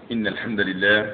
إن الحمد لله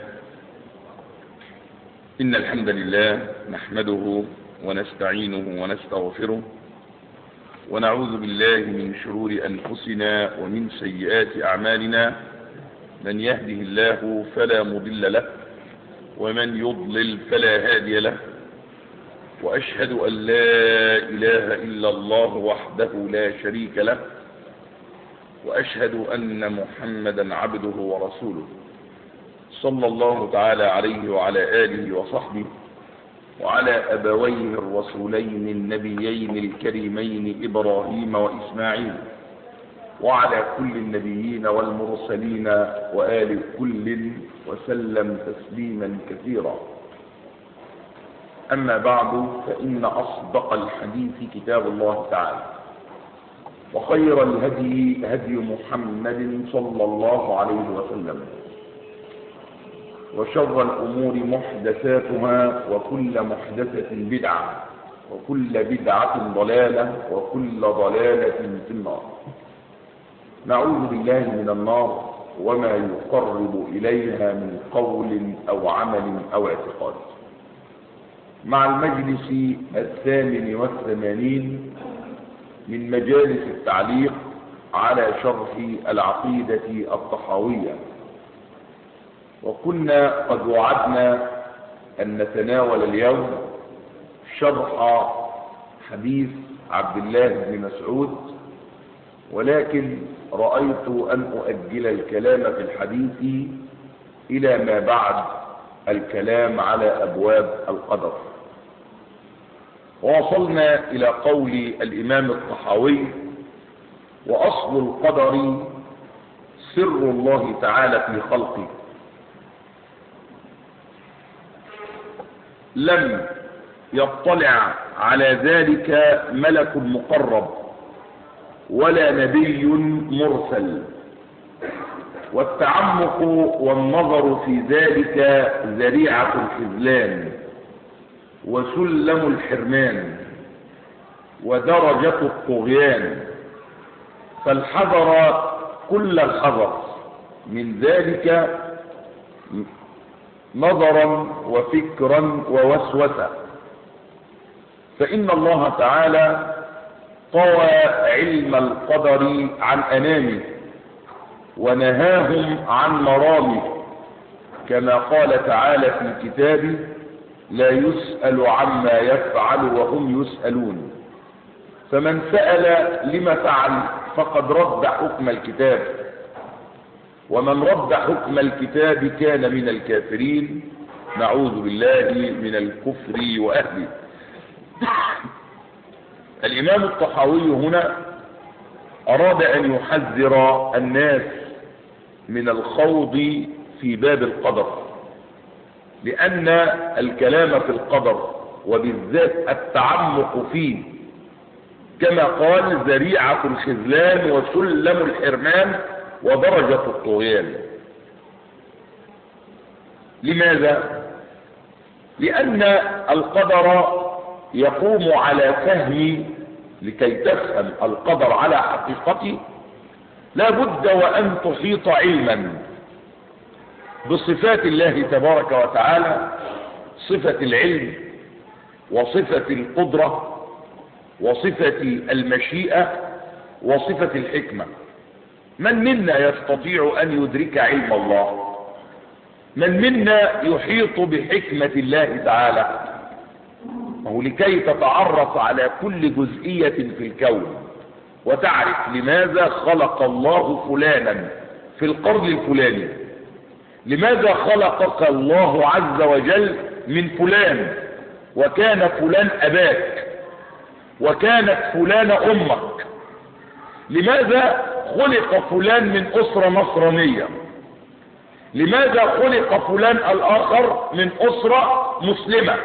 إن الحمد لله نحمده ونستعينه ونستغفره ونعوذ بالله من شرور أنفسنا ومن سيئات أعمالنا من يهده الله فلا مضل له ومن يضلل فلا هادي له وأشهد أن لا إله إلا الله وحده لا شريك له وأشهد أن محمدا عبده ورسوله صلى الله تعالى عليه وعلى آله وصحبه وعلى أبويه الرسولين النبيين الكريمين إبراهيم وإسماعيل وعلى كل النبيين والمرسلين وآل كل وسلم تسليما كثيرا أما بعد فإن أصدق الحديث كتاب الله تعالى وخير الهدي هدي محمد صلى الله عليه وسلم وشر الأمور محدثاتها وكل محدثة بدعة وكل بدعة ضلالة وكل ضلالة في النار نعوذ بالله من النار وما يقرب إليها من قول أو عمل أو اعتقاد مع المجلس الثامن والثمانين من مجالس التعليق على شرح العقيدة الطحاوية وكنا قد وعدنا أن نتناول اليوم شرح حديث عبد الله بن مسعود ولكن رأيت أن أؤجل الكلام في الحديث إلى ما بعد الكلام على أبواب القدر ووصلنا إلى قول الإمام الطحاوي وأصل القدر سر الله تعالى في خلقه لم يطلع على ذلك ملك مقرب ولا نبي مرسل والتعمق والنظر في ذلك ذريعة الخذلان وسلم الحرمان ودرجة الطغيان فالحذر كل الحذر من ذلك نظرا وفكرا ووسوسة فإن الله تعالى طوى علم القدر عن أنامه ونهاهم عن مرامه كما قال تعالى في كتابه لا يسأل عما يفعل وهم يسألون فمن سأل لما فعل فقد رد حكم الكتاب ومن رد حكم الكتاب كان من الكافرين نعوذ بالله من الكفر وأهله الإمام الطحاوي هنا أراد أن يحذر الناس من الخوض في باب القدر لأن الكلام في القدر وبالذات التعمق فيه كما قال ذريعة الخذلان وسلم الحرمان ودرجة الطغيان لماذا؟ لأن القدر يقوم على فهم لكي تفهم القدر على حقيقته لا بد وأن تحيط علما بصفات الله تبارك وتعالى صفة العلم وصفة القدرة وصفة المشيئة وصفة الحكمة من منا يستطيع أن يدرك علم الله من منا يحيط بحكمة الله تعالى وهو لكي تتعرف على كل جزئية في الكون وتعرف لماذا خلق الله فلانا في القرن الفلاني لماذا خلقك الله عز وجل من فلان وكان فلان أباك وكانت فلان أمك لماذا خلق فلان من أسرة نصرانية لماذا خلق فلان الآخر من أسرة مسلمة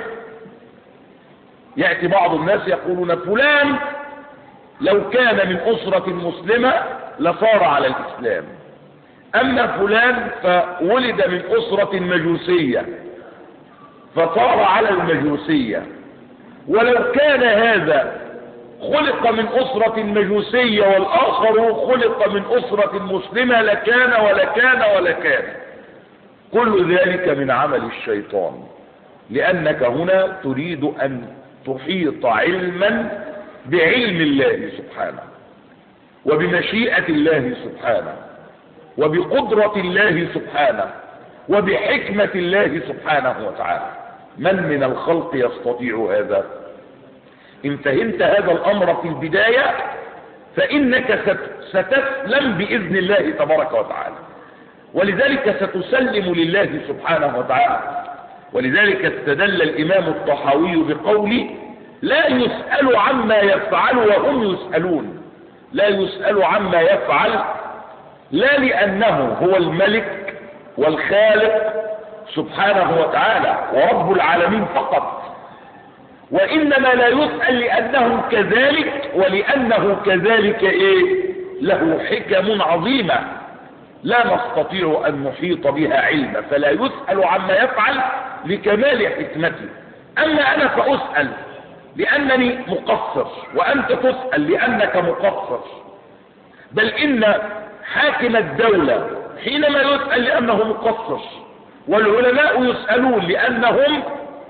يأتي بعض الناس يقولون فلان لو كان من أسرة مسلمة لصار على الإسلام أما فلان فولد من أسرة مجوسية فصار على المجوسية ولو كان هذا خلق من أسرة مجوسية والآخر خلق من أسرة مسلمة لكان ولكان ولكان كل ذلك من عمل الشيطان لأنك هنا تريد أن تحيط علما بعلم الله سبحانه وبمشيئة الله سبحانه وبقدرة الله سبحانه وبحكمة الله سبحانه وتعالى من من الخلق يستطيع هذا إن فهمت هذا الأمر في البداية فإنك ستسلم بإذن الله تبارك وتعالى ولذلك ستسلم لله سبحانه وتعالى ولذلك استدل الإمام الطحاوي بقوله لا يسأل عما يفعل وهم يسألون لا يسأل عما يفعل لا لأنه هو الملك والخالق سبحانه وتعالى ورب العالمين فقط وإنما لا يسأل لأنه كذلك ولأنه كذلك إيه له حكم عظيمة لا نستطيع أن نحيط بها علما فلا يسأل عما يفعل لكمال حكمته أما أنا فأسأل لأنني مقصر وأنت تسأل لأنك مقصر بل إن حاكم الدولة حينما يسأل لأنه مقصر والعلماء يسألون لأنهم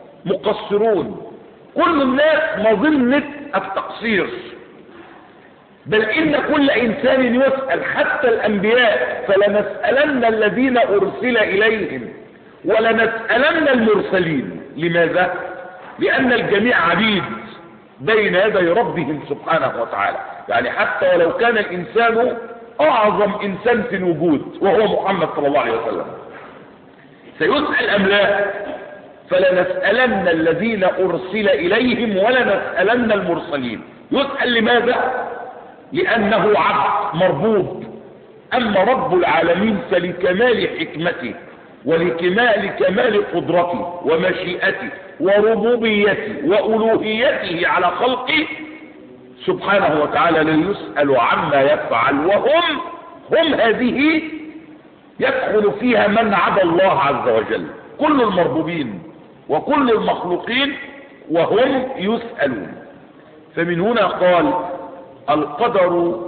مقصرون كل الناس مظنة التقصير بل إن كل إنسان يسأل حتى الأنبياء فلنسألن الذين أرسل إليهم ولنسألن المرسلين لماذا؟ لأن الجميع عبيد بين يدي ربهم سبحانه وتعالى يعني حتى ولو كان الإنسان أعظم إنسان في الوجود وهو محمد صلى الله عليه وسلم سيسأل أم لا فلنسألن الذين أرسل إليهم ولنسألن المرسلين يسأل لماذا لأنه عبد مربوب أما رب العالمين فلكمال حكمته ولكمال كمال قدرته ومشيئته وربوبيته وألوهيته على خلقه سبحانه وتعالى لا يسأل عما يفعل وهم هم هذه يدخل فيها من عدا الله عز وجل كل المربوبين وكل المخلوقين وهم يسألون فمن هنا قال القدر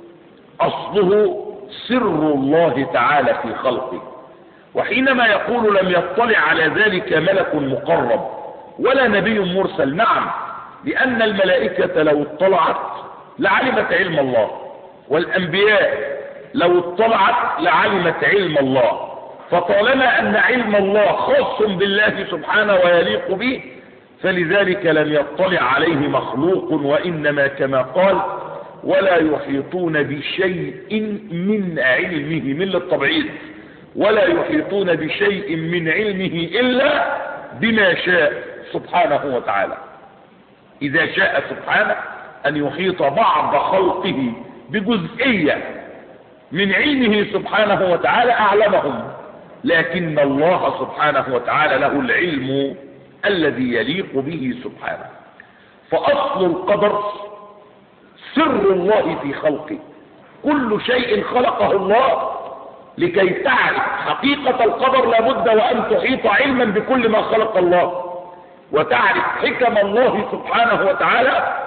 أصله سر الله تعالى في خلقه وحينما يقول لم يطلع على ذلك ملك مقرب ولا نبي مرسل نعم لأن الملائكة لو اطلعت لعلمت علم الله والأنبياء لو اطلعت لعلمت علم الله فطالما أن علم الله خاص بالله سبحانه ويليق به فلذلك لم يطلع عليه مخلوق وإنما كما قال ولا يحيطون بشيء من علمه من للطبعيد ولا يحيطون بشيء من علمه إلا بما شاء سبحانه وتعالى إذا شاء سبحانه أن يحيط بعض خلقه بجزئية من علمه سبحانه وتعالى أعلمهم لكن الله سبحانه وتعالى له العلم الذي يليق به سبحانه فأصل القدر سر الله في خلقه كل شيء خلقه الله لكي تعرف حقيقة القدر لابد وأن تحيط علما بكل ما خلق الله وتعرف حكم الله سبحانه وتعالى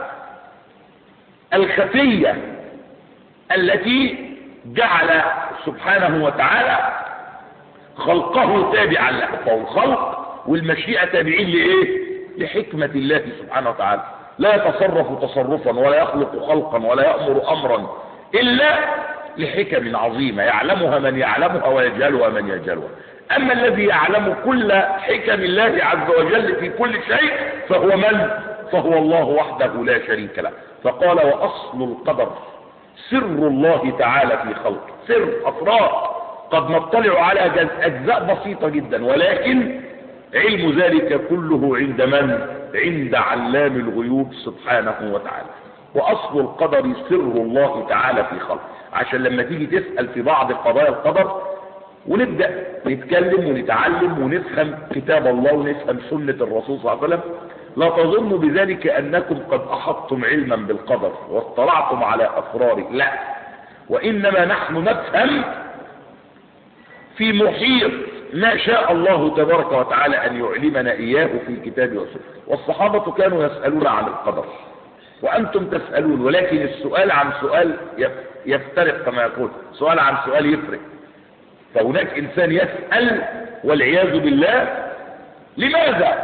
الخفية التي جعل سبحانه وتعالى خلقه تابعا له فهو الخلق والمشيئة تابعين لإيه لحكمة الله سبحانه وتعالى لا يتصرف تصرفا ولا يخلق خلقا ولا يأمر أمرا إلا لحكم عظيمة يعلمها من يعلمها ويجهلها من يجهلها أما الذي يعلم كل حكم الله عز وجل في كل شيء فهو من فهو الله وحده لا شريك له فقال وأصل القدر سر الله تعالى في خلقه سر أسرار قد نطلع على أجزاء بسيطة جدا ولكن علم ذلك كله عند من عند علام الغيوب سبحانه وتعالى وأصل القدر سر الله تعالى في خلقه عشان لما تيجي تسأل في بعض قضايا القدر ونبدأ نتكلم ونتعلم ونفهم كتاب الله ونفهم سنة الرسول صلى الله عليه وسلم لا تظنوا بذلك أنكم قد أحطتم علما بالقدر واطلعتم على أسراره لا وإنما نحن نفهم في محيط ما شاء الله تبارك وتعالى أن يعلمنا إياه في الكتاب والسنة والصحابة كانوا يسألون عن القدر وأنتم تسألون ولكن السؤال عن سؤال يفترق كما يقول سؤال عن سؤال يفرق فهناك إنسان يسأل والعياذ بالله لماذا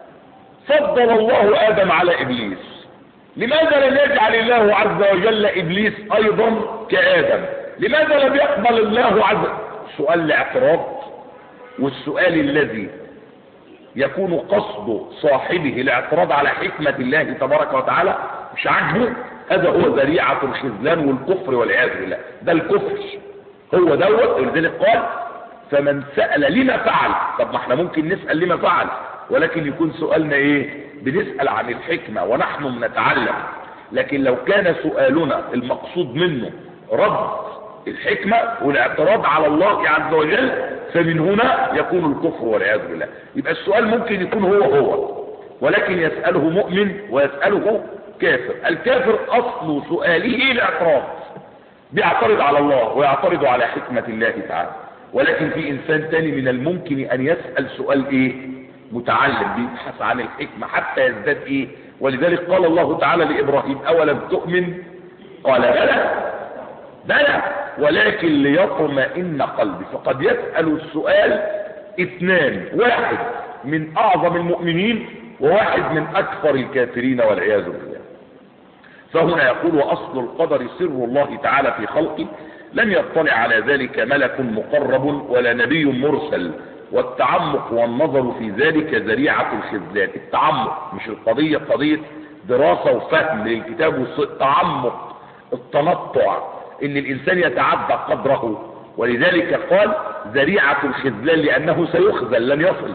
فضل الله آدم على إبليس لماذا لم يجعل الله عز وجل إبليس أيضا كآدم لماذا لم يقبل الله عز سؤال الاعتراض والسؤال الذي يكون قصد صاحبه الاعتراض على حكمة الله تبارك وتعالى مش عاجبه هذا هو ذريعة الخذلان والكفر والعياذ بالله ده الكفر هو دوت ولذلك قال فمن سأل لما فعل طب ما احنا ممكن نسأل لما فعل ولكن يكون سؤالنا ايه بنسأل عن الحكمة ونحن نتعلم لكن لو كان سؤالنا المقصود منه رد الحكمة والاعتراض على الله عز وجل فمن هنا يكون الكفر والعياذ بالله يبقى السؤال ممكن يكون هو هو ولكن يسأله مؤمن ويسأله كافر الكافر أصل سؤاله الاعتراض بيعترض على الله ويعترض على حكمة الله تعالى ولكن في إنسان تاني من الممكن أن يسأل سؤال إيه متعلم بيبحث عن الحكمة حتى يزداد إيه ولذلك قال الله تعالى لإبراهيم أولم تؤمن قال بلى بلى ولكن ليطمئن قلبي فقد يسأل السؤال اثنان واحد من أعظم المؤمنين وواحد من أكثر الكافرين والعياذ بالله فهنا يقول وأصل القدر سر الله تعالى في خلقه لم يطلع على ذلك ملك مقرب ولا نبي مرسل والتعمق والنظر في ذلك ذريعة الخذلان التعمق مش القضية قضية دراسة وفهم للكتاب والتعمق التنطع ان الانسان يتعدى قدره ولذلك قال ذريعة الخذلان لانه سيخذل لن يصل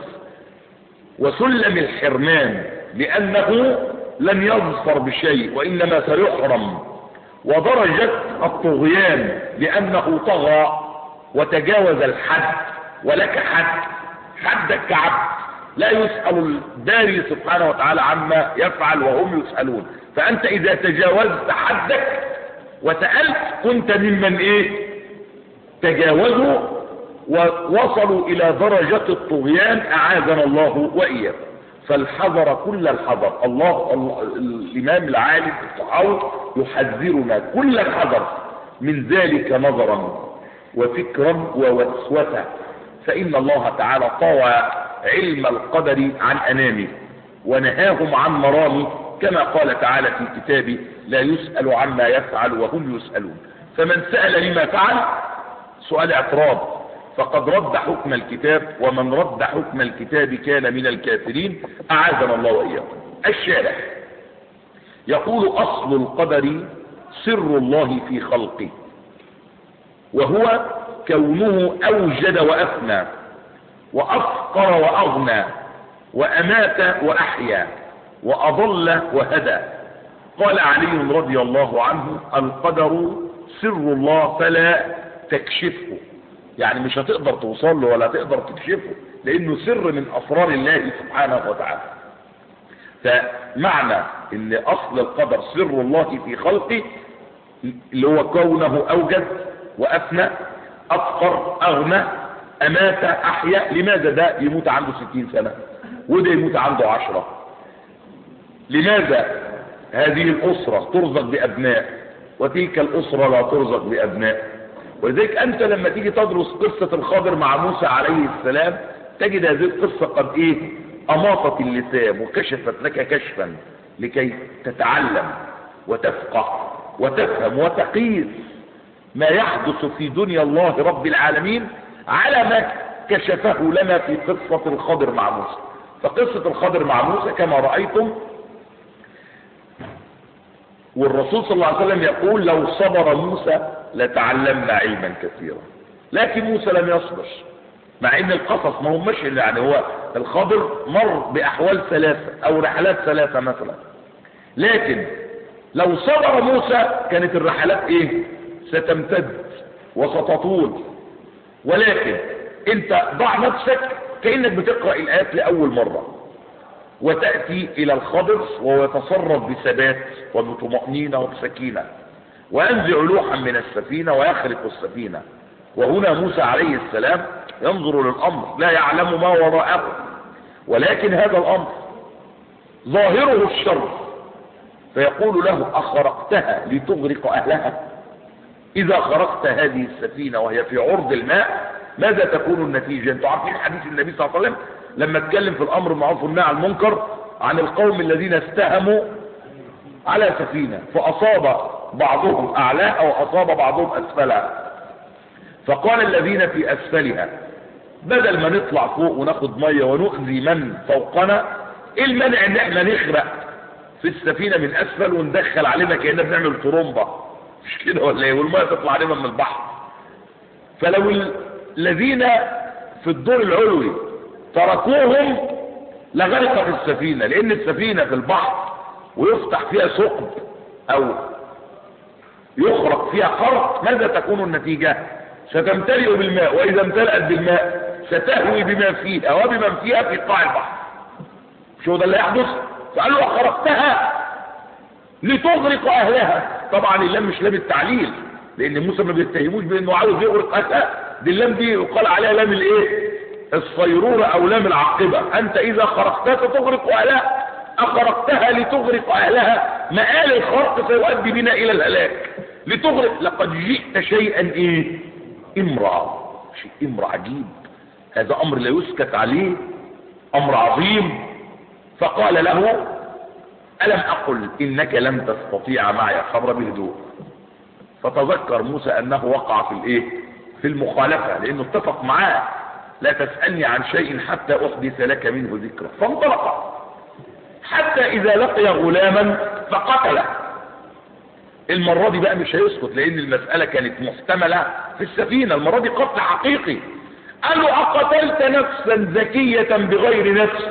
وسلم الحرمان لانه لن يظفر بشيء وانما سيحرم ودرجة الطغيان لانه طغى وتجاوز الحد ولك حد حدك كعبد لا يسأل الباري سبحانه وتعالى عما يفعل وهم يسألون فأنت إذا تجاوزت حدك وسألت كنت ممن إيه تجاوزوا ووصلوا إلى درجة الطغيان أعاذنا الله وإياكم فالحذر كل الحذر الله, الله الإمام العالم الصحاوي يحذرنا كل الحذر من ذلك نظرا وفكرا ووسوسة فإن الله تعالى طوى علم القدر عن أنامه ونهاهم عن مرامه كما قال تعالى في كتابه لا يسأل عما يفعل وهم يسألون فمن سأل لما فعل سؤال اعتراض فقد رد حكم الكتاب ومن رد حكم الكتاب كان من الكافرين أعاذنا الله وإياكم الشارح يقول أصل القدر سر الله في خلقه وهو كونه أوجد وأفنى وأفقر وأغنى وأمات وأحيا وأضل وهدى قال علي رضي الله عنه القدر سر الله فلا تكشفه يعني مش هتقدر توصل له ولا تقدر تكشفه لأنه سر من أسرار الله سبحانه وتعالى فمعنى ان أصل القدر سر الله في خلقه اللي هو كونه أوجد وأفنى أفقر أغنى أمات أحيا لماذا ده يموت عنده ستين سنة وده يموت عنده عشرة لماذا هذه الأسرة ترزق بأبناء وتلك الأسرة لا ترزق بأبناء ولذلك أنت لما تيجي تدرس قصة الخضر مع موسى عليه السلام تجد هذه القصة قد إيه أماطت اللسان وكشفت لك كشفا لكي تتعلم وتفقه وتفهم وتقيس ما يحدث في دنيا الله رب العالمين على ما كشفه لنا في قصة الخضر مع موسى فقصة الخضر مع موسى كما رأيتم والرسول صلى الله عليه وسلم يقول لو صبر موسى لتعلمنا علما كثيرا لكن موسى لم يصبر مع ان القصص ما همش يعني هو الخضر مر باحوال ثلاثة او رحلات ثلاثة مثلا لكن لو صبر موسى كانت الرحلات ايه ستمتد وستطول ولكن انت ضع نفسك كأنك بتقرأ الآيات لأول مرة وتأتي إلى الخضر وهو يتصرف بثبات وبطمأنينة وبسكينة وينزع لوحا من السفينة ويخرق السفينة وهنا موسى عليه السلام ينظر للأمر لا يعلم ما وراءه ولكن هذا الأمر ظاهره الشر فيقول له أخرقتها لتغرق أهلها إذا خرقت هذه السفينة وهي في عرض الماء ماذا تكون النتيجة انتوا عارفين حديث النبي صلى الله عليه وسلم لما اتكلم في الامر المعروف والنهي عن المنكر عن القوم الذين استهموا على سفينة فاصاب بعضهم اعلاها واصاب بعضهم اسفلها فقال الذين في اسفلها بدل ما نطلع فوق وناخد مية ونؤذي من فوقنا ايه المانع ان احنا نخرق في السفينة من اسفل وندخل علينا كأننا بنعمل طرمبة مش كده ولا ايه والمية تطلع علينا من البحر فلو الذين في الدور العلوي تركوهم لغرقت السفينة لان السفينة في البحر ويفتح فيها ثقب او يخرق فيها خرق ماذا تكون النتيجة ستمتلئ بالماء واذا امتلأت بالماء ستهوي بما فيها وبمن فيها في قاع البحر شو ده اللي يحدث فقال له خرقتها لتغرق اهلها طبعا اللام مش لام التعليل لان موسى ما بيتهموش بانه عاوز يغرق اهلها دي اللام دي يقال عليها لام الايه الصيرورة او لام العاقبة انت اذا خرقتها ستغرق اهلها اخرقتها لتغرق اهلها مآل الخرق سيؤدي بنا الى الهلاك لتغرق لقد جئت شيئا ايه امرأة شيء امر عجيب هذا امر لا يسكت عليه امر عظيم فقال له الم اقل انك لن تستطيع معي صبر بهدوء فتذكر موسى انه وقع في الايه في المخالفة لانه اتفق معاه لا تسألني عن شيء حتى احدث لك منه ذكرى فانطلق حتى اذا لقي غلاما فقتله المرة دي بقى مش هيسكت لان المسألة كانت محتملة في السفينة المرة دي قتل حقيقي قال له اقتلت نفسا زكية بغير نفس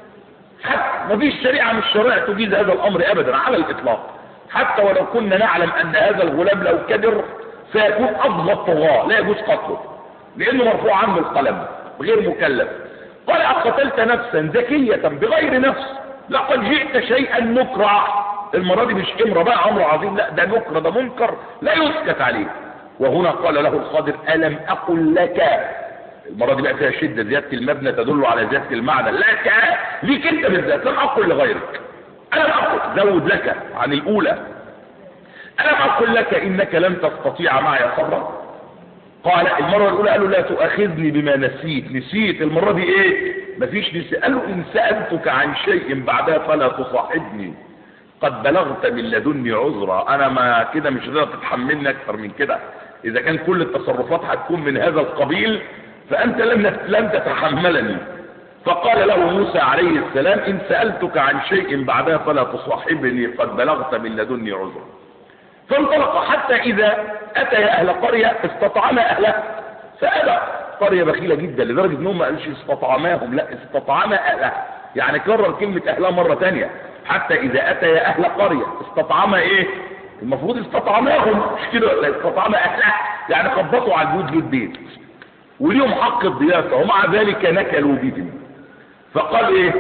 حتى مفيش شريعة من الشرائع تجيز هذا الامر ابدا على الاطلاق حتى ولو كنا نعلم ان هذا الغلام لو كبر سيكون افضل الطغاة لا يجوز قتله لانه مرفوع عنه القلم غير مكلف قال اقتلت نفسا زكية بغير نفس لقد جئت شيئا نكرا المرة دي مش امرة بقى امر عظيم لا ده نكرة ده منكر لا يسكت عليه وهنا قال له الخضر ألم أقل لك المرة دي بقى فيها شدة زيادة المبنى تدل على زيادة المعنى لك ليك انت بالذات لم أقل لغيرك ألم أقل زود لك عن الأولى ألم أقل لك إنك لن تستطيع معي صبرا قال المرة الأولى قال له لا تؤاخذني بما نسيت نسيت المرة دي إيه مفيش نسيت قال له إن سألتك عن شيء بعدها فلا تصاحبني قد بلغت من لدني عذرا انا ما كده مش هتقدر تتحملني اكثر من كده اذا كان كل التصرفات هتكون من هذا القبيل فانت لن لن تتحملني فقال له موسى عليه السلام ان سالتك عن شيء بعدها فلا تصاحبني قد بلغت من لدني عذرا فانطلق حتى اذا اتى اهل قريه استطعما اهلها فابى قريه بخيله جدا لدرجه انهم ما قالش استطعماهم لا استطعما اهلها يعني كرر كلمه اهلها مره ثانيه حتى اذا اتى اهل قرية استطعم ايه المفروض استطعماهم مش كده ولا استطعم اهلها يعني خبطوا على البيوت جود بيت وليهم حق الضيافة ومع ذلك نكلوا بهم فقال ايه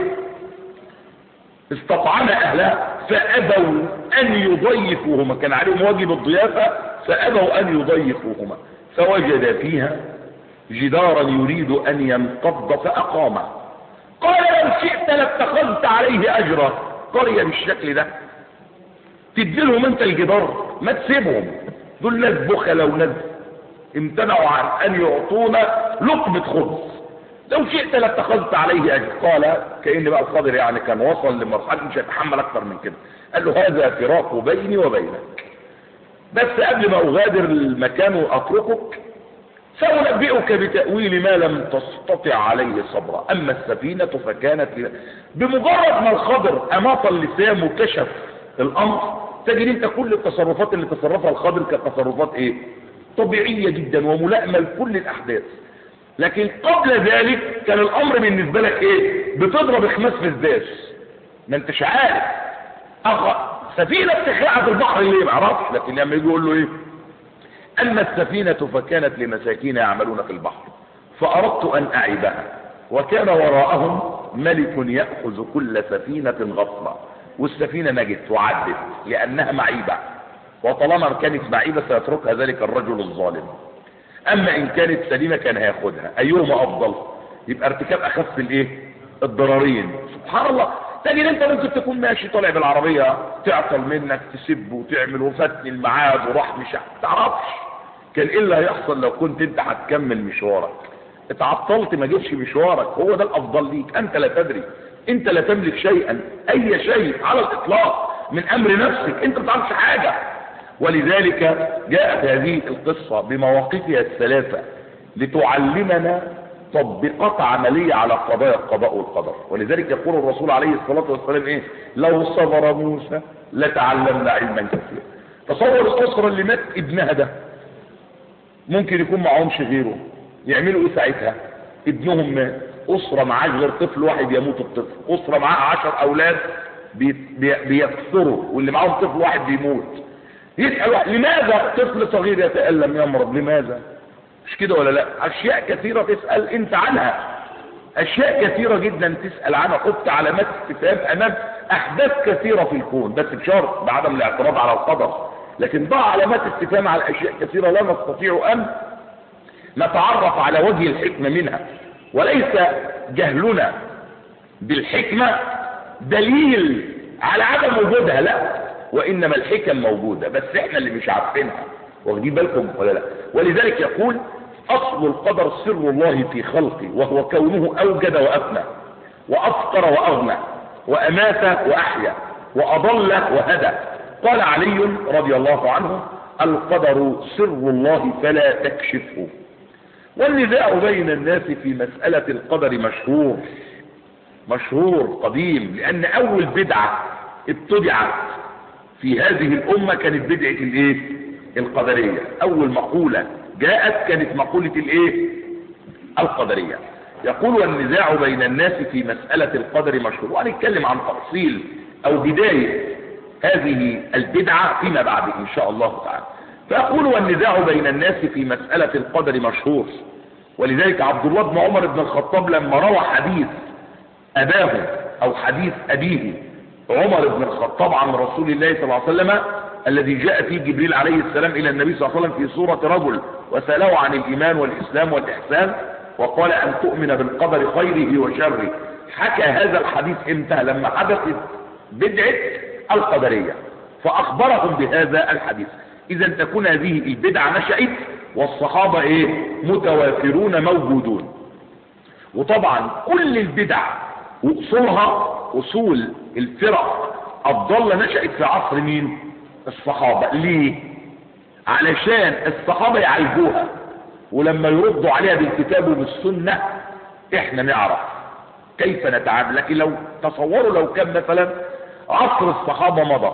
استطعم اهلها فابوا ان يضيفوهما كان عليهم واجب الضيافة فابوا ان يضيفوهما فوجد فيها جدارا يريد ان ينقض فاقامه قال لو شئت لاتخذت عليه اجرا قرية بالشكل ده تديلهم انت الجدار ما تسيبهم دول ناس بخلة وناس امتنعوا عن ان يعطونا لقمة خبز لو شئت لاتخذت عليه اجر قال كأن بقى القادر يعني كان وصل لمرحلة مش هيتحمل اكتر من كده قال له هذا فراق بيني وبينك بس قبل ما اغادر المكان واتركك سأنبئك بتأويل ما لم تستطع عليه صبرا أما السفينة فكانت لنا بمجرد ما الخضر أماط اللسان وكشف الأمر تجد انت كل التصرفات اللي تصرفها الخضر كتصرفات ايه طبيعية جدا وملائمة لكل الأحداث لكن قبل ذلك كان الأمر بالنسبة لك ايه بتضرب خماس في الداس ما انتش عارف أخ... سفينة بتخلع في البحر ليه معرفش لكن لما يجي يقول له ايه أما السفينة فكانت لمساكين يعملون في البحر فأردت أن أعيبها وكان وراءهم ملك يأخذ كل سفينة غصبا والسفينة نجت وعدت لأنها معيبة وطالما كانت معيبة سيتركها ذلك الرجل الظالم أما إن كانت سليمة كان هياخدها أيهما أفضل يبقى ارتكاب أخف الإيه الضررين سبحان الله تجد انت ممكن تكون ماشي طالع بالعربية تعطل منك تسب وتعمل وفتني الميعاد وراح مش تعرفش كان ايه اللي هيحصل لو كنت انت هتكمل مشوارك اتعطلت ما جيتش مشوارك هو ده الافضل ليك انت لا تدري انت لا تملك شيئا اي شيء على الاطلاق من امر نفسك انت ما تعرفش حاجه ولذلك جاءت هذه القصه بمواقفها الثلاثه لتعلمنا تطبيقات عملية على قضايا القضاء والقدر ولذلك يقول الرسول عليه الصلاة والسلام ايه لو صبر موسى لتعلمنا علما كثيرا تصور الأسرة اللي مات ابنها ده ممكن يكون معهمش غيره يعملوا ايه ساعتها ابنهم مات أسرة معاه غير طفل واحد يموت الطفل أسرة معاها عشر أولاد بيكثروا واللي معاهم طفل واحد بيموت يسأل واحد لماذا طفل صغير يتألم يمرض لماذا مش كده ولا لا اشياء كثيرة تسأل انت عنها اشياء كثيرة جدا تسأل عنها حط علامات استفهام امام احداث كثيرة في الكون بس بشرط بعدم الاعتراض على القدر لكن ضع علامات استفهام على اشياء كثيرة لا نستطيع ان نتعرف على وجه الحكمة منها وليس جهلنا بالحكمة دليل على عدم وجودها لا وانما الحكم موجودة بس احنا اللي مش عارفينها واخدين بالكم ولا لا ولذلك يقول اصل القدر سر الله في خلقه وهو كونه اوجد وافنى وافقر واغنى وامات واحيا واضل وهدى قال علي رضي الله عنه القدر سر الله فلا تكشفه والنزاع بين الناس في مسألة القدر مشهور مشهور قديم لأن أول بدعة ابتدعت في هذه الأمة كانت بدعة الإيه؟ القدرية أول مقولة جاءت كانت مقولة الإيه؟ القدرية يقول والنزاع بين الناس في مسألة القدر مشهور وهنتكلم عن تفصيل أو بداية هذه البدعة فيما بعد إن شاء الله تعالى فأقول والنزاع بين الناس في مسألة القدر مشهور ولذلك عبد الله بن عمر بن الخطاب لما روى حديث أباه أو حديث أبيه عمر بن الخطاب عن رسول الله صلى الله عليه وسلم الذي جاء فيه جبريل عليه السلام إلى النبي صلى الله عليه وسلم في صورة رجل وسأله عن الإيمان والإسلام والإحسان وقال أن تؤمن بالقدر خيره وشره حكى هذا الحديث امتى لما حدثت بدعة القدرية فأخبرهم بهذا الحديث إذا تكون هذه البدعة نشأت والصحابة إيه متوافرون موجودون وطبعا كل البدع وأصولها أصول الفرق الضالة نشأت في عصر مين الصحابة ليه علشان الصحابة يعالجوها ولما يردوا عليها بالكتاب وبالسنة احنا نعرف كيف نتعامل لكن لو تصوروا لو كان مثلا عصر الصحابة مضى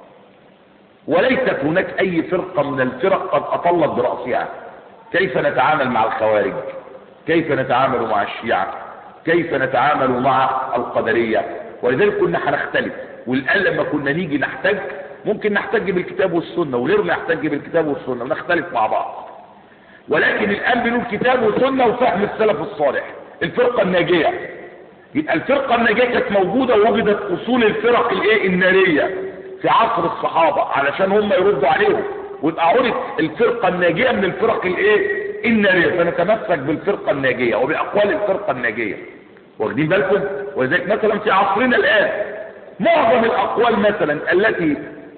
وليست هناك اي فرقة من الفرق قد اطلت برأسها كيف نتعامل مع الخوارج كيف نتعامل مع الشيعة كيف نتعامل مع القدرية ولذلك كنا هنختلف والآن لما كنا نيجي نحتاج ممكن نحتج بالكتاب والسنة وغيرنا يحتج بالكتاب والسنة ونختلف مع بعض ولكن الآن بنقول كتاب وسنة وفهم السلف الصالح الفرقة الناجية يبقى الفرقة الناجية كانت موجودة ووجدت أصول الفرق الايه النارية في عصر الصحابة علشان هم يردوا عليهم ويبقى عرف الفرقة الناجية من الفرق الايه النارية فنتمسك بالفرقة الناجية وبأقوال الفرقة الناجية واخدين بالكم ولذلك مثلا في عصرنا الآن معظم الأقوال مثلا التي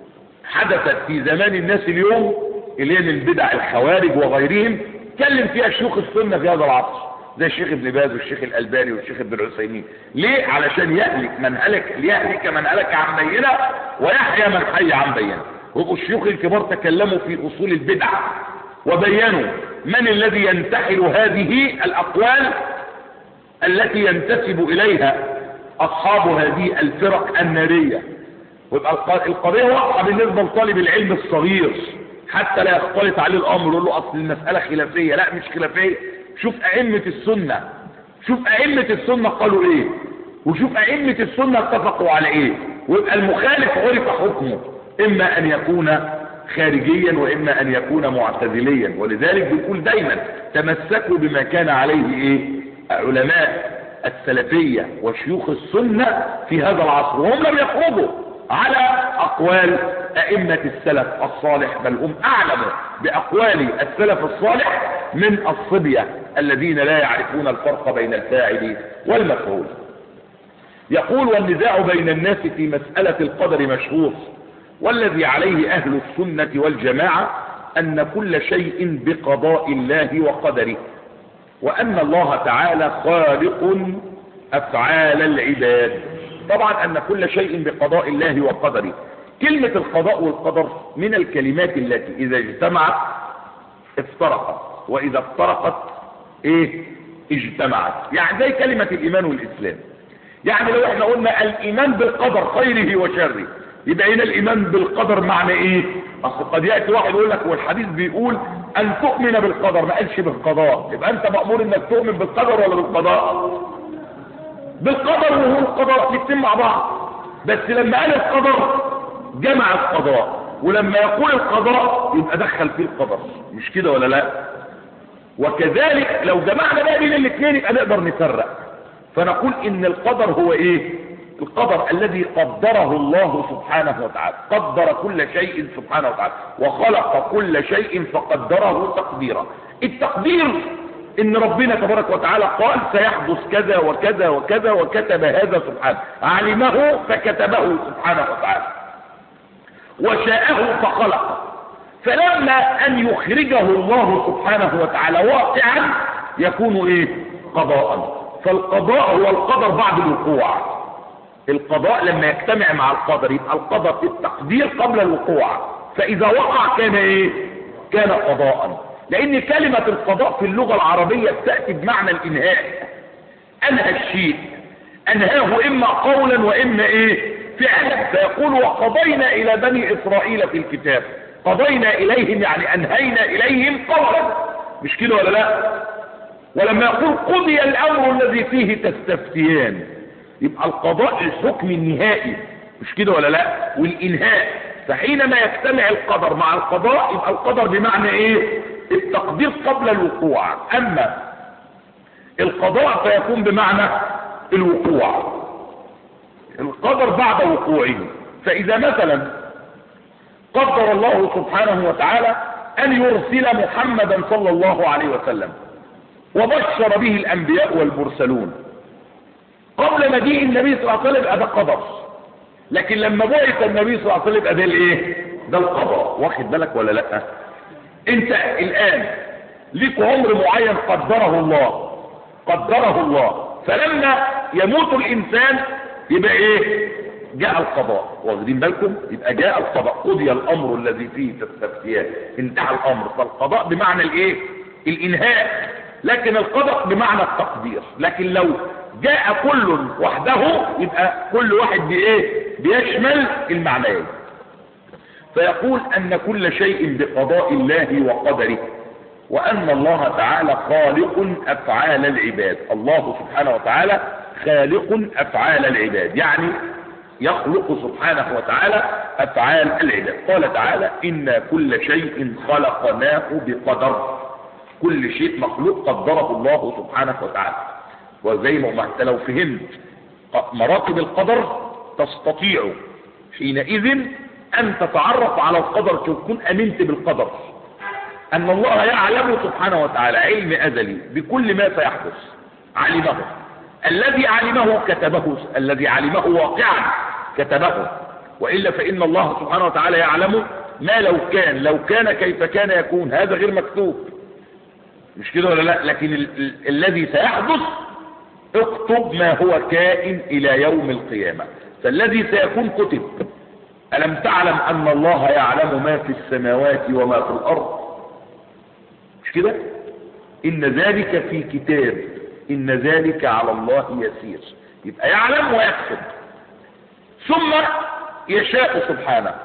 حدثت في زمان الناس اليوم اللي هي من بدع الخوارج وغيرهم كلم فيها شيوخ السنة في هذا العصر زي الشيخ ابن باز والشيخ الألباني والشيخ ابن العثيمين ليه علشان يهلك من هلك ليهلك من هلك عن بينه ويحيى من حي عن بينه ويبقوا الشيوخ الكبار تكلموا في أصول البدع وبينوا من الذي ينتحل هذه الأقوال التي ينتسب إليها أصحاب هذه الفرق النارية ويبقى القضية واضحة بالنسبة لطالب العلم الصغير حتى لا يختلط عليه الأمر يقول له أصل المسألة خلافية لا مش خلافية شوف أئمة السنة شوف أئمة السنة قالوا إيه وشوف أئمة السنة اتفقوا على إيه ويبقى المخالف عرف حكمه إما أن يكون خارجيا وإما أن يكون معتزليا ولذلك بيقول دايما تمسكوا بما كان عليه إيه علماء السلفية وشيوخ السنة في هذا العصر وهم لم يخرجوا على أقوال أئمة السلف الصالح بل هم أعلم بأقوال السلف الصالح من الصبية الذين لا يعرفون الفرق بين الفاعل والمفعول يقول والنزاع بين الناس في مسألة القدر مشهور والذي عليه أهل السنة والجماعة أن كل شيء بقضاء الله وقدره وأن الله تعالى خالق أفعال العباد طبعا أن كل شيء بقضاء الله وقدره كلمة القضاء والقدر من الكلمات التي إذا اجتمعت افترقت وإذا افترقت إيه اجتمعت يعني زي كلمة الإيمان والإسلام يعني لو احنا قلنا الإيمان بالقدر خيره وشره يبقى هنا الإيمان بالقدر معنى إيه أصل قد يأتي واحد يقول لك والحديث بيقول أن تؤمن بالقدر ما قالش بالقضاء يبقى أنت مأمور إنك تؤمن بالقدر ولا بالقضاء بالقدر وهو القضاء الاثنين مع بعض بس لما قال القدر جمع القضاء ولما يقول القضاء يبقى دخل فيه القدر مش كده ولا لا وكذلك لو جمعنا بقى بين الاثنين يبقى نقدر نفرق فنقول ان القدر هو ايه القدر الذي قدره الله سبحانه وتعالى قدر كل شيء سبحانه وتعالى وخلق كل شيء فقدره تقديرا التقدير ان ربنا تبارك وتعالى قال سيحدث كذا وكذا وكذا وكتب هذا سبحانه علمه فكتبه سبحانه وتعالى وشاءه فخلقه فلما ان يخرجه الله سبحانه وتعالى واقعا يكون ايه قضاء فالقضاء هو القدر بعد الوقوع القضاء لما يجتمع مع القدر يبقى القدر في التقدير قبل الوقوع فاذا وقع كان ايه كان قضاء لان كلمة القضاء في اللغة العربية بتأتي بمعنى الانهاء انهى الشيء انهاه اما قولا واما ايه فعلا فيقول وقضينا الى بني اسرائيل في الكتاب قضينا اليهم يعني انهينا اليهم قولا مش كده ولا لا ولما يقول قضي الامر الذي فيه تستفتيان يبقى القضاء الحكم النهائي مش كده ولا لا والانهاء فحينما يجتمع القدر مع القضاء يبقى القدر بمعنى ايه التقدير قبل الوقوع اما القضاء فيكون بمعنى الوقوع القدر بعد وقوعه فاذا مثلا قدر الله سبحانه وتعالى ان يرسل محمدا صلى الله عليه وسلم وبشر به الانبياء والمرسلون قبل مجيء النبي صلى الله عليه وسلم ده قدر لكن لما بعث النبي صلى الله عليه وسلم ده الايه ده القضاء واخد بالك ولا لا انت الان ليك عمر معين قدره الله قدره الله فلما يموت الانسان يبقى ايه جاء القضاء واخدين بالكم يبقى جاء القضاء قضي الامر الذي فيه تستفتيان انتهى الامر فالقضاء بمعنى الايه الانهاء لكن القضاء بمعنى التقدير لكن لو جاء كل وحده يبقى كل واحد بايه بيشمل المعنيين فيقول ان كل شيء بقضاء الله وقدره وان الله تعالى خالق افعال العباد الله سبحانه وتعالى خالق افعال العباد يعني يخلق سبحانه وتعالى افعال العباد قال تعالى انا كل شيء خلقناه بقدر كل شيء مخلوق قدره الله سبحانه وتعالى وزي ما انت لو فهمت مراتب القدر تستطيع حينئذ ان تتعرف على القدر تكون امنت بالقدر ان الله يعلم سبحانه وتعالى علم ازلي بكل ما سيحدث علمه الذي علمه كتبه الذي علمه واقعا كتبه وإلا فإن الله سبحانه وتعالى يعلم ما لو كان لو كان كيف كان يكون هذا غير مكتوب مش كده ولا لا لكن ال ال الذي سيحدث اكتب ما هو كائن إلى يوم القيامة فالذي سيكون كتب ألم تعلم أن الله يعلم ما في السماوات وما في الأرض مش كده إن ذلك في كتاب إن ذلك على الله يسير يبقى يعلم ويكتب ثم يشاء سبحانه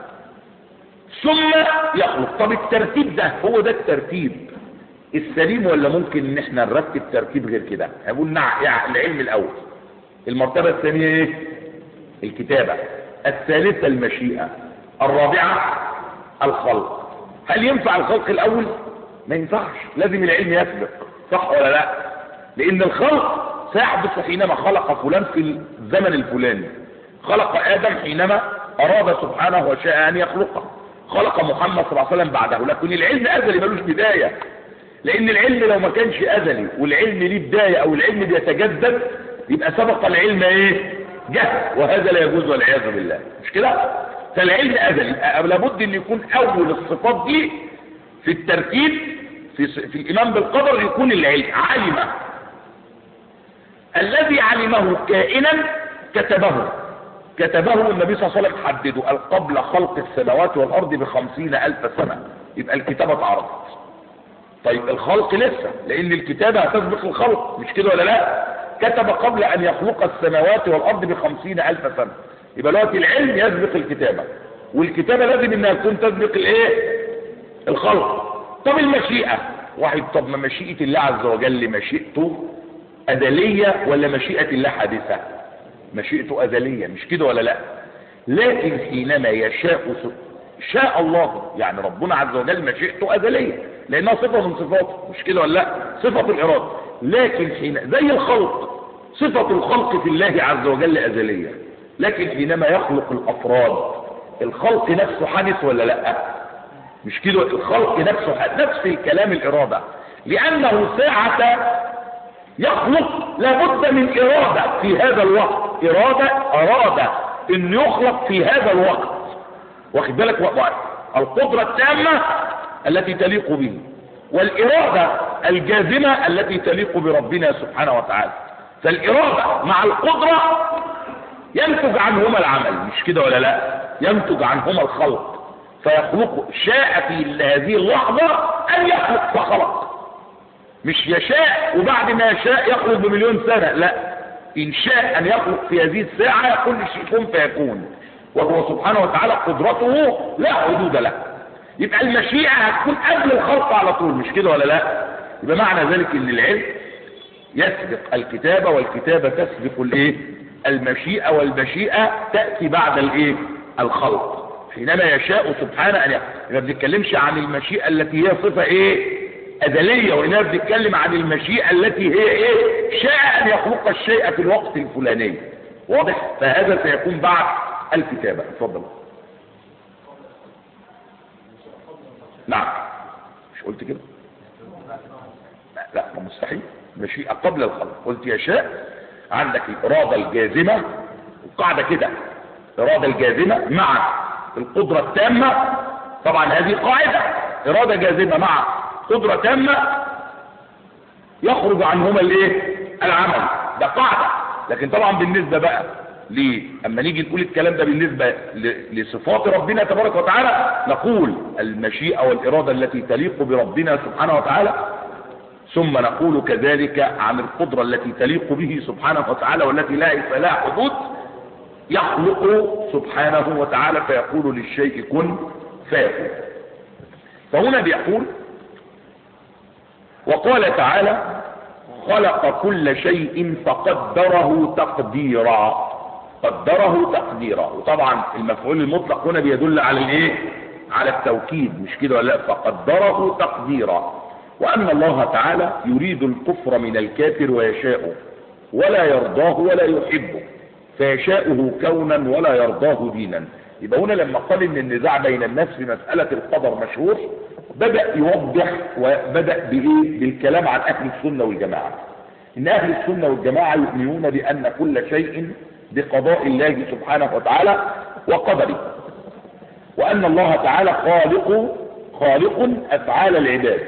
ثم يخلق طب الترتيب ده هو ده الترتيب السليم ولا ممكن ان احنا نرتب ترتيب غير كده هقول نع يعني العلم الاول المرتبة الثانية ايه الكتابة الثالثة المشيئة الرابعة الخلق هل ينفع الخلق الاول ما ينفعش لازم العلم يسبق صح ولا لا لان الخلق سيحدث حينما خلق فلان في الزمن الفلاني خلق ادم حينما اراد سبحانه وشاء ان يخلقه خلق محمد صلى الله عليه وسلم بعده لكن العلم ازلي ملوش بداية لان العلم لو ما كانش ازلي والعلم ليه بداية او العلم بيتجدد يبقى سبق العلم ايه جهل وهذا لا يجوز والعياذ بالله مش كده فالعلم ازلي لابد ان يكون اول الصفات دي في الترتيب في, في الإيمان بالقدر يكون العلم علم الذي علمه كائنا كتبه كتبه النبي صلى الله عليه وسلم حدده قال قبل خلق السماوات والأرض بخمسين ألف سنة يبقى الكتابة اتعرضت طيب الخلق لسه لأن الكتابة هتسبق الخلق مش كده ولا لا كتب قبل أن يخلق السماوات والأرض بخمسين ألف سنة يبقى دلوقتي العلم يسبق الكتابة والكتابة لازم انها تكون تسبق الايه الخلق طب المشيئة واحد طب ما مشيئة الله عز وجل مشيئته أزلية ولا مشيئة الله حادثة مشيئته أزلية مش كده ولا لا لكن حينما يشاء شاء الله يعني ربنا عز وجل مشيئته أزلية لأنها صفة من صفاته مش كده ولا لا صفة الإرادة لكن حين زي الخلق صفة الخلق في الله عز وجل أزلية لكن حينما يخلق الأفراد الخلق نفسه حادث ولا لا مش كده الخلق نفسه حادث نفس الكلام الإرادة لأنه ساعة يخلق لابد من إرادة في هذا الوقت إرادة أراد أن يخلق في هذا الوقت واخد بالك وقت القدرة التامة التي تليق به والإرادة الجازمة التي تليق بربنا سبحانه وتعالى فالإرادة مع القدرة ينتج عنهما العمل مش كده ولا لا ينتج عنهما الخلق فيخلق شاء في هذه اللحظة أن يخلق فخلق مش يشاء وبعد ما يشاء يخلق بمليون سنة لا إن شاء أن يخلق في هذه الساعة كل شيء كن فيكون وهو سبحانه وتعالى قدرته لا حدود له يبقى المشيئة هتكون قبل الخلق على طول مش كده ولا لا يبقى معنى ذلك ان العلم يسبق الكتابة والكتابة تسبق الايه المشيئة والمشيئة تأتي بعد الايه الخلق حينما يشاء سبحانه ان ما بنتكلمش عن المشيئة التي هي صفة ايه أزلية وإنما بنتكلم عن المشيئة التي هي ايه شاء أن يخلق الشيء في الوقت الفلاني واضح فهذا سيكون بعد الكتابة اتفضل نعم مش قلت كده لا, لا مستحيل مشيئة قبل الخلق قلت يشاء عندك الإرادة الجازمة القاعدة كده الإرادة الجازمة مع القدرة التامة طبعا هذه قاعدة إرادة جازمة مع قدرة تامة يخرج عنهما الايه العمل ده قاعدة لكن طبعا بالنسبة بقى ليه اما نيجي نقول الكلام ده بالنسبة لصفات ربنا تبارك وتعالى نقول المشيئة والإرادة التي تليق بربنا سبحانه وتعالى ثم نقول كذلك عن القدرة التي تليق به سبحانه وتعالى والتي لا لها حدود يخلق سبحانه وتعالى فيقول للشيء كن فيكون فهنا بيقول وقال تعالى خلق كل شيء فقدره تقديرا قدره تقديرا وطبعا المفعول المطلق هنا بيدل على الايه على التوكيد مش كده ولا لا فقدره تقديرا وان الله تعالى يريد الكفر من الكافر ويشاءه ولا يرضاه ولا يحبه فيشاءه كونا ولا يرضاه دينا يبقى هنا لما قال ان النزاع بين الناس في مسألة القدر مشهور بدأ يوضح وبدأ بايه بالكلام عن اهل السنة والجماعة ان اهل السنة والجماعة يؤمنون بان كل شيء بقضاء الله سبحانه وتعالى وقدره وان الله تعالى خالق خالق افعال العباد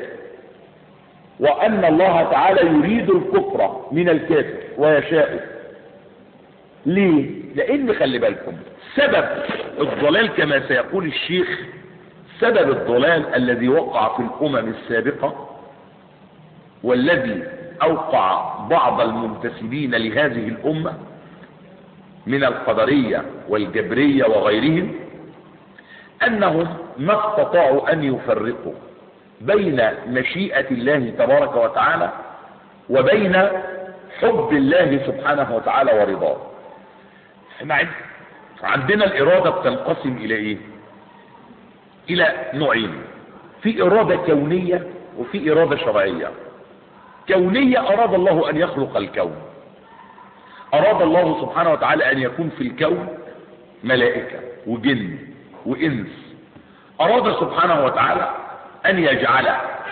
وان الله تعالى يريد الكفر من الكافر ويشاءه ليه لان خلي بالكم سبب الضلال كما سيقول الشيخ سبب الضلال الذي وقع في الامم السابقة والذي اوقع بعض المنتسبين لهذه الامة من القدرية والجبرية وغيرهم انهم ما استطاعوا ان يفرقوا بين مشيئة الله تبارك وتعالى وبين حب الله سبحانه وتعالى ورضاه احنا عندنا الارادة بتنقسم الى ايه الى نوعين في ارادة كونية وفي ارادة شرعية كونية اراد الله ان يخلق الكون اراد الله سبحانه وتعالى ان يكون في الكون ملائكة وجن وانس اراد سبحانه وتعالى ان يجعل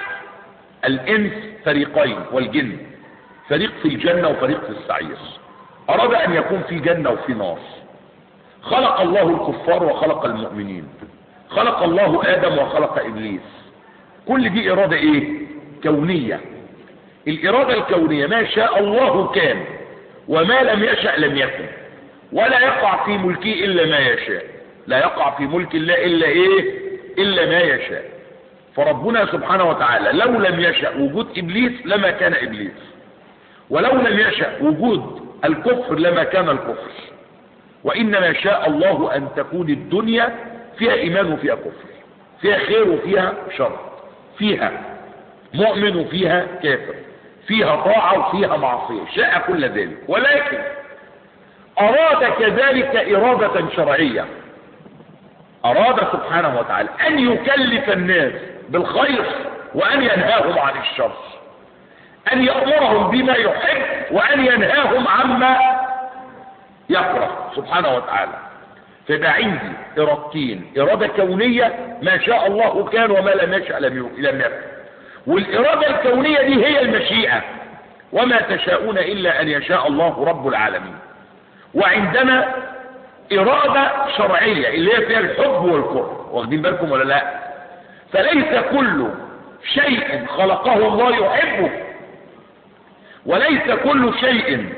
الانس فريقين والجن فريق في الجنة وفريق في السعير اراد ان يكون في جنة وفي نار خلق الله الكفار وخلق المؤمنين خلق الله ادم وخلق ابليس كل دي ارادة ايه كونية الإرادة الكونية ما شاء الله كان وما لم يشأ لم يكن ولا يقع في ملكه إلا ما يشاء لا يقع في ملك الله إلا إيه إلا ما يشاء فربنا سبحانه وتعالى لو لم يشأ وجود إبليس لما كان إبليس ولو لم يشأ وجود الكفر لما كان الكفر وإنما شاء الله أن تكون الدنيا فيها إيمان وفيها كفر فيها خير وفيها شر فيها مؤمن وفيها كافر فيها طاعة وفيها معصية شاء كل ذلك ولكن أراد كذلك إرادة شرعية أراد سبحانه وتعالى أن يكلف الناس بالخير وأن ينهاهم عن الشر أن يأمرهم بما يحب وأن ينهاهم عما يكره سبحانه وتعالى فده عندي إرادتين إرادة كونية ما شاء الله كان وما لم يشاء لم يكن والإرادة الكونية دي هي المشيئة وما تشاءون إلا أن يشاء الله رب العالمين وعندنا إرادة شرعية اللي هي فيها الحب والكره واخدين بالكم ولا لا فليس كل شيء خلقه الله يحبه وليس كل شيء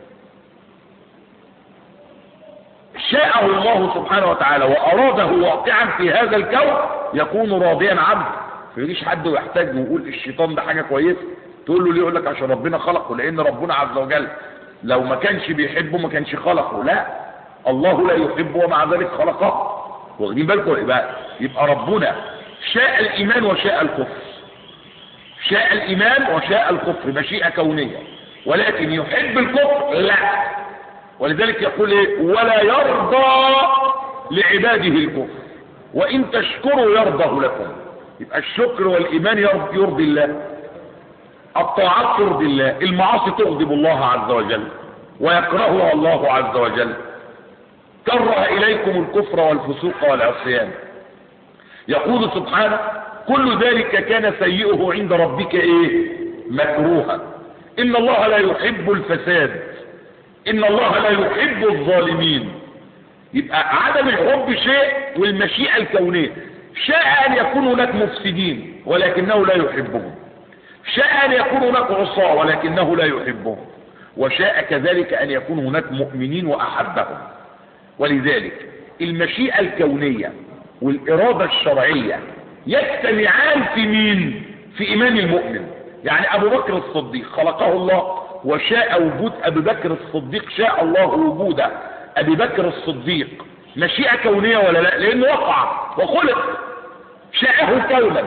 شاءه الله سبحانه وتعالى وأراده واقعا في هذا الكون يكون راضيا عنه ما يجيش حد ويحتاج ويقول الشيطان ده حاجة كويسة تقول له ليه يقول لك عشان ربنا خلقه لأن ربنا عز وجل لو ما كانش بيحبه ما كانش خلقه لا الله لا يحبه ومع ذلك خلقه واخدين بالكم يبقى يبقى ربنا شاء الإيمان وشاء الكفر شاء الإيمان وشاء الكفر مشيئة كونية ولكن يحب الكفر لا ولذلك يقول ايه ولا يرضى لعباده الكفر وإن تشكروا يرضه لكم يبقى الشكر والإيمان يرضي, يرضي الله الطاعات ترضي الله المعاصي تغضب الله عز وجل ويكرهها الله عز وجل كره إليكم الكفر والفسوق والعصيان يقول سبحانه كل ذلك كان سيئه عند ربك ايه مكروها ان الله لا يحب الفساد ان الله لا يحب الظالمين يبقى عدم الحب شيء والمشيئة الكونية شاء ان يكون هناك مفسدين ولكنه لا يحبهم شاء ان يكون هناك عصاة ولكنه لا يحبهم وشاء كذلك ان يكون هناك مؤمنين واحبهم ولذلك المشيئة الكونية والإرادة الشرعية يجتمعان في مين في إيمان المؤمن يعني أبو بكر الصديق خلقه الله وشاء وجود أبي بكر الصديق شاء الله وجود أبي بكر الصديق مشيئة كونية ولا لا لأنه وقع وخلق شاءه كونا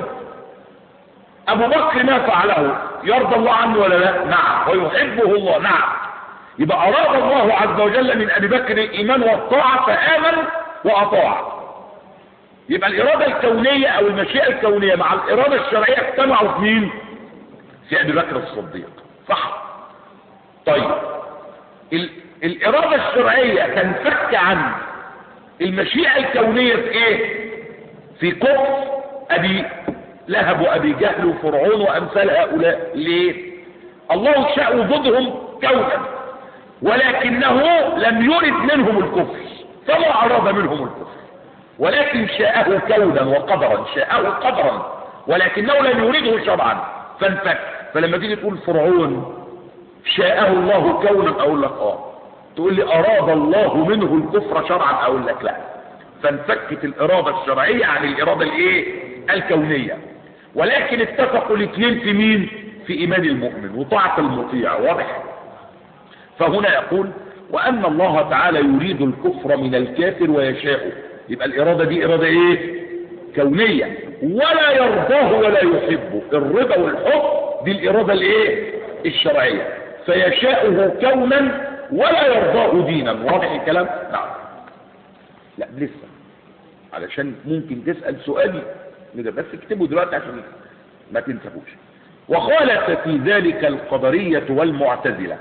أبو بكر ما فعله يرضى الله عنه ولا لا نعم ويحبه الله نعم يبقى أراد الله عز وجل من أبي بكر الإيمان والطاعة فآمن وأطاع يبقى الإرادة الكونية أو المشيئة الكونية مع الإرادة الشرعية اجتمعوا في مين؟ في أبي بكر الصديق صح طيب ال... الإرادة الشرعية تنفك عن المشيئة الكونية في إيه؟ في كفر أبي لهب وأبي جهل وفرعون وأمثال هؤلاء ليه؟ الله شاء وجودهم كونا ولكنه لم يرد منهم الكفر فما أراد منهم الكفر ولكن شاءه كونا وقدرا شاءه قدرا ولكنه لم يريده شرعا فانفك فلما تيجي تقول فرعون شاءه الله كونا اقول لك اه تقول لي اراد الله منه الكفر شرعا اقول لك لا فانفكت الاراده الشرعيه عن الاراده الايه الكونيه ولكن اتفقوا الاثنين في مين في ايمان المؤمن وطاعه المطيع واضح فهنا يقول وان الله تعالى يريد الكفر من الكافر ويشاءه يبقى الإرادة دي إرادة إيه كونية ولا يرضاه ولا يحبه الرضا والحب دي الإرادة الإيه الشرعية فيشاءه كونا ولا يرضاه دينا واضح الكلام نعم لا لسه علشان ممكن تسأل سؤال بس اكتبه دلوقتي عشان ما تنسبوش وخالف في ذلك القدرية والمعتزلة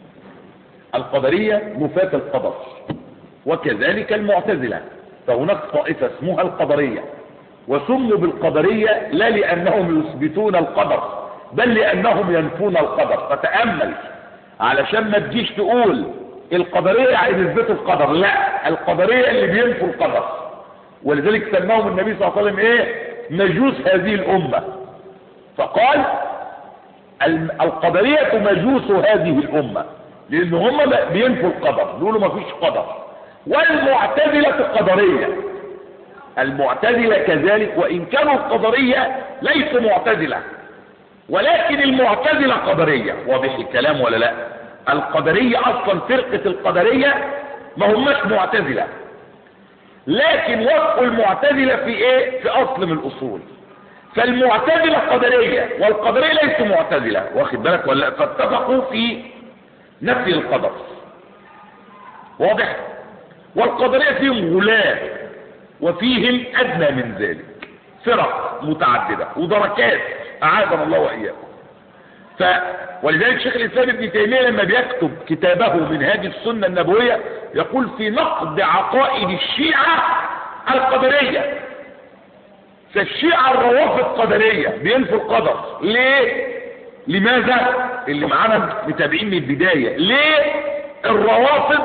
القدرية نفاة القدر وكذلك المعتزلة فهناك طائفة اسمها القدرية وسموا بالقدرية لا لأنهم يثبتون القدر بل لأنهم ينفون القدر فتأمل علشان ما تجيش تقول القدرية يعني يثبتوا القدر لا القدرية اللي بينفوا القدر ولذلك سماهم النبي صلى الله عليه وسلم ايه مجوس هذه الأمة فقال الم- القدرية مجوس هذه الأمة لأن هم بينفوا القدر بيقولوا ما فيش قدر والمعتزلة قدرية المعتزلة كذلك وإن كانوا القدرية ليسوا معتزلة ولكن المعتزلة قدرية واضح الكلام ولا لا القدرية أصلا فرقة القدرية ما هماش معتزلة لكن وفق المعتزلة في ايه في اصل من الاصول فالمعتزلة قدرية والقدرية ليسوا معتزلة واخد بالك ولا فاتفقوا في نفي القدر واضح والقدرية فيهم غلاة وفيهم ادنى من ذلك فرق متعددة ودركات اعاذنا الله واياكم ف ولذلك شيخ الاسلام ابن تيميه لما بيكتب كتابه من هذه السنه النبويه يقول في نقد عقائد الشيعه القدريه فالشيعه الروافض قدريه بينفوا القدر ليه لماذا اللي معانا متابعين من البدايه ليه الروافض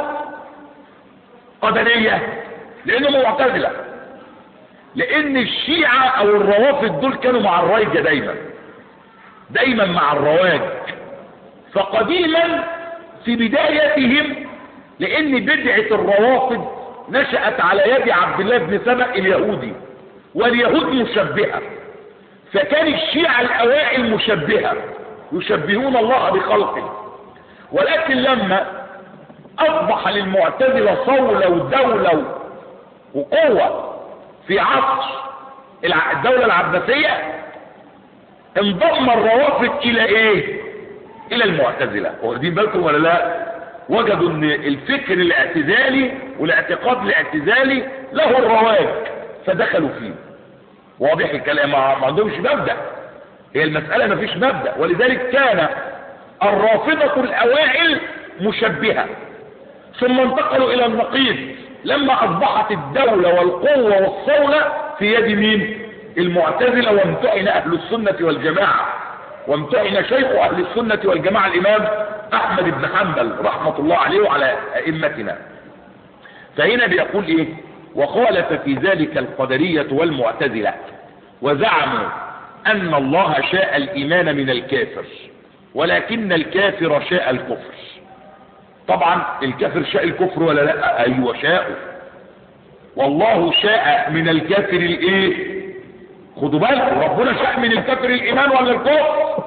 قدريه لانهم معتزله لان الشيعه او الروافض دول كانوا مع الرايجه دايما دايما مع الرواج فقديما في بدايتهم لان بدعة الروافض نشأت على يد عبد الله بن سبأ اليهودي واليهود مشبهة فكان الشيعة الاوائل مشبهة يشبهون الله بخلقه ولكن لما اصبح للمعتزلة صولة ودولة وقوة في عصر الدولة العباسية انضم الروافض الى ايه الى المعتزلة واخدين بالكم ولا لا وجدوا ان الفكر الاعتزالي والاعتقاد الاعتزالي له الرواج فدخلوا فيه واضح الكلام ما عندهمش مبدأ هي المسألة ما فيش مبدأ ولذلك كان الرافضة الاوائل مشبهة ثم انتقلوا الى النقيض لما اصبحت الدولة والقوة والصولة في يد مين المعتزلة وامتحن اهل السنة والجماعة وامتحن شيخ اهل السنة والجماعة الامام احمد بن حنبل رحمة الله عليه وعلى ائمتنا فهنا بيقول ايه وخالف في ذلك القدرية والمعتزلة وزعموا ان الله شاء الايمان من الكافر ولكن الكافر شاء الكفر طبعا الكافر شاء الكفر ولا لا ايوه شاء والله شاء من الكافر الايه خدوا بالكم ربنا شاء من الكافر الايمان ولا الكفر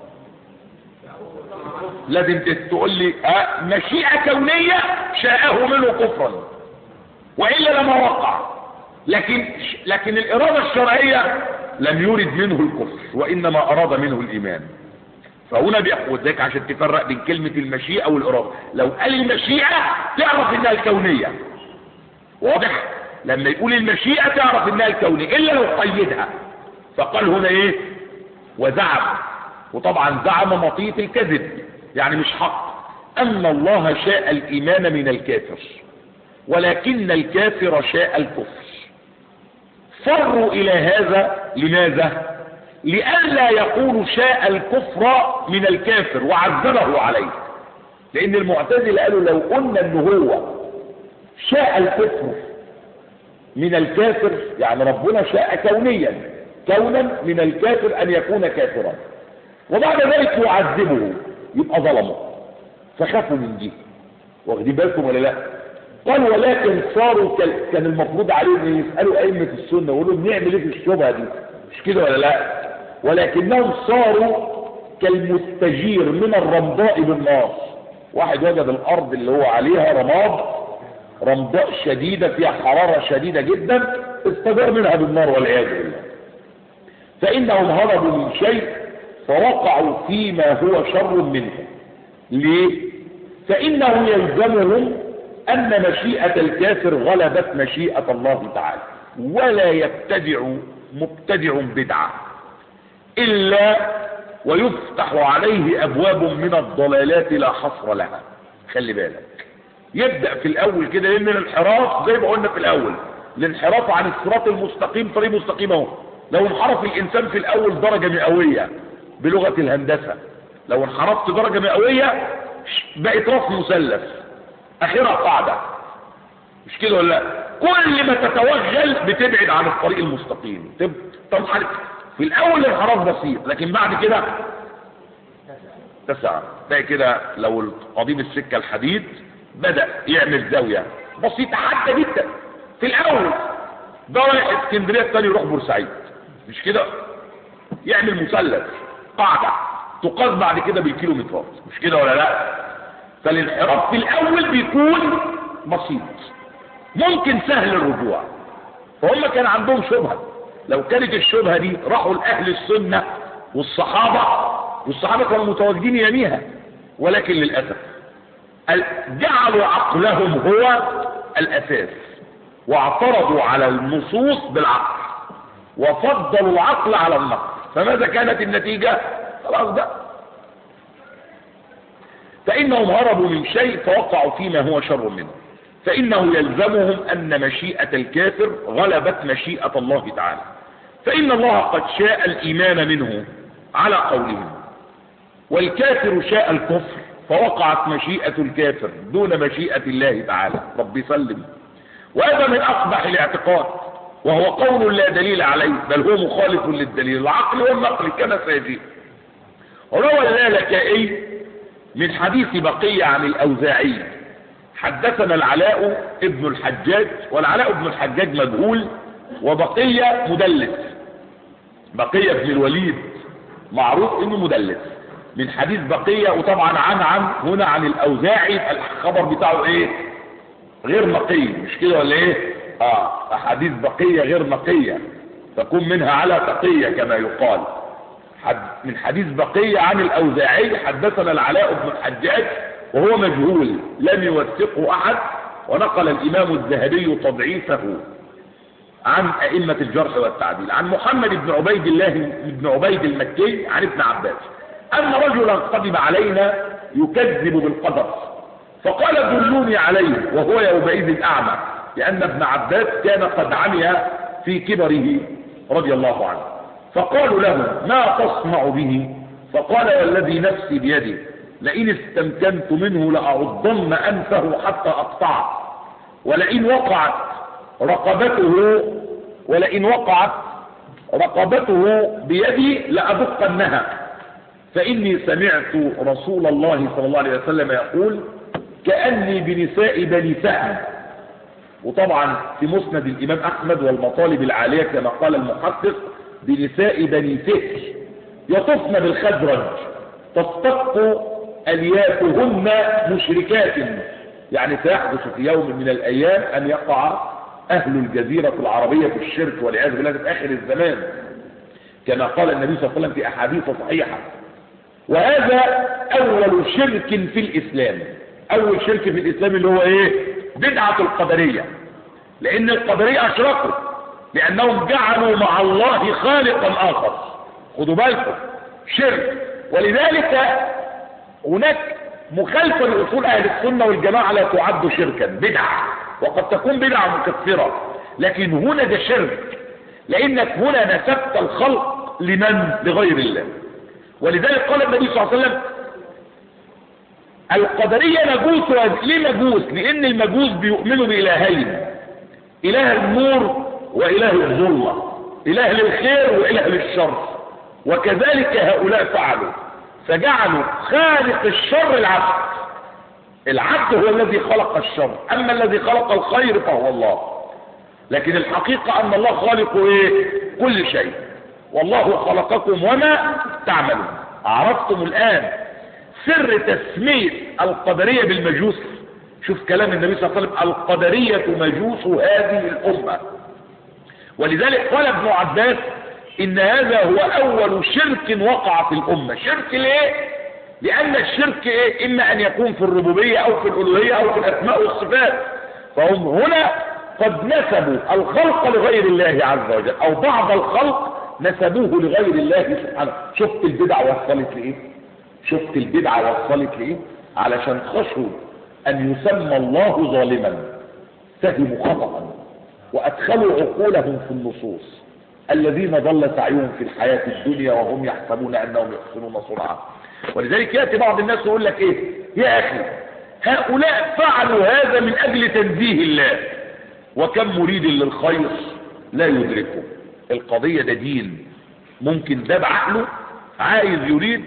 لازم تقول لي أه مشيئة كونية شاءه منه كفرا وإلا لما وقع لكن لكن الإرادة الشرعية لم يرد منه الكفر وإنما أراد منه الإيمان فهنا بيقول ذلك عشان تفرق بين كلمة المشيئة والإرادة لو قال المشيئة تعرف إنها الكونية واضح لما يقول المشيئة تعرف إنها الكونية إلا لو قيدها فقال هنا إيه وزعم وطبعا زعم مطية الكذب يعني مش حق أن الله شاء الإيمان من الكافر ولكن الكافر شاء الكفر فروا إلى هذا لماذا لئلا يقول شاء الكفر من الكافر وعذبه عليه لأن المعتزلة قالوا لو قلنا أنه هو شاء الكفر من الكافر يعني ربنا شاء كونيا كونا من الكافر أن يكون كافرا وبعد ذلك يعذبه يبقى ظلمه فخافوا من دي واخدين بالكم ولا لا قال ولكن صاروا كال... كان المفروض عليهم يسالوا ائمه السنه ويقولوا بنعمل ايه في الشبهه دي مش كده ولا لا ولكنهم صاروا كالمستجير من الرمضاء بالنار واحد وجد الارض اللي هو عليها رماد رمضاء شديده فيها حراره شديده جدا استجار منها بالنار والعياذ بالله فانهم هربوا من شيء فوقعوا فيما هو شر منه ليه فانه يلزمهم ان مشيئة الكافر غلبت مشيئة الله تعالى ولا يبتدع مبتدع بدعة الا ويفتح عليه ابواب من الضلالات لا حصر لها خلي بالك يبدأ في الاول كده لان الانحراف زي ما قلنا في الاول الانحراف عن الصراط المستقيم طريق مستقيم اهو لو انحرف الانسان في الاول درجة مئوية بلغة الهندسة لو انحرفت درجة مئوية بقت راس مثلث اخرها قاعدة مش كده ولا لا كل ما تتوغل بتبعد عن الطريق المستقيم تنحرف في الاول الانحراف بسيط لكن بعد كده اتسع تلاقي كده لو قضيب السكة الحديد بدأ يعمل زاوية بسيطة حتى جدا في الأول ده رايح اسكندرية الثاني يروح بورسعيد مش كده يعمل مثلث قاعدة تقاس بعد كده بالكيلومترات مش كده ولا لا فالانحراف في الأول بيكون بسيط ممكن سهل الرجوع فهم كان عندهم شبهة لو كانت الشبهة دي راحوا لأهل السنة والصحابة والصحابة كانوا متواجدين يميها ولكن للأسف جعلوا عقلهم هو الأساس واعترضوا على النصوص بالعقل وفضلوا العقل على النقل فماذا كانت النتيجة خلاص ده فإنهم هربوا من شيء فوقعوا فيما هو شر منه فإنه يلزمهم أن مشيئة الكافر غلبت مشيئة الله تعالى فإن الله قد شاء الإيمان منه على قولهم والكافر شاء الكفر فوقعت مشيئة الكافر دون مشيئة الله تعالى رب سلم وهذا من أقبح الاعتقاد وهو قول لا دليل عليه بل هو مخالف للدليل العقل والنقل كما سيجيء روى اللالكائي من حديث بقية عن الأوزاعي حدثنا العلاء ابن الحجاج والعلاء ابن الحجاج مجهول وبقية مدلس بقية ابن الوليد معروف انه مدلس من حديث بقية وطبعا عن عن هنا عن الاوزاعي الخبر بتاعه ايه غير نقي مش كده ولا ايه اه احاديث بقية غير نقية تكون منها على تقية كما يقال حد من حديث بقية عن الاوزاعي حدثنا العلاء بن الحجاج وهو مجهول لم يوثقه احد ونقل الامام الذهبي تضعيفه عن ائمة الجرح والتعديل عن محمد بن عبيد الله بن عبيد المكي عن ابن عباس ان رجلا قدم علينا يكذب بالقدر فقال دلوني عليه وهو يومئذ اعمى لان ابن عباس كان قد عمي في كبره رضي الله عنه فقالوا له ما تصنع به فقال والذي نفسي بيده لئن استمكنت منه لأعضن أنفه حتى أقطعه ولئن وقعت رقبته ولئن وقعت رقبته بيدي لأدقنها فإني سمعت رسول الله صلى الله عليه وسلم يقول كأني بنساء بني سهم وطبعا في مسند الإمام أحمد والمطالب العالية كما قال المحقق بنساء بني فهر يطفن بالخزرج تصطق أليافهن مشركات يعني سيحدث في يوم من الأيام أن يقع أهل الجزيرة العربية في الشرك والعياذ بالله في آخر الزمان كما قال النبي صلى الله عليه وسلم في أحاديث صحيحة وهذا أول شرك في الإسلام أول شرك في الإسلام اللي هو إيه بدعة القدرية لأن القدرية أشركوا لأنهم جعلوا مع الله خالقا آخر خدوا بالكم شرك ولذلك هناك مخالفة لأصول أهل السنة والجماعة لا تعد شركا بدعة وقد تكون بدعة مكفرة لكن هنا ده شرك لأنك هنا نسبت الخلق لمن لغير الله ولذلك قال النبي صلى الله عليه وسلم القدرية مجوس ليه مجوس لأن المجوس بيؤمنوا بإلهين إله النور وإله الظلمة إله للخير وإله للشر وكذلك هؤلاء فعلوا فجعلوا خالق الشر العبد العبد هو الذي خلق الشر اما الذي خلق الخير فهو الله لكن الحقيقة ان الله خالق ايه كل شيء والله خلقكم وما تعملون عرفتم الان سر تسمية القدرية بالمجوس شوف كلام النبي صلى الله عليه وسلم القدرية مجوس هذه الامة ولذلك قال ابن عباس ان هذا هو اول شرك وقع في الامة شرك ليه لان الشرك ايه اما ان يكون في الربوبية او في الالوهية او في الاسماء والصفات فهم هنا قد نسبوا الخلق لغير الله عز وجل او بعض الخلق نسبوه لغير الله سبحانه شفت البدعة وصلت لايه شفت البدعة وصلت لايه علشان خشوا ان يسمى الله ظالما فهموا خطأ وادخلوا عقولهم في النصوص الذين ضل سعيهم في الحياة الدنيا وهم يحسبون انهم يحسنون صنعا ولذلك يأتي بعض الناس يقول لك ايه يا اخي هؤلاء فعلوا هذا من اجل تنزيه الله وكم مريد للخير لا يدركه القضية ده دين ممكن ده بعقله عايز يريد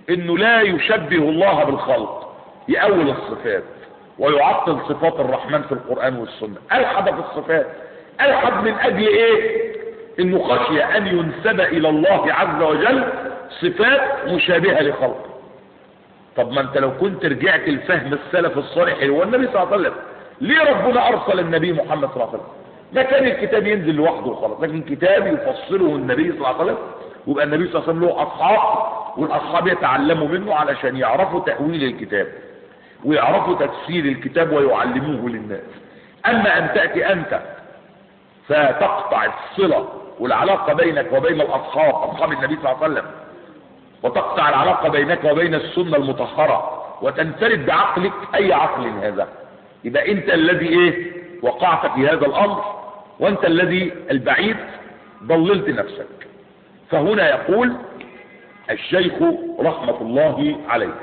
انه لا يشبه الله بالخلق يأول الصفات ويعطل صفات الرحمن في القرآن والسنة ألحد في الصفات ألحد من أجل إيه إنه خشي أن ينسب إلى الله عز وجل صفات مشابهة لخلقه طب ما انت لو كنت رجعت لفهم السلف الصالح هو النبي صلى الله عليه وسلم ليه ربنا ارسل النبي محمد صلى الله عليه وسلم ما كان الكتاب ينزل لوحده وخلاص لكن كتاب يفصله النبي صلى الله عليه وسلم ويبقى النبي صلى الله عليه وسلم له اصحاب والاصحاب يتعلموا منه علشان يعرفوا تاويل الكتاب ويعرفوا تفسير الكتاب ويعلموه للناس اما ان تاتي انت فتقطع الصله والعلاقه بينك وبين الاصحاب اصحاب النبي صلى الله عليه وسلم وتقطع العلاقة بينك وبين السنة المطهرة وتنفرد بعقلك أي عقل هذا يبقى أنت الذي إيه وقعت في هذا الأمر وأنت الذي البعيد ضللت نفسك فهنا يقول الشيخ رحمة الله عليه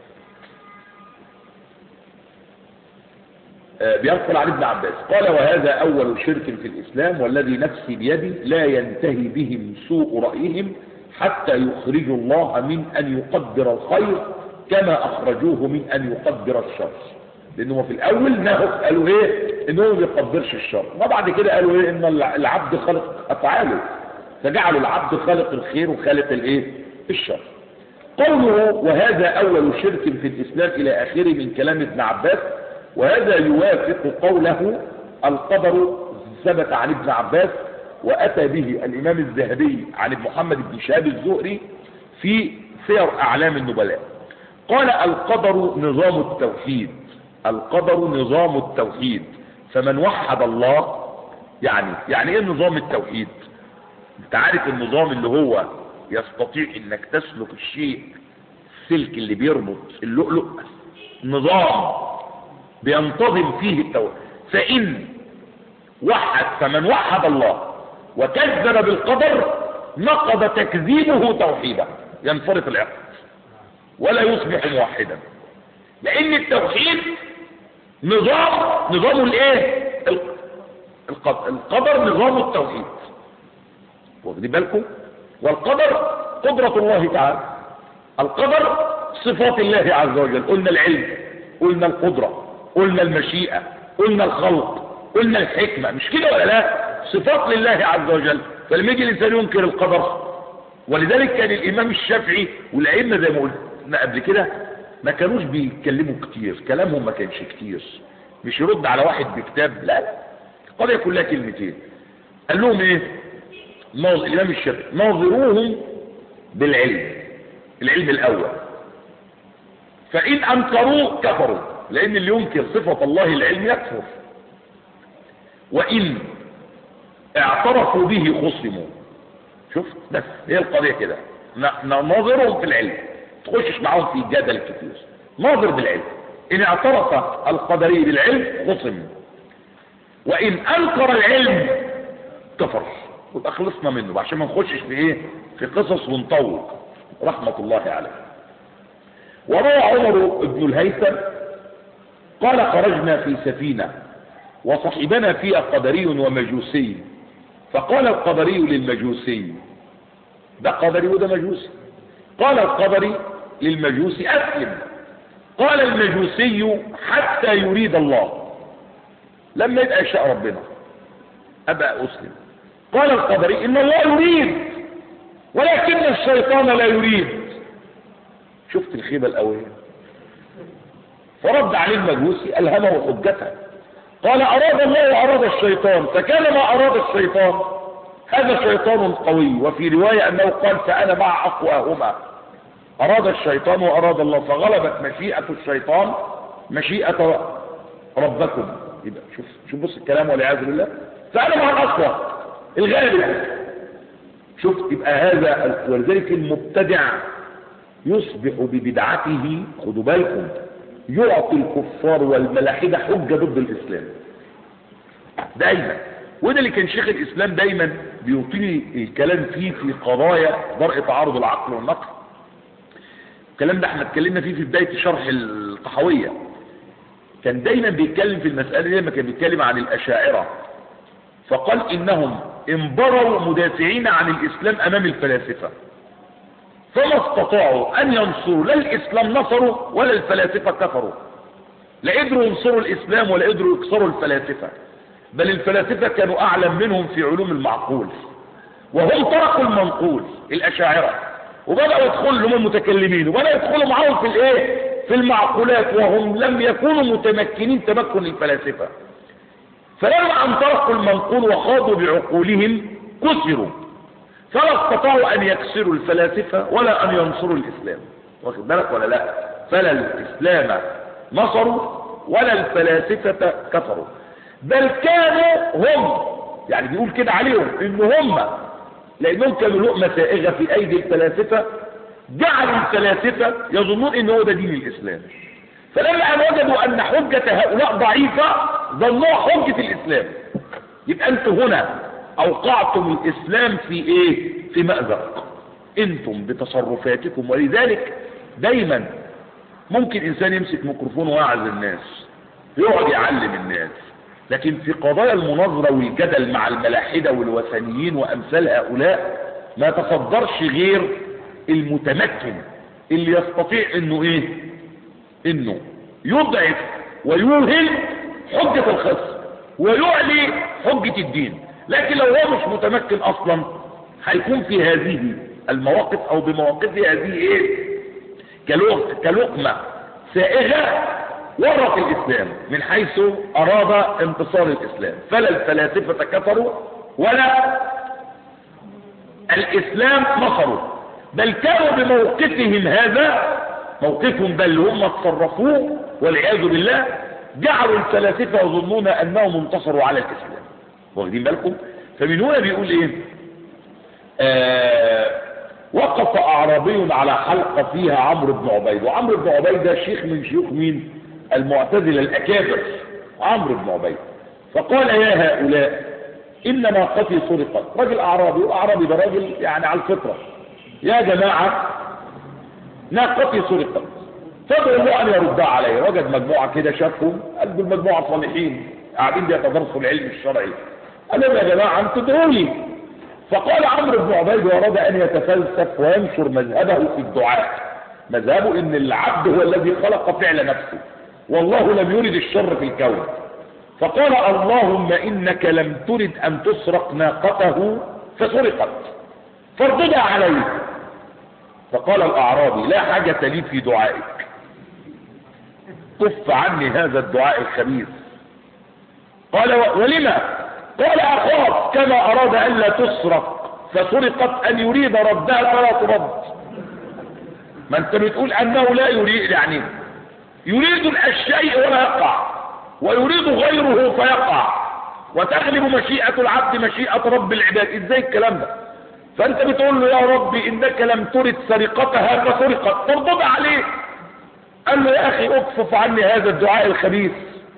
بينقل عن ابن عباس قال وهذا أول شرك في الإسلام والذي نفسي بيدي لا ينتهي بهم سوء رأيهم حتى يخرجوا الله من أن يقدر الخير كما أخرجوه من أن يقدر الشر لأنه في الأول نهوا قالوا إيه إنه ما بيقدرش الشر وبعد كده قالوا إيه إن العبد خلق أفعاله فجعلوا العبد خالق الخير وخالق الإيه الشر قوله وهذا أول شرك في الإسلام إلى آخره من كلام ابن عباس وهذا يوافق قوله القدر ثبت عن ابن عباس وأتى به الإمام الذهبي عن محمد بن شهاب الزهري في سير أعلام النبلاء قال القدر نظام التوحيد القدر نظام التوحيد فمن وحد الله يعني يعني ايه نظام التوحيد انت عارف النظام اللي هو يستطيع انك تسلك الشيء السلك اللي بيربط اللؤلؤ نظام بينتظم فيه التوحيد فإن وحد فمن وحد الله وكذب بالقدر نقض تكذيبه توحيدا ينفرط العقد ولا يصبح موحدا لان التوحيد نظام نظام الايه القدر نظام التوحيد واخدين بالكم والقدر قدرة الله تعالى القدر صفات الله عز وجل قلنا العلم قلنا القدرة قلنا المشيئة قلنا الخلق قلنا الحكمة مش كده ولا لا صفات لله عز وجل فلما يجي الانسان ينكر القدر ولذلك كان الامام الشافعي والائمه زي ما قلنا قبل كده ما كانوش بيتكلموا كتير كلامهم ما كانش كتير مش يرد على واحد بكتاب لا القضيه كلها كلمتين قال لهم ايه ناظر الامام الشافعي ناظروهم بالعلم العلم الاول فان انكروه كفروا لان اللي ينكر صفه الله العلم يكفر وان اعترفوا به خصموا شفت بس هي القضية كده ناظرهم في العلم تخشش معهم في جدل كتير ناظر بالعلم ان اعترف القدري بالعلم خصم وان انكر العلم كفر يبقى خلصنا منه عشان ما نخشش في ايه في قصص ونطول رحمة الله عليه وروى عمر بن الهيثم قال خرجنا في سفينة وصحبنا فيها قدري ومجوسي فقال القدري للمجوسي ده قدري وده مجوسي قال القدري للمجوسي أسلم قال المجوسي حتى يريد الله لما يبقى يشاء ربنا أبقى أسلم قال القدري إن الله يريد ولكن الشيطان لا يريد شفت الخيبة الأولية فرد عليه المجوسي ألهمه حجته قال أراد الله وأراد الشيطان فكان ما أراد الشيطان هذا شيطان قوي وفي رواية أنه قال فأنا مع أقواهما أراد الشيطان وأراد الله فغلبت مشيئة الشيطان مشيئة ربكم يبقى شوف شوف بص الكلام والعياذ بالله فأنا مع الأقوى الغالب شوف يبقى هذا ولذلك المبتدع يصبح ببدعته خدوا بالكم يعطي الكفار والملاحدة حجة ضد الإسلام دايما وده اللي كان شيخ الإسلام دايما بيعطيني الكلام فيه في قضايا درء تعارض العقل والنقل الكلام ده احنا اتكلمنا فيه في بداية شرح الطحوية كان دايما بيتكلم في المسألة دي لما كان بيتكلم عن الأشاعرة فقال إنهم انبروا مدافعين عن الإسلام أمام الفلاسفة فما استطاعوا ان ينصروا لا الاسلام نصروا ولا الفلاسفة كفروا لا قدروا ينصروا الاسلام ولا قدروا يكسروا الفلاسفة بل الفلاسفة كانوا اعلم منهم في علوم المعقول وهم تركوا المنقول الاشاعرة وبدأوا يدخلوا هم المتكلمين وبدأوا يدخلوا معاهم في الايه في المعقولات وهم لم يكونوا متمكنين تمكن الفلاسفة فلما ان تركوا المنقول وخاضوا بعقولهم كسروا فلا استطاعوا ان يكسروا الفلاسفة ولا ان ينصروا الاسلام واخد بالك ولا لا فلا الاسلام نصروا ولا الفلاسفة كفروا بل كانوا هم يعني بيقول كده عليهم ان هم لانهم كانوا لقمة سائغة في ايدي الفلاسفة جعلوا الفلاسفة يظنون ان هو ده دين الاسلام فلما ان وجدوا ان حجة هؤلاء ضعيفة ظنوها حجة الاسلام يبقى انتوا هنا اوقعتم الاسلام في ايه في مأزق انتم بتصرفاتكم ولذلك دايما ممكن انسان يمسك ميكروفون ويعظ الناس يقعد يعلم الناس لكن في قضايا المناظرة والجدل مع الملاحدة والوثنيين وامثال هؤلاء ما يتصدرش غير المتمكن اللي يستطيع انه ايه انه يضعف ويوهن حجة الخصم ويعلي حجة الدين لكن لو هو مش متمكن اصلا هيكون في هذه المواقف او بمواقفه هذه ايه كلقمة سائغة ورط الاسلام من حيث اراد انتصار الاسلام فلا الفلاسفة كفروا ولا الاسلام نصروا بل كانوا بموقفهم هذا موقفهم بل هم تصرفوه والعياذ بالله جعلوا الفلاسفة يظنون انهم انتصروا على الاسلام واخدين بالكم فمن هنا بيقول ايه آه وقف اعرابي على حلقة فيها عمرو بن عبيد وعمرو بن عبيد ده شيخ من شيوخ مين المعتزلة الاكابر عمرو بن عبيد فقال يا هؤلاء ان ناقتي سرقت راجل اعرابي واعرابي ده راجل يعني على الفطرة يا جماعة ناقتي سرقت فادعوا الله ان يردها علي وجد مجموعة كده شافهم قال دول مجموعة صالحين قاعدين بيتدرسوا العلم الشرعي قال لهم يا جماعة انتوا ادعوا لي فقال عمرو بن عبيد واراد ان يتفلسف وينشر مذهبه في الدعاء مذهبه ان العبد هو الذي خلق فعل نفسه والله لم يرد الشر في الكون فقال اللهم انك لم ترد ان تسرق ناقته فسرقت فارددها عليه فقال الاعرابي لا حاجة لي في دعائك كف عني هذا الدعاء الخبيث قال ولما قال اخاف كما اراد ان لا تسرق فسرقت ان يريد ردها فلا ترد ما انت بتقول انه لا يريد يعني يريد الاشياء ولا يقع ويريد غيره فيقع وتغلب مشيئة العبد مشيئة رب العباد ازاي الكلام ده فانت بتقول له يا ربي انك لم ترد سرقتها فسرقت تردد عليه قال له يا اخي اكفف عني هذا الدعاء الخبيث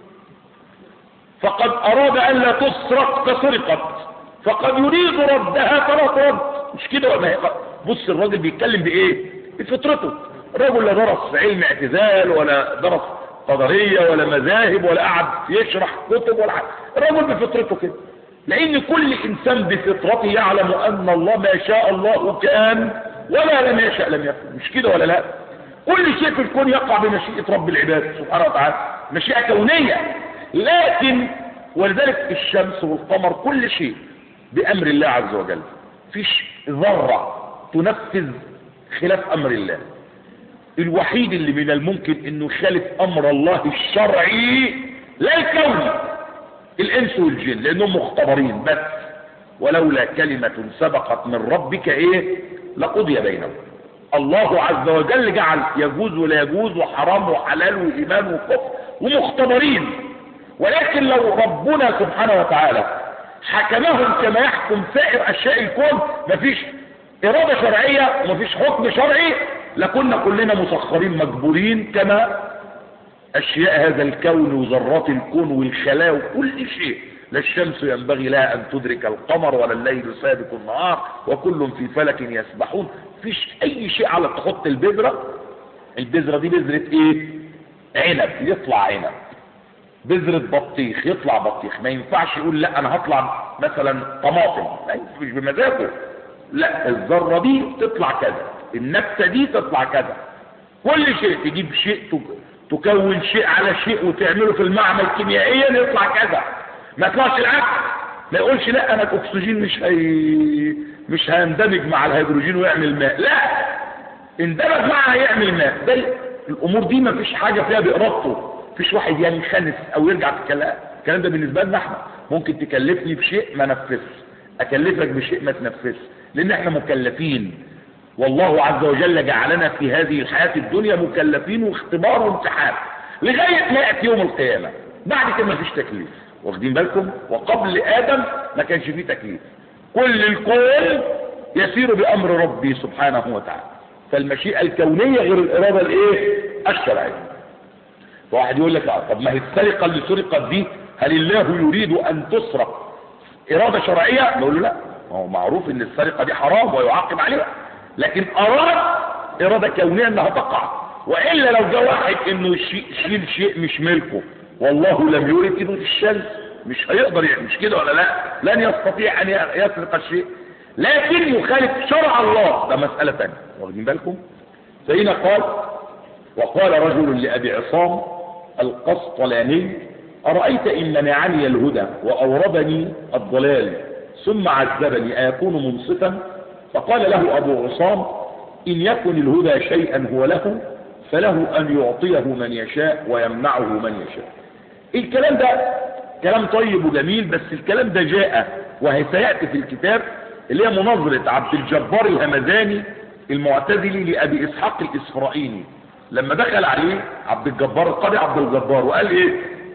فقد اراد ان لا تسرق فسرقت فقد يريد ردها فلا ترد مش كده ولا بص الراجل بيتكلم بايه بفطرته الراجل لا درس علم اعتزال ولا درس قدرية ولا مذاهب ولا قعد يشرح كتب ولا حاجة الراجل بفطرته كده لان كل انسان بفطرته يعلم ان الله ما شاء الله كان ولا لم يشاء لم يكن مش كده ولا لا كل شيء في الكون يقع بمشيئة رب العباد سبحانه وتعالى مشيئة كونية لكن ولذلك الشمس والقمر كل شيء بأمر الله عز وجل فيش ذرة تنفذ خلاف أمر الله الوحيد اللي من الممكن انه يخالف امر الله الشرعي لا الكوني الانس والجن لانهم مختبرين بس ولولا كلمة سبقت من ربك ايه لقضي بينهم الله عز وجل جعل يجوز ولا يجوز وحرام وحلال وإيمان وكفر ومختبرين ولكن لو ربنا سبحانه وتعالى حكمهم كما يحكم سائر أشياء الكون مفيش إرادة شرعية ومفيش حكم شرعي لكنا كلنا مسخرين مجبورين كما أشياء هذا الكون وذرات الكون والخلاء وكل شيء لا الشمس ينبغي لها أن تدرك القمر ولا الليل سابق النهار وكل في فلك يسبحون فيش أي شيء على تحط البذرة البذرة دي بذرة إيه عنب يطلع عنب بذرة بطيخ يطلع بطيخ ما ينفعش يقول لا أنا هطلع مثلا طماطم مش بمزاجه لا الذرة دي تطلع كذا النبتة دي تطلع كذا كل شيء تجيب شيء تك- تكون شيء على شيء وتعمله في المعمل كيميائيا يطلع كذا ما يطلعش العكس ما يقولش لا انا الاكسجين مش هي مش هيندمج مع الهيدروجين ويعمل ماء لا اندمج معها يعمل ماء ده الامور دي ما فيش حاجه فيها بارادته فيش واحد ينخنس او يرجع في الكلام الكلام ده بالنسبه لنا احنا ممكن تكلفني بشيء ما نفذش اكلفك بشيء ما تنفذش لان احنا مكلفين والله عز وجل جعلنا في هذه الحياه الدنيا مكلفين واختبار وامتحان لغايه ما ياتي يوم القيامه بعد كده ما فيش تكليف واخدين بالكم وقبل ادم ما كانش فيه تكليف كل الكون يسير بامر ربي سبحانه وتعالى فالمشيئه الكونيه غير الاراده الايه الشرعيه فواحد يقول لك آه، طب ما هي السرقه اللي سرقت دي هل الله يريد ان تسرق اراده شرعيه نقول له لا ما هو معروف ان السرقه دي حرام ويعاقب عليها لكن اراد اراده كونيه انها تقع والا لو جاء واحد انه يشي- يشيل شيء مش ملكه والله لم يرد ايده في الشمس مش هيقدر يعني مش كده ولا لا لن يستطيع ان يسرق الشيء لكن يخالف شرع الله ده مساله ثانيه واخدين بالكم سيدنا قال وقال رجل لأبي عصام القسطلاني أرأيت إن منعني الهدى وأوردني الضلال ثم عذبني أيكون منصفا فقال له أبو عصام إن يكن الهدى شيئا هو له فله أن يعطيه من يشاء ويمنعه من يشاء الكلام ده كلام طيب وجميل بس الكلام ده جاء وهي سيأتي في الكتاب اللي هي مناظرة عبد الجبار الهمداني المعتزلي لأبي إسحاق الإسرائيلي لما دخل عليه عبد الجبار القاضي عبد الجبار وقال ايه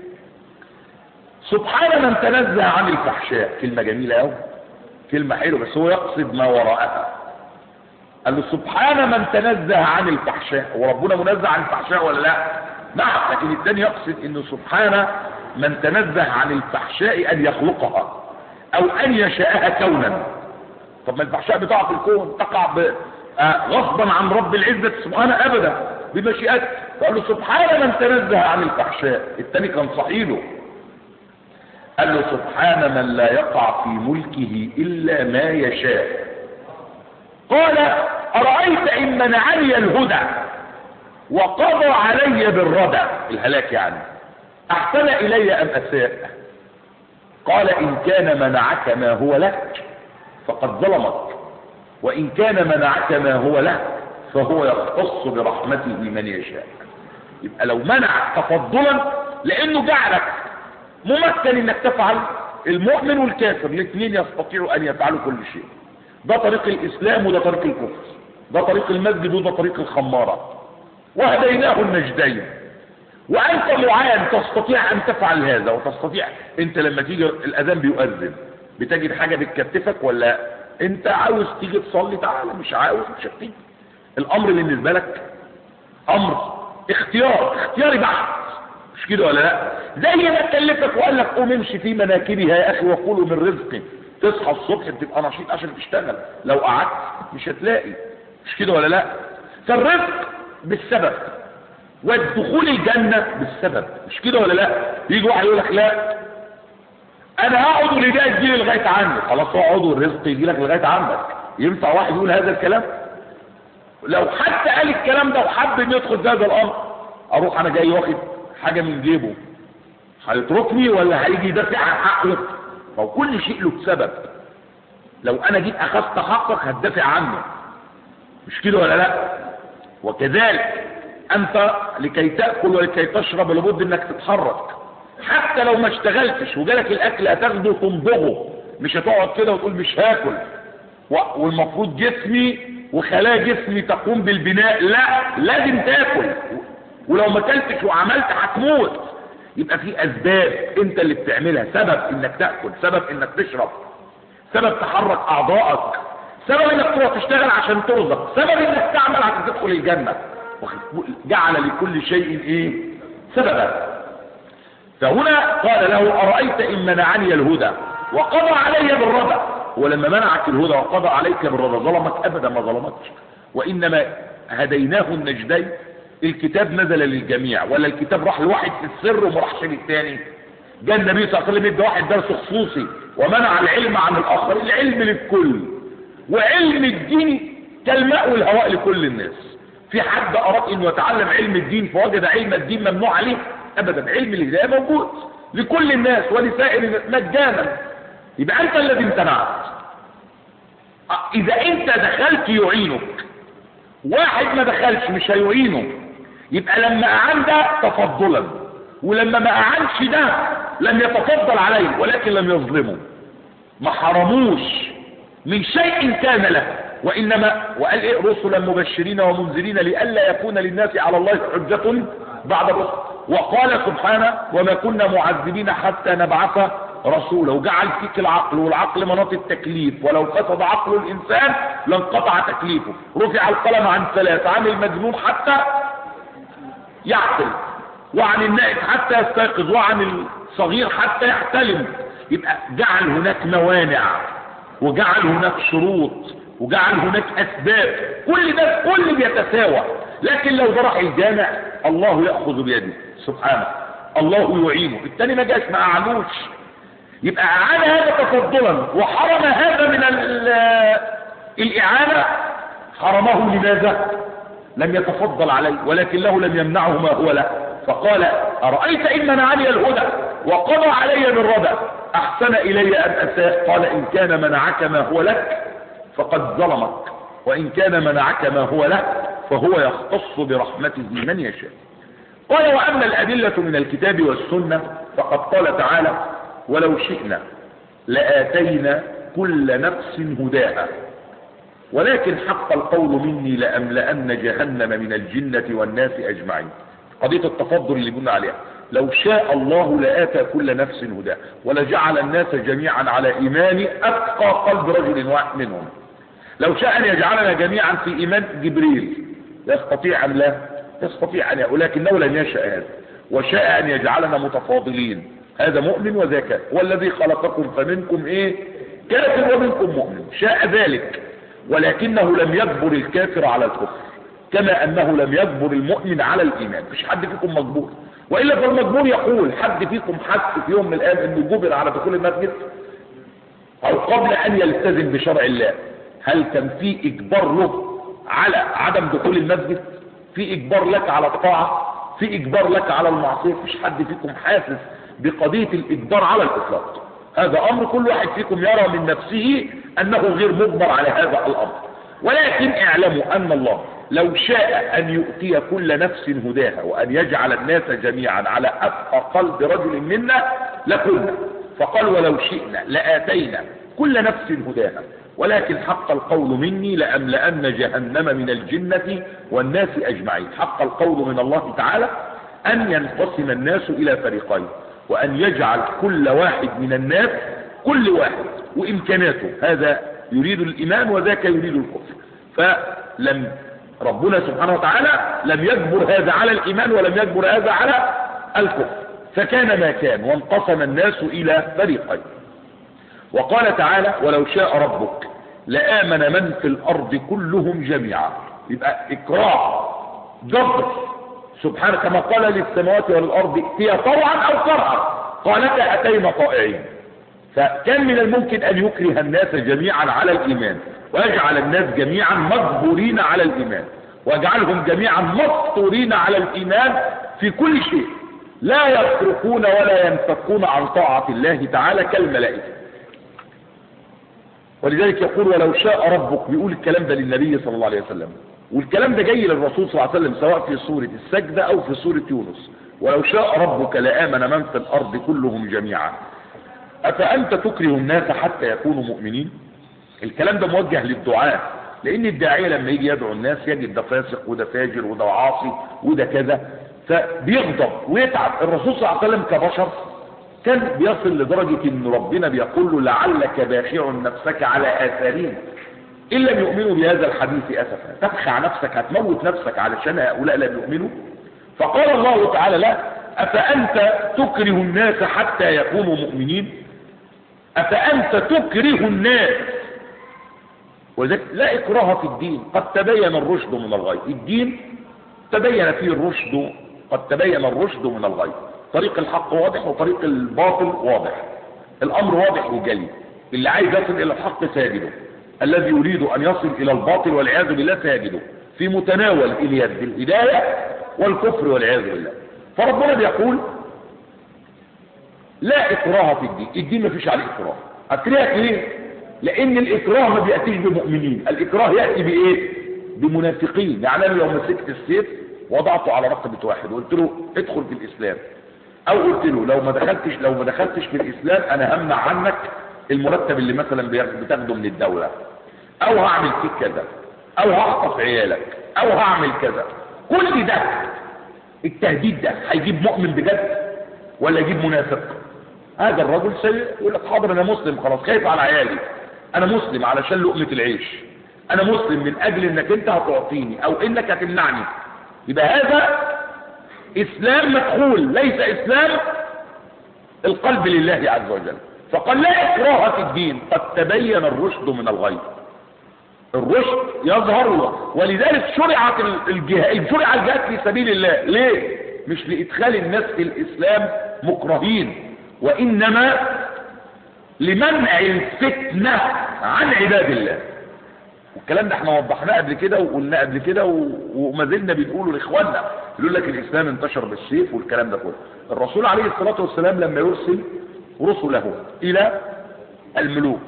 سبحان من تنزه عن الفحشاء كلمة جميلة قوي كلمة حلوة بس هو يقصد ما وراءها قال له سبحان من تنزه عن الفحشاء وربنا منزه عن الفحشاء ولا لا نعم لكن الثاني يقصد انه سبحان من تنزه عن الفحشاء ان يخلقها او ان يشاءها كونا طب ما الفحشاء بتقع في الكون تقع ب... آه غصبا عن رب العزة سبحانه ابدا بمشيئته فقال له سبحان من تنزه عن الفحشاء الثاني كان صحيله قال له سبحان من لا يقع في ملكه الا ما يشاء قال ارايت ان منعني الهدى وقضى علي بالردى الهلاك يعني احسن الي ام اساء قال ان كان منعك ما هو لك فقد ظلمك وان كان منعك ما هو له فهو يختص برحمته من يشاء يبقى لو منع تفضلا لانه جعلك ممكن انك تفعل المؤمن والكافر الاثنين يستطيعوا ان يفعلوا كل شيء ده طريق الاسلام وده طريق الكفر ده طريق المسجد وده طريق الخمارة وهديناه النجدين وانت معين تستطيع ان تفعل هذا وتستطيع انت لما تيجي الاذان بيؤذن بتجد حاجة بتكتفك ولا انت عاوز تيجي تصلي تعالى مش عاوز مش هتيجي الامر بالنسبة لك امر اختيار اختياري بحت مش كده ولا لا زي ما كلفك وقال لك قوم امشي في مناكبها يا اخي وكلوا من رزقي تصحى الصبح بتبقى نشيط عشان تشتغل لو قعدت مش هتلاقي مش كده ولا لا فالرزق بالسبب والدخول الجنة بالسبب مش كده ولا لا يجي واحد يقول لك لا انا هقعد والهدايه تجيلي لغايه عندي خلاص اقعد والرزق يجي لك لغايه عندك ينفع واحد يقول هذا الكلام لو حتى قال الكلام ده وحب انه يدخل في هذا الامر اروح انا جاي واخد حاجه من جيبه هيتركني ولا هيجي يدافع عن حقه هو كل شيء له سبب لو انا جيت اخذت حقك هتدافع عنه مش كده ولا لا وكذلك انت لكي تاكل ولكي تشرب لابد انك تتحرك حتى لو ما اشتغلتش وجالك الاكل هتاخده تمضغه مش هتقعد كده وتقول مش هاكل و- والمفروض جسمي وخلايا جسمي تقوم بالبناء لا لازم تاكل ولو ما اكلتش وعملت هتموت يبقى في اسباب انت اللي بتعملها سبب انك تاكل سبب انك تشرب سبب تحرك اعضائك سبب انك تروح تشتغل عشان ترزق سبب انك تعمل عشان تدخل الجنه واخد- جعل لكل شيء ايه سببا فهنا قال له ارايت ان منعني الهدى وقضى علي بالردى ولما منعك الهدى وقضى عليك بالردى ظلمك ابدا ما ظلمكش وانما هديناه النجدين الكتاب نزل للجميع ولا الكتاب راح لواحد في السر وما راحش للتاني جاء النبي صلى الله عليه وسلم يدي واحد درس خصوصي ومنع العلم عن الاخر العلم للكل وعلم الدين كالماء والهواء لكل الناس في حد أراد أنه يتعلم علم الدين فوجد علم الدين ممنوع عليه أبدا علم الهداية موجود لكل الناس ولسائر الناس مجانا يبقى أنت الذي امتنعت إذا أنت دخلت يعينك واحد ما دخلش مش هيعينه يبقى لما أعان ده تفضلا ولما ما أعانش ده لم يتفضل عليه ولكن لم يظلمه ما حرموش من شيء كان له وإنما وقال إيه رسلا مبشرين ومنذرين لئلا يكون للناس على الله حجة بعد الرسل وقال سبحانه وما كنا معذبين حتى نبعث رسولا وجعل فيك العقل والعقل مناط التكليف ولو فسد عقل الإنسان لانقطع تكليفه رفع القلم عن ثلاث عن المجنون حتى يعقل وعن النائب حتى يستيقظ وعن الصغير حتى يحتلم يبقى جعل هناك موانع وجعل هناك شروط وجعل هناك اسباب كل ده كل بيتساوى لكن لو ده راح الجامع الله ياخذ بيده سبحانه الله يعينه الثاني ما جاش ما اعانوش يبقى اعان هذا تفضلا وحرم هذا من الاعانه حرمه لماذا لم يتفضل عليه ولكن له لم يمنعه ما هو له فقال أرأيت إن منعني الهدى وقضى علي بالردى أحسن إلي أن أساء قال إن كان منعك ما هو لك فقد ظلمك وإن كان منعك ما هو له فهو يختص برحمته من يشاء قال وأما الأدلة من الكتاب والسنة فقد قال تعالى ولو شئنا لآتينا كل نفس هداها ولكن حق القول مني لأملأن جهنم من الجنة والناس أجمعين قضية التفضل اللي قلنا عليها لو شاء الله لآتى كل نفس هدى ولجعل الناس جميعا على إيمان أتقى قلب رجل واحد منهم لو شاء أن يجعلنا جميعا في إيمان جبريل يستطيع أم لا يستطيع أن ولكنه لم يشاء هذا وشاء أن يجعلنا متفاضلين هذا مؤمن وذاك والذي خلقكم فمنكم ايه كافر ومنكم مؤمن شاء ذلك ولكنه لم يجبر الكافر على الكفر كما انه لم يجبر المؤمن على الايمان مش حد فيكم مجبور والا فالمجبور يقول حد فيكم حس في يوم من الايام انه جبر على دخول المسجد او قبل ان يلتزم بشرع الله هل كان في اجبار له على عدم دخول المسجد في اجبار لك على الطاعه في اجبار لك على المعصيه مش حد فيكم حاسس بقضيه الاجبار على الاطلاق هذا امر كل واحد فيكم يرى من نفسه انه غير مجبر على هذا الامر ولكن اعلموا ان الله لو شاء ان يؤتي كل نفس هداها وان يجعل الناس جميعا على اتقى قلب رجل منا لكنا فقال ولو شئنا لاتينا كل نفس هداها ولكن حق القول مني لأملأن جهنم من الجنة والناس أجمعين حق القول من الله تعالى أن ينقسم الناس إلى فريقين وأن يجعل كل واحد من الناس كل واحد وإمكاناته هذا يريد الإيمان وذاك يريد الكفر فلم ربنا سبحانه وتعالى لم يجبر هذا على الإيمان ولم يجبر هذا على الكفر فكان ما كان وانقسم الناس إلى فريقين وقال تعالى ولو شاء ربك لآمن من في الأرض كلهم جميعا يبقى إكراه جبر سبحانه كما قال للسماوات والأرض ائتيا طوعا أو كرها قالتا أتينا طائعين فكان من الممكن أن يكره الناس جميعا على الإيمان ويجعل الناس جميعا مجبورين على الإيمان ويجعلهم جميعا مفطورين على الإيمان في كل شيء لا يتركون ولا ينفكون عن طاعة الله تعالى كالملائكة ولذلك يقول ولو شاء ربك بيقول الكلام ده للنبي صلى الله عليه وسلم والكلام ده جاي للرسول صلى الله عليه وسلم سواء في سورة السجدة أو في سورة يونس ولو شاء ربك لآمن من في الأرض كلهم جميعا أفأنت تكره الناس حتى يكونوا مؤمنين الكلام ده موجه للدعاء لأن الداعية لما يجي يدعو الناس يجد ده فاسق وده فاجر وده عاصي وده كذا فبيغضب ويتعب الرسول صلى الله عليه وسلم كبشر كان بيصل لدرجة ان ربنا بيقول له لعلك باخع نفسك على اثارهم ان لم يؤمنوا بهذا الحديث اسفا تبخع نفسك هتموت نفسك علشان هؤلاء لم يؤمنوا فقال الله تعالى لا افانت تكره الناس حتى يكونوا مؤمنين افانت تكره الناس وذلك لا اكراه في الدين قد تبين الرشد من الغي الدين تبين فيه الرشد قد تبين الرشد من الغي طريق الحق واضح وطريق الباطل واضح الامر واضح وجلي اللي عايز يصل الى الحق ساجده الذي يريد ان يصل الى الباطل والعياذ بالله سيجده في متناول اليد الهداية والكفر والعياذ بالله فربنا بيقول لا اكراه في الدين الدين ما فيش عليه اكراه اكرهك ليه لان الاكراه ما بياتيش بمؤمنين الاكراه ياتي بايه بمنافقين يعني انا لو مسكت السيف وضعته على رقبه واحد وقلت له ادخل في الاسلام او قلت له لو ما دخلتش لو ما دخلتش في الاسلام انا همنع عنك المرتب اللي مثلا بتاخده من الدوله او هعمل فيك كذا او هخطف عيالك او هعمل كذا كل ده التهديد ده هيجيب مؤمن بجد ولا يجيب منافق هذا الرجل سيء يقول لك حاضر انا مسلم خلاص خايف على عيالي انا مسلم علشان لقمة العيش انا مسلم من اجل انك انت هتعطيني او انك هتمنعني يبقى هذا اسلام مدخول ليس اسلام القلب لله عز وجل فقال لا اكراه في الدين قد تبين الرشد من الغي الرشد يظهر ولذلك شرعت الجهاد شرع الجهاد في سبيل الله ليه مش لادخال الناس في الاسلام مكرهين وانما لمنع الفتنة عن عباد الله والكلام ده احنا وضحناه قبل كده وقلناه قبل كده وما زلنا بنقوله لاخواننا يقول لك الاسلام انتشر بالسيف والكلام ده كله الرسول عليه الصلاه والسلام لما يرسل رسله الى الملوك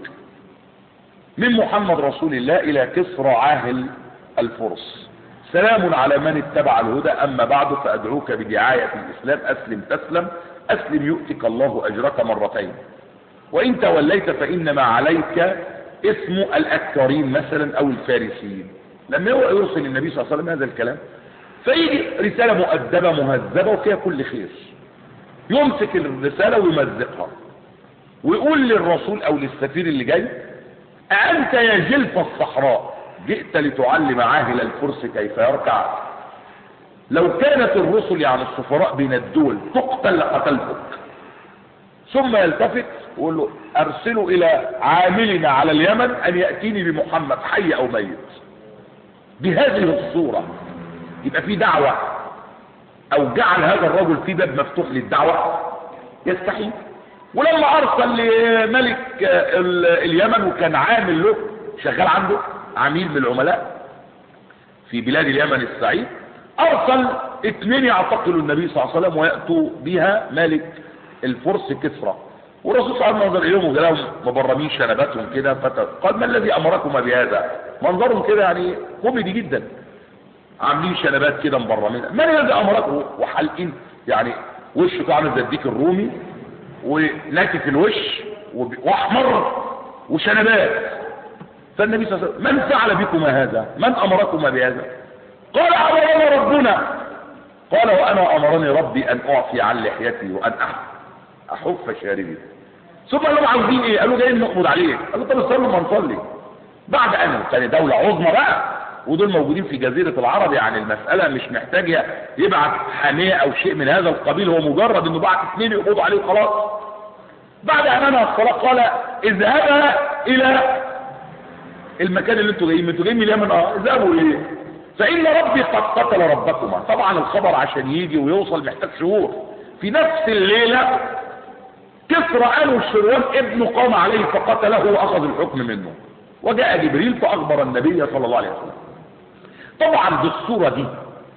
من محمد رسول الله الى كسرى عاهل الفرس سلام على من اتبع الهدى اما بعد فادعوك بدعاية الاسلام اسلم تسلم اسلم يؤتك الله اجرك مرتين وان توليت فانما عليك اسم الاكثرين مثلا او الفارسيين لما يرسل النبي صلى الله عليه وسلم هذا الكلام فيجي رسالة مؤدبة مهذبة وفيها كل خير يمسك الرسالة ويمزقها ويقول للرسول او للسفير اللي جاي أنت يا جلف الصحراء جئت لتعلم عاهل الفرس كيف يركع لو كانت الرسل يعني السفراء بين الدول تقتل لقتلتك ثم يلتفت ويقول له ارسلوا الى عاملنا على اليمن ان يأتيني بمحمد حي او ميت بهذه الصورة يبقى في دعوة او جعل هذا الرجل في باب مفتوح للدعوة يستحيل ولما ارسل لملك اليمن وكان عامل له شغال عنده عميل من العملاء في بلاد اليمن السعيد ارسل اثنين يعتقلوا النبي صلى الله عليه وسلم ويأتوا بها ملك الفرس كسرى والرسول صلى الله عليه وسلم اليهم وقال لهم مبرمين شنباتهم كده قال ما الذي امركما بهذا منظرهم كده يعني كوميدي جدا عاملين شنبات كده مبرمين من الذي امركم وحالقين يعني وشه عامل زي الديك الرومي وناكف الوش واحمر وشنبات فالنبي صلى الله عليه وسلم من فعل بكما هذا من امركما بهذا قال امرنا ربنا قال وانا امرني ربي ان اعفي عن لحيتي وان احف شاربي ثم قالوا عاوزين ايه قالوا جايين نقبض عليك قالوا طب استنوا ما نصلي بعد ان كان دولة عظمى بقى ودول موجودين في جزيرة العرب يعني المسألة مش محتاجة يبعت حامية او شيء من هذا القبيل هو مجرد انه بعت اثنين يقبضوا عليه وخلاص بعد ان انهى الصلاة قال اذهبا الى المكان اللي انتوا جايين انتوا جايين من اليمن اه اذهبوا اليه فان ربي قد قتل ربكما طبعا الخبر عشان يجي ويوصل محتاج شهور في نفس الليلة كسرى قالوا الشروان ابنه قام عليه فقتله واخذ الحكم منه وجاء جبريل فاخبر النبي صلى الله عليه وسلم طبعا بالصورة دي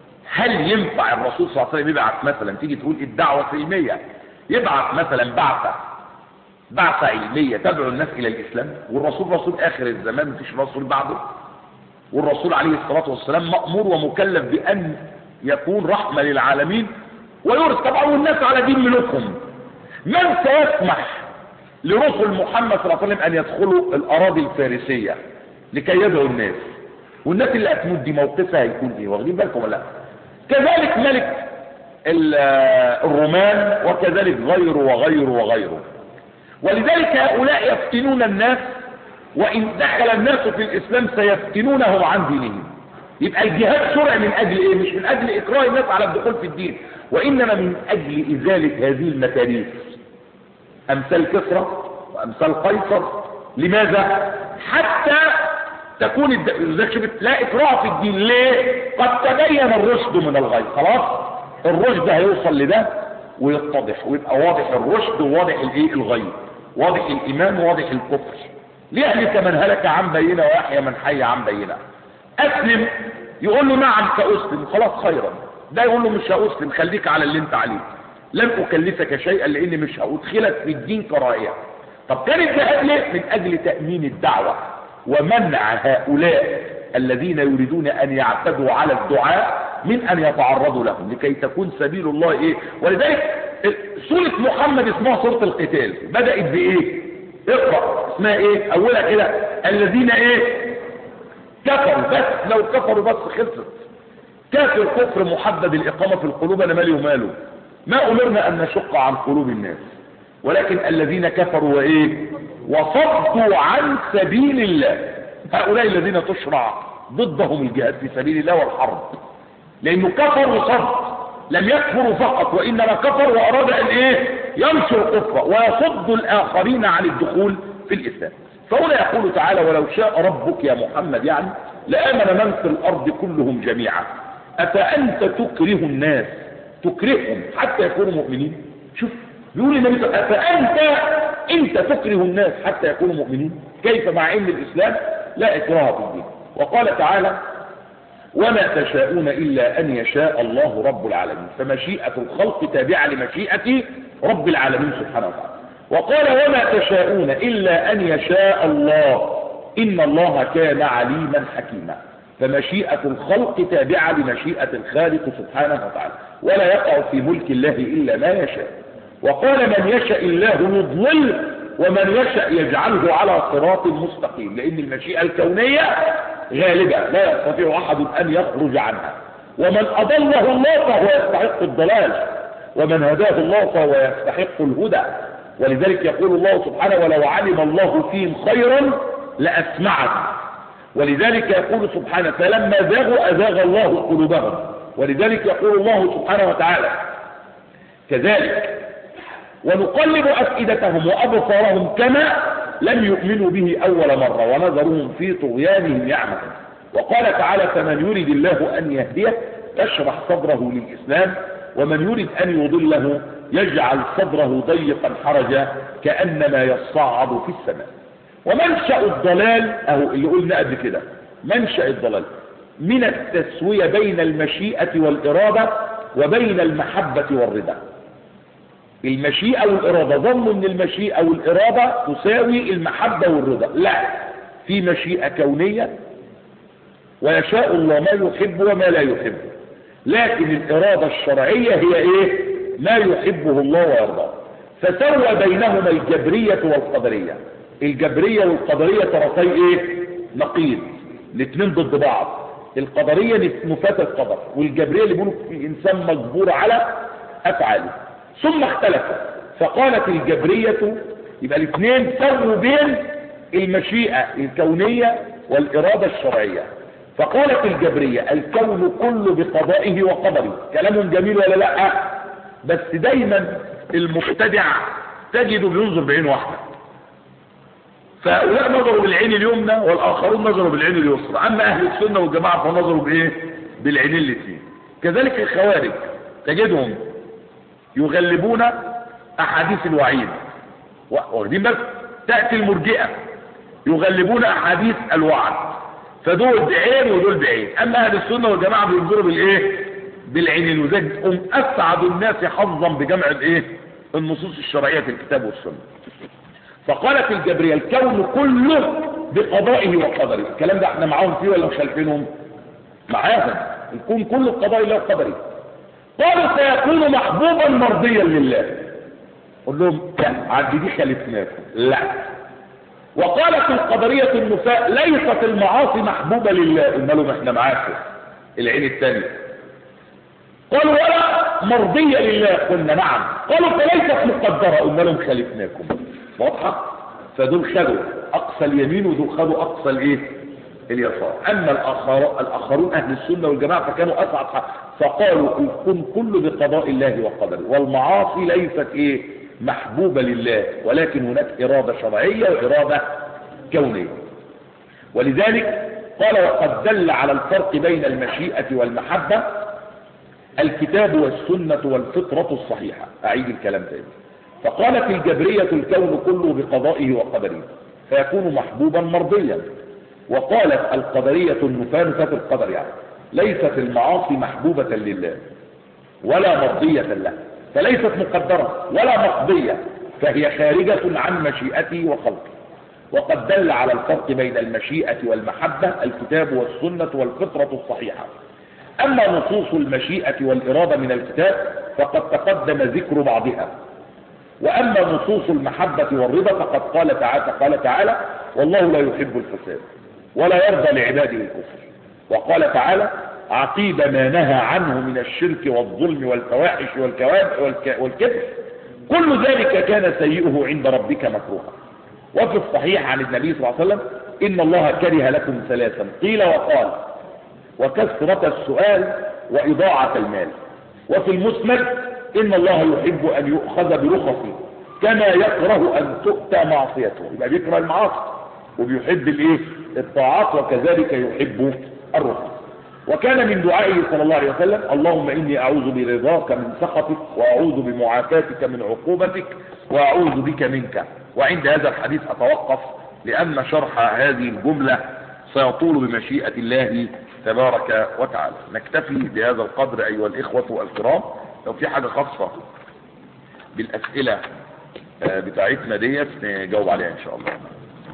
هل ينفع الرسول صلى الله عليه وسلم يبعث مثلا تيجي تقول الدعوة علمية يبعث مثلا بعثة بعثة علمية تدعو الناس الى الاسلام والرسول رسول اخر الزمان مفيش رسول بعده والرسول عليه الصلاة والسلام مأمور ومكلف بان يكون رحمة للعالمين ويرث طبعا والناس على دين ملوكهم من سيسمح لرسل محمد صلى الله عليه وسلم ان يدخلوا الاراضي الفارسية لكي يدعوا الناس والناس اللي هتموت دي موقفها هيكون ايه واخدين بالكم ولا لا كذلك ملك الرومان وكذلك غيره وغيره وغيره ولذلك هؤلاء يفتنون الناس وان دخل الناس في الاسلام سيفتنونهم عن دينهم يبقى الجهاد شرع من اجل ايه مش من اجل اكراه الناس على الدخول في الدين وانما من اجل ازالة هذه المكاريس امثال كسرى وامثال قيصر لماذا حتى تكون الد... لا اكراه في الدين ليه قد تبين الرشد من الغي خلاص الرشد هيوصل لده ويتضح ويبقى واضح الرشد وواضح الايه الغي واضح الايمان وواضح الكفر ليهلك من هلك عن بينه ويحيى من حي عن بينه اسلم يقول له نعم ساسلم خلاص خيرا ده يقول له مش هاسلم خليك على اللي انت عليه لن اكلفك شيئا لاني مش هادخلك في الدين كراهيه طب كان الجهاد ليه من اجل تامين الدعوه ومنع هؤلاء الذين يريدون ان يعتدوا على الدعاء من ان يتعرضوا لهم لكي تكون سبيل الله ايه ولذلك سورة محمد اسمها سورة القتال بدأت بايه اقرأ اسمها ايه اولها كده الذين ايه كفروا بس لو كفروا بس خلصت كافر كفر محدد الاقامة في القلوب انا مالي وماله ما امرنا ان نشق عن قلوب الناس ولكن الذين كفروا وايه وصدوا عن سبيل الله هؤلاء الذين تشرع ضدهم الجهاد في سبيل الله والحرب لانه كفر وصد لم يكفروا فقط وانما كفر واراد ان ايه ينشر كفره ويصد الاخرين عن الدخول في الاسلام فهنا يقول تعالى ولو شاء ربك يا محمد يعني لامن من في الارض كلهم جميعا افانت تكره الناس تكرههم حتى يكونوا مؤمنين شوف بيقول النبي افانت انت تكره الناس حتى يكونوا مؤمنين كيف مع ان الاسلام لا اكراه في الدين وقال تعالى وما تشاءون إلا أن يشاء الله رب العالمين فمشيئة الخلق تابعة لمشيئة رب العالمين سبحانه وتعالى وقال وما تشاءون إلا أن يشاء الله إن الله كان عليما حكيما فمشيئة الخلق تابعة لمشيئة الخالق سبحانه وتعالى ولا يقع في ملك الله إلا ما يشاء وقال من يشاء الله يضلل ومن يشاء يجعله على صراط مستقيم لأن المشيئة الكونية غالبة لا يستطيع أحد أن يخرج عنها ومن أضله الله فهو يستحق الضلال ومن هداه الله فهو يستحق الهدى ولذلك يقول الله سبحانه ولو علم الله فيهم خيرا لأسمعهم ولذلك يقول سبحانه فلما زاغوا أزاغ الله قلوبهم ولذلك يقول الله سبحانه وتعالى كذلك ونقلب أفئدتهم وأبصارهم كما لم يؤمنوا به أول مرة ونظرهم في طغيانهم يعمهون وقال تعالى فمن يريد الله أن يهديه يشرح صدره للإسلام ومن يريد أن يضله يجعل صدره ضيقا حرجا كأنما يصعد في السماء ومنشأ الضلال أهو اللي قلنا قبل كده منشأ الضلال من التسوية بين المشيئة والإرادة وبين المحبة والرضا المشيئة والإرادة ظنوا ان المشيئة والإرادة تساوي المحبة والرضا لا في مشيئة كونية ويشاء الله ما يحب وما لا يحب لكن الإرادة الشرعية هي ايه ما يحبه الله ويرضاه فسوى بينهما الجبرية والقدرية الجبرية والقدرية طرفي ايه نقيض الاثنين ضد بعض القدرية نفاة القدر والجبرية اللي بيقولوا الإنسان مجبور على أفعاله ثم اختلفوا فقالت الجبرية يبقى الاثنين سووا بين المشيئة الكونية والإرادة الشرعية فقالت الجبرية الكون كله بقضائه وقدره كلام جميل ولا لا بس دايما المبتدع تجده بينظر بعين واحدة فهؤلاء نظروا بالعين اليمنى والآخرون نظروا بالعين اليسرى أما أهل السنة والجماعة فنظروا بإيه بالعينين الاثنين كذلك الخوارج تجدهم يغلبون احاديث الوعيد واخدين بس تأتي المرجئة يغلبون احاديث الوعد فدول بعين ودول بعين اما اهل السنة والجماعة بينظروا بالايه بالعين وذلك هم اسعد الناس حظا بجمع الايه النصوص الشرعية في الكتاب والسنة فقالت الجبرية الكون كله بقضائه وقدره الكلام ده احنا معاهم فيه ولا مش خالفينهم معاهم الكون كله بقضاء الله وقدره قالوا سيكون محبوبا مرضيا لله قل لهم لا عندي دي خالفناكم لا وقالت القدرية النساء ليست المعاصي محبوبة لله قلنا لهم احنا معاكم العين الثانية قالوا ولا مرضية لله قلنا نعم قالوا فليست مقدرة قلنا لهم خالفناكم واضحة فدول خدوا اقصى اليمين ودول خدوا اقصى الايه اليسار اما الآخر الاخرون اهل السنة والجماعة فكانوا اسعد فقالوا الكون كله بقضاء الله وقدره والمعاصي ليست ايه محبوبة لله ولكن هناك ارادة شرعية وارادة كونية ولذلك قال وقد دل على الفرق بين المشيئة والمحبة الكتاب والسنة والفطرة الصحيحة اعيد الكلام تاني فقالت الجبرية الكون كله بقضائه وقدره فيكون محبوبا مرضيا وقالت القدرية النفاة نفاة القدر يعني ليست المعاصي محبوبة لله ولا مرضية له فليست مقدرة ولا مقضية فهي خارجة عن مشيئته وخلقه وقد دل على الفرق بين المشيئة والمحبة الكتاب والسنة والفطرة الصحيحة أما نصوص المشيئة والإرادة من الكتاب فقد تقدم ذكر بعضها وأما نصوص المحبة والرضا فقد قال تعالى, قال تعالى والله لا يحب الفساد ولا يرضى لعباده الكفر وقال تعالى عقيب ما نهى عنه من الشرك والظلم والفواحش والكواب والكبر كل ذلك كان سيئه عند ربك مكروها وفي الصحيح عن النبي صلى الله عليه وسلم إن الله كره لكم ثلاثا قيل وقال وكثرة السؤال وإضاعة المال وفي المسند إن الله يحب أن يؤخذ برخصه كما يكره أن تؤتى معصيته يبقى بيكره المعاصي وبيحب الايه الطاعات وكذلك يحب الرخص وكان من دعائه صلى الله عليه وسلم اللهم إني أعوذ برضاك من سخطك وأعوذ بمعافاتك من عقوبتك وأعوذ بك منك وعند هذا الحديث أتوقف لأن شرح هذه الجملة سيطول بمشيئة الله تبارك وتعالى نكتفي بهذا القدر أيها الإخوة الكرام لو في حاجة خاصة بالأسئلة بتاعتنا ديت نجاوب عليها إن شاء الله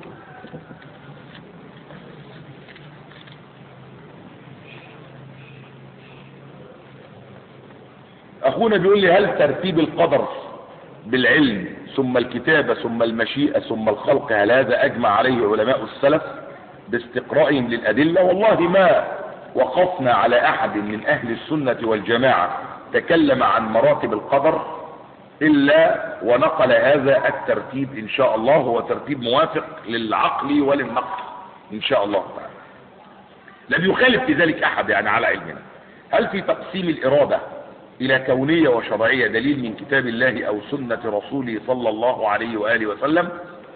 أخونا بيقول لي هل ترتيب القدر بالعلم ثم الكتابة ثم المشيئة ثم الخلق هل هذا أجمع عليه علماء السلف باستقرائهم للأدلة والله ما وقفنا على أحد من أهل السنة والجماعة تكلم عن مراتب القدر إلا ونقل هذا الترتيب إن شاء الله هو ترتيب موافق للعقل وللنقل إن شاء الله تعالى لم يخالف في ذلك أحد يعني على علمنا هل في تقسيم الإرادة إلى كونية وشرعية دليل من كتاب الله أو سنة رسوله صلى الله عليه وآله وسلم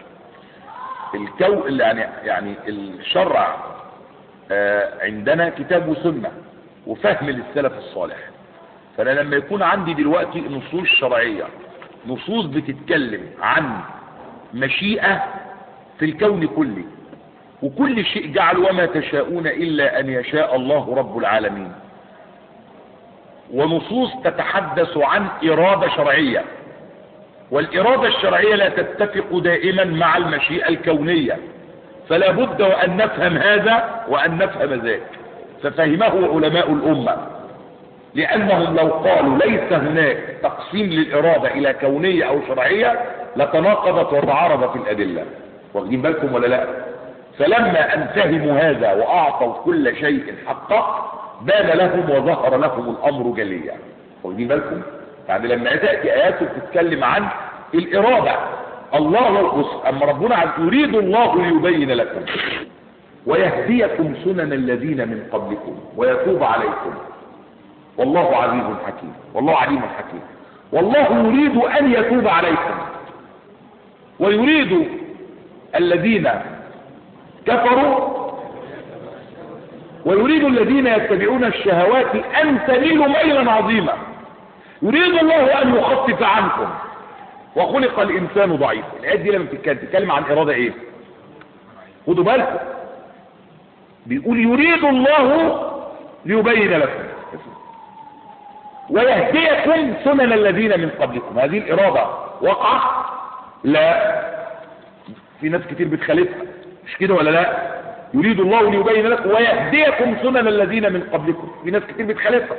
الكو يعني يعني الشرع آه عندنا كتاب وسنة وفهم للسلف الصالح فأنا لما يكون عندي دلوقتي نصوص شرعية نصوص بتتكلم عن مشيئة في الكون كله وكل شيء جعل وما تشاءون إلا أن يشاء الله رب العالمين ونصوص تتحدث عن إرادة شرعية والإرادة الشرعية لا تتفق دائما مع المشيئة الكونية فلا بد وأن نفهم هذا وأن نفهم ذاك ففهمه علماء الأمة لأنهم لو قالوا ليس هناك تقسيم للإرادة إلى كونية أو شرعية لتناقضت وتعارضت الأدلة واخدين بالكم ولا لا فلما أن فهموا هذا وأعطوا كل شيء حقه بان لهم وظهر لهم الامر جليا واخدين بالكم يعني لما تاتي ايات بتتكلم عن الاراده الله بص اما ربنا عز يريد الله ليبين لكم ويهديكم سنن الذين من قبلكم ويتوب عليكم والله عزيز حكيم والله عليم حكيم والله يريد ان يتوب عليكم ويريد الذين كفروا ويريد الذين يتبعون الشهوات أن تميلوا ميلا عظيما يريد الله أن يخفف عنكم وخلق الإنسان ضعيفا الآيات دي لما تتكلم عن إرادة إيه خدوا بالكم بيقول يريد الله ليبين لكم ويهديكم سنن الذين من قبلكم هذه الإرادة وقع لا في ناس كتير بتخالفها مش كده ولا لا يريد الله ليبين لكم ويهديكم سنن الذين من قبلكم في ناس كتير بتخالفها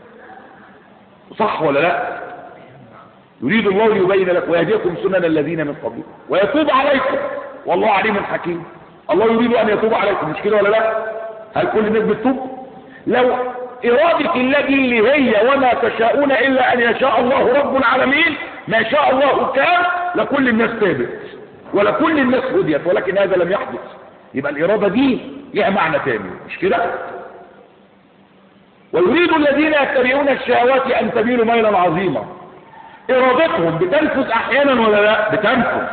صح ولا لا يريد الله ليبين لكم ويهديكم سنن الذين من قبلكم ويتوب عليكم والله عليم حكيم الله يريد ان يتوب عليكم مش كده ولا لا هل كل الناس بتتوب لو إرادة الذي اللي هي وما تشاءون إلا أن يشاء الله رب العالمين ما شاء الله كان لكل الناس تابت ولكل الناس هديت ولكن هذا لم يحدث يبقى الإرادة دي لها معنى تاني مش كده ويريد الذين يتبعون الشهوات أن تميلوا ميلا عظيما إرادتهم بتنفذ أحيانا ولا لا بتنفذ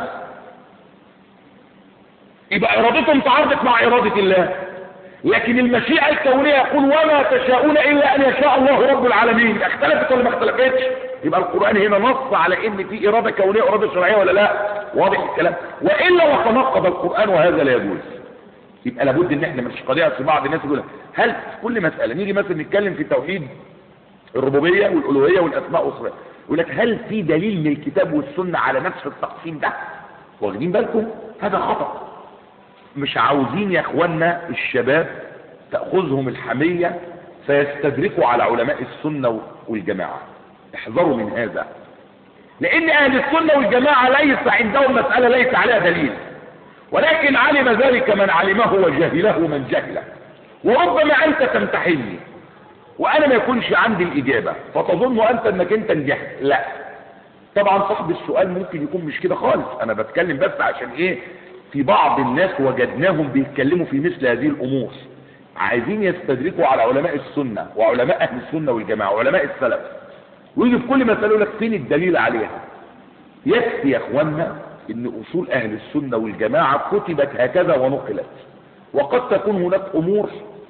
يبقى إرادتهم تعارضت مع إرادة الله لكن المشيئة الكونية يقول وما تشاءون إلا أن يشاء الله رب العالمين اختلفت ولا ما اختلفتش يبقى القرآن هنا نص على إن في إرادة كونية وإرادة شرعية ولا لا واضح الكلام والا وتناقض القران وهذا لا يجوز يبقى لابد ان احنا مش قضيه في بعض الناس يقول هل في كل مساله نيجي مثلا نتكلم في توحيد الربوبيه والالوهيه والاسماء والصفات يقول لك هل في دليل من الكتاب والسنه على نفس التقسيم ده واخدين بالكم هذا خطا مش عاوزين يا اخوانا الشباب تاخذهم الحميه فيستدركوا على علماء السنه والجماعه احذروا من هذا لان اهل السنه والجماعه ليس عندهم مساله ليس عليها دليل ولكن علم ذلك من علمه وجهله من جهله وربما انت تمتحني وانا ما يكونش عندي الاجابه فتظن انت انك انت نجحت لا طبعا صاحب السؤال ممكن يكون مش كده خالص انا بتكلم بس عشان ايه في بعض الناس وجدناهم بيتكلموا في مثل هذه الامور عايزين يستدركوا على علماء السنه وعلماء اهل السنه والجماعه وعلماء السلف ويجي في كل مساله يقول لك فين الدليل عليها يكفي يا اخوانا ان اصول اهل السنه والجماعه كتبت هكذا ونقلت وقد تكون هناك امور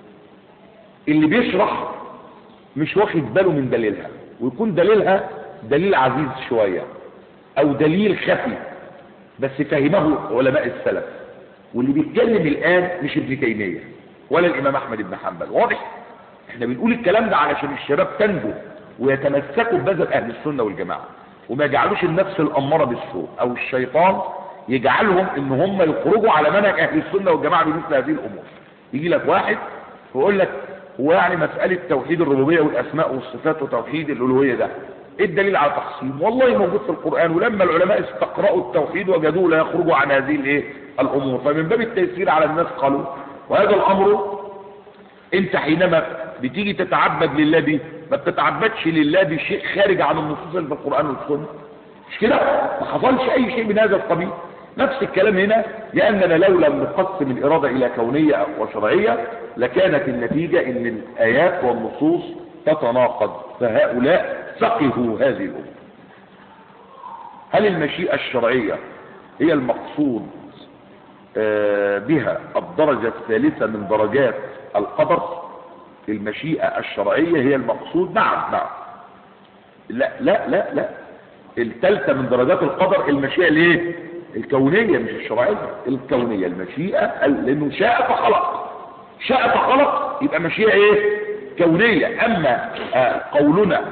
اللي بيشرح مش واخد باله من دليلها ويكون دليلها دليل عزيز شويه او دليل خفي بس فهمه علماء السلف واللي بيتكلم الان مش ابن تيميه ولا الامام احمد بن حنبل واضح احنا بنقول الكلام ده علشان الشباب تنجو ويتمسكوا بمذهب اهل السنه والجماعه وما يجعلوش النفس الاماره بالسوء او الشيطان يجعلهم ان هم يخرجوا على منهج اهل السنه والجماعه بمثل هذه الامور يجي لك واحد ويقول لك هو يعني مساله توحيد الربوبيه والاسماء والصفات وتوحيد الالوهيه ده ايه الدليل على تقسيم والله موجود في القران ولما العلماء استقرأوا التوحيد وجدوه لا يخرجوا عن هذه الايه الامور فمن باب التيسير على الناس قالوا وهذا الامر انت حينما بتيجي تتعبد لله به ما بتتعبدش لله بشيء خارج عن النصوص اللي في القران والسنه مش كده ما حصلش اي شيء من هذا القبيل نفس الكلام هنا لاننا لو لم نقسم الاراده الى كونيه وشرعيه لكانت النتيجه ان الايات والنصوص تتناقض فهؤلاء فقهوا هذه الامور هل المشيئه الشرعيه هي المقصود بها الدرجه الثالثه من درجات القدر المشيئه الشرعيه هي المقصود نعم نعم لا لا لا لا الثالثه من درجات القدر المشيئه ليه الكونيه مش الشرعيه الكونيه المشيئه لانه شاء فخلق شاء فخلق يبقى مشيئه ايه كونيه اما آه قولنا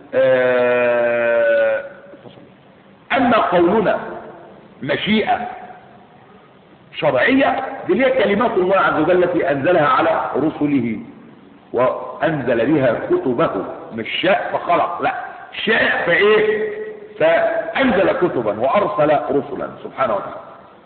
آه اما قولنا مشيئه شرعيه دي هي كلمات الله عز وجل التي انزلها على رسله وانزل بها كتبه مش شاء فخلق لا شاء فايه فانزل كتبا وارسل رسلا سبحانه وتعالى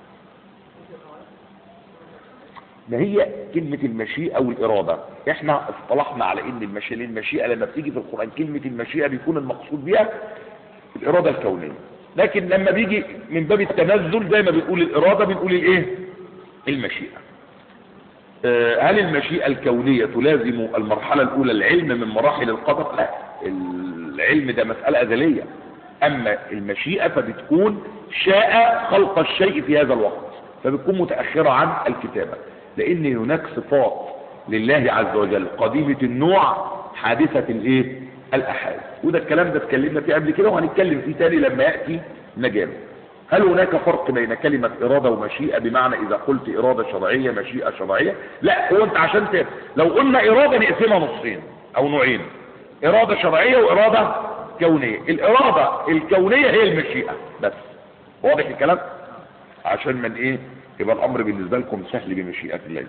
ما هي كلمة المشيئة والإرادة احنا اصطلحنا على ان المشيئة المشيئة لما بتيجي في القرآن كلمة المشيئة بيكون المقصود بها الإرادة الكونية لكن لما بيجي من باب التنزل زي ما بنقول الإرادة بنقول الايه المشيئة آه هل المشيئة الكونية تلازم المرحلة الأولى العلم من مراحل القدر لا العلم ده مسألة أزلية أما المشيئة فبتكون شاء خلق الشيء في هذا الوقت فبتكون متأخرة عن الكتابة لأن هناك صفات لله عز وجل قديمة النوع حادثة الايه الأحاد وده الكلام ده اتكلمنا فيه قبل كده وهنتكلم فيه تاني لما يأتي مجاله هل هناك فرق بين كلمة إرادة ومشيئة بمعنى إذا قلت إرادة شرعية مشيئة شرعية لا هو أنت عشان ت... لو قلنا إرادة نقسمها نصين أو نوعين إرادة شرعية وإرادة كونية الإرادة الكونية هي المشيئة بس واضح الكلام عشان من إيه يبقى الأمر بالنسبة لكم سهل بمشيئة الله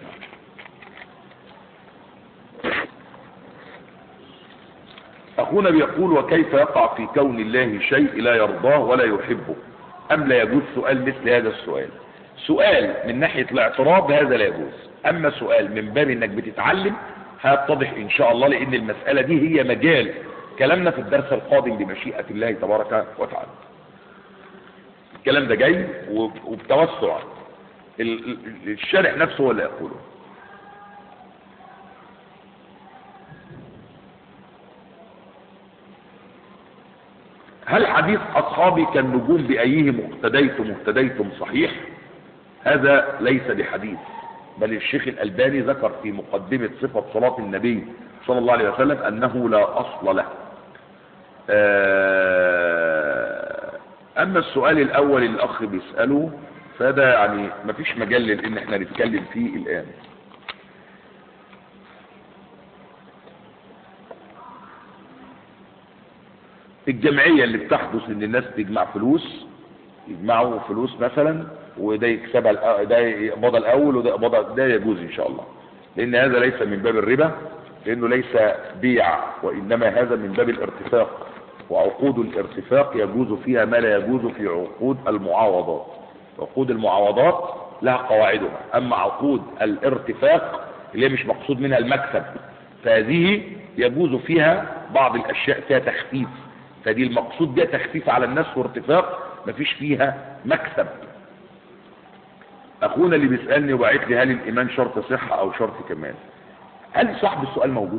أخونا بيقول وكيف يقع في كون الله شيء لا يرضاه ولا يحبه أم لا يجوز سؤال مثل هذا السؤال سؤال من ناحية الاعتراض هذا لا يجوز أما سؤال من باب أنك بتتعلم هيتضح إن شاء الله لأن المسألة دي هي مجال كلامنا في الدرس القادم بمشيئة الله تبارك وتعالى الكلام ده جاي وبتوسع الشارع نفسه هو اللي يقوله هل حديث أصحابي كالنجوم بأيهم اقتديتم اهتديتم صحيح هذا ليس بحديث بل الشيخ الألباني ذكر في مقدمة صفة صلاة النبي صلى الله عليه وسلم أنه لا أصل له اما السؤال الاول اللي الاخ بيساله فده يعني مفيش مجال ان احنا نتكلم فيه الان الجمعية اللي بتحدث ان الناس تجمع فلوس يجمعوا فلوس مثلا وده يكسبها الأ- ده يقبضها الاول وده يقبضها ده يجوز ان شاء الله لان هذا ليس من باب الربا لانه ليس بيع وانما هذا من باب الارتفاق وعقود الارتفاق يجوز فيها ما لا يجوز في عقود المعاوضات عقود المعاوضات لها قواعدها اما عقود الارتفاق اللي هي مش مقصود منها المكسب فهذه يجوز فيها بعض الاشياء فيها تخفيف فدي المقصود بها تخفيف على الناس وارتفاق مفيش فيها مكسب اخونا اللي بيسالني وبعت لي هل الايمان شرط صحه او شرط كمال هل صاحب السؤال موجود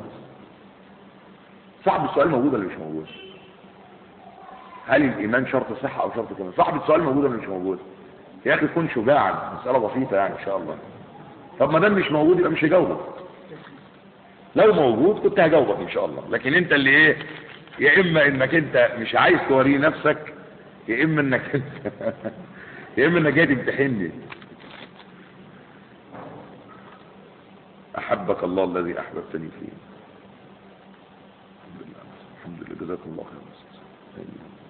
صاحب السؤال موجود ولا مش موجود هل الايمان شرط صحه او شرط كمال صاحب السؤال موجود ولا مش موجود يا اخي كن شجاعا مساله بسيطه يعني ان شاء الله طب ما دام مش موجود يبقى مش هجاوبك لو موجود كنت هجاوبك ان شاء الله لكن انت اللي ايه يا اما انك انت مش عايز توريه نفسك يا اما انك انت يا اما انك جاي تمتحني احبك الله الذي احببتني فيه الحمد لله الحمد لله جزاكم الله خير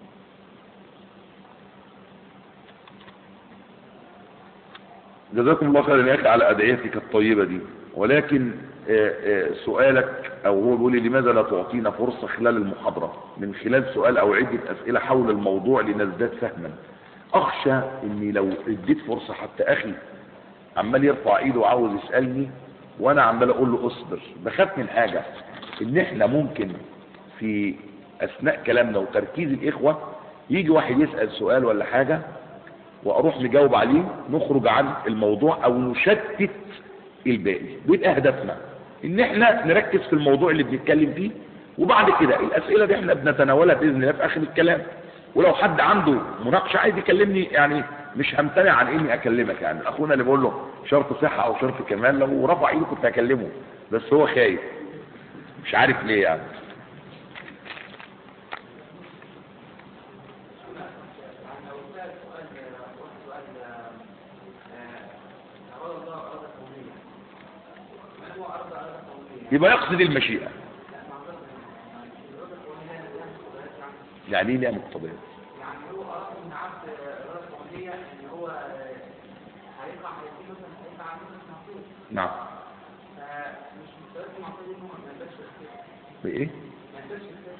جزاكم الله خيرا يا اخي على ادعيتك الطيبه دي ولكن آه، آه، سؤالك او هو بيقول لي لماذا لا تعطينا فرصه خلال المحاضره من خلال سؤال او عده اسئله حول الموضوع لنزداد فهما اخشى اني لو اديت فرصه حتى اخي عمال يرفع ايده وعاوز يسالني وانا عمال اقول له اصبر بخاف من حاجه ان احنا ممكن في اثناء كلامنا وتركيز الاخوه يجي واحد يسال سؤال ولا حاجه واروح مجاوب عليه نخرج عن الموضوع او نشتت الباقي بيبقى هدفنا ان احنا نركز في الموضوع اللي بنتكلم فيه وبعد كده الاسئله دي احنا بنتناولها باذن الله في اخر الكلام ولو حد عنده مناقشه عايز يكلمني يعني مش همتنع عن اني اكلمك يعني اخونا اللي بقول له شرط صحه او شرط كمال لو رفع ايده كنت هكلمه بس هو خايف مش عارف ليه يعني يبقى يقصد المشيئة يعني ايه نعمة الطبيعة يعني هو أراد من عبد إرادة كونية إن هو هيقع هيجي مثلا هيقع على مثلا معصية نعم فمش مستوى المعصية دي إن هو ما يقدرش يختار بايه ما يقدرش يختار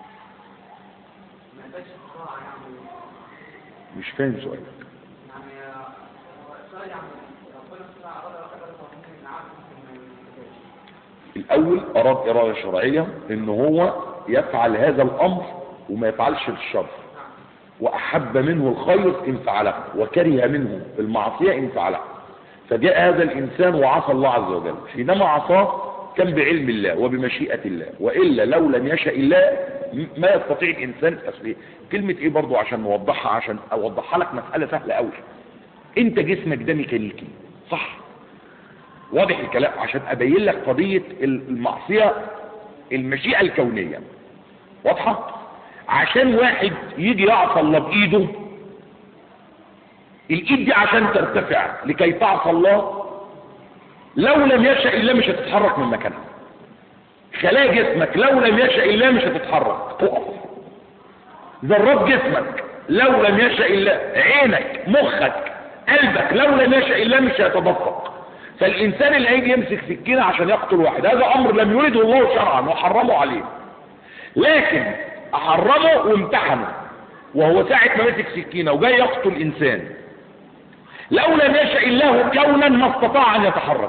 ما يقدرش يختار يعني مش فاهم سؤالك يعني هو السؤال يعني ربنا سبحانه وتعالى أراد إرادة كونية إن عبد ممكن ما يختارش الاول اراد ارادة شرعية ان هو يفعل هذا الامر وما يفعلش الشر واحب منه الخير ان فعله وكره منه المعصية ان فعله فجاء هذا الانسان وعصى الله عز وجل حينما عصاه كان بعلم الله وبمشيئة الله وإلا لو لم يشاء الله م- ما يستطيع الإنسان أصل كلمة إيه برضو عشان نوضحها عشان أوضحها لك مسألة سهلة أوي أنت جسمك ده ميكانيكي صح واضح الكلام عشان أبين لك قضية المعصية المشيئة الكونية واضحة عشان واحد يجي يعصى الله بإيده الإيد دي عشان ترتفع لكي تعصى الله لو لم يشاء الله مش هتتحرك من مكانها خلايا جسمك لو لم يشاء الله مش هتتحرك تقف ذرات جسمك لو لم يشاء الله عينك مخك قلبك لو لم يشاء الله مش هيتدفق فالإنسان اللي هيجي يمسك سكينة عشان يقتل واحد هذا أمر لم يرده الله شرعا وحرمه عليه لكن أحرمه وامتحنه وهو ساعة ما مسك سكينة وجاي يقتل إنسان لو لم يشاء الله كونا ما استطاع أن يتحرك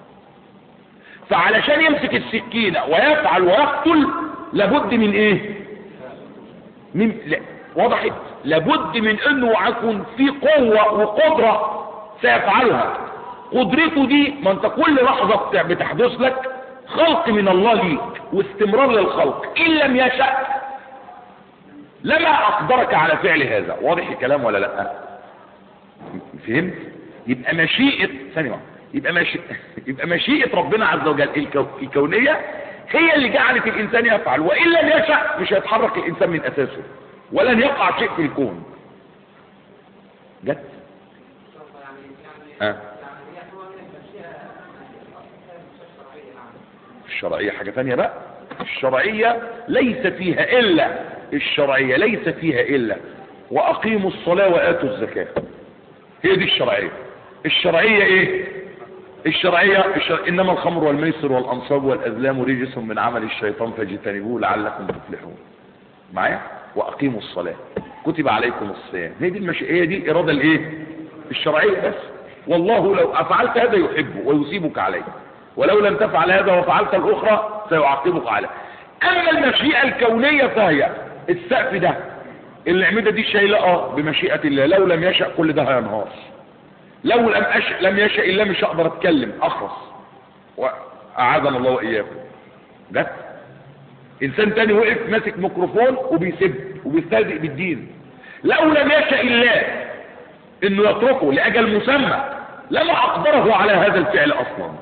فعلشان يمسك السكينة ويفعل ويقتل لابد من ايه من لا وضحت لابد من انه يكون في قوة وقدرة سيفعلها قدرته دي ما انت كل لحظة بت- بتحدث لك خلق من الله ليك واستمرار للخلق ان لم يشاء لما اقدرك على فعل هذا واضح الكلام ولا لا فهمت يبقى مشيئة ثانية واحدة. يبقى مشي... يبقى مشيئة ربنا عز وجل الكو... الكونية هي اللي جعلت الإنسان يفعل وإن لم يشاء مش هيتحرك الإنسان من أساسه ولن يقع شيء في الكون جت يعني يعني ها يعني هي هو من المشيئة الأصل فيها المشيئة الشرعية يعني الشرعية حاجة ثانية بقى الشرعية ليس فيها إلا الشرعية ليس فيها إلا وأقيموا الصلاة وآتوا الزكاة هي دي الشرعية الشرعية إيه الشرعية الشر... إنما الخمر والميسر والأنصاب والأزلام رجس من عمل الشيطان فاجتنبوه لعلكم تفلحون معايا وأقيموا الصلاة كتب عليكم الصيام هي دي المش... هي دي الإرادة الإيه الشرعية بس والله لو أفعلت هذا يحبه ويصيبك عليه ولو لم تفعل هذا وفعلت الأخرى سيعاقبك عليه أما المشيئة الكونية فهي السقف ده الأعمدة دي شايلة اه بمشيئة الله لو لم يشأ كل ده هينهار لو لم أشأ لم يشأ إلا مش هقدر أتكلم أخرس وأعاذنا الله وإياكم جت إنسان تاني وقف ماسك ميكروفون وبيسب وبيستهزئ بالدين لو لم يشأ الله إنه يتركه لأجل مسمى لما أقدره على هذا الفعل أصلا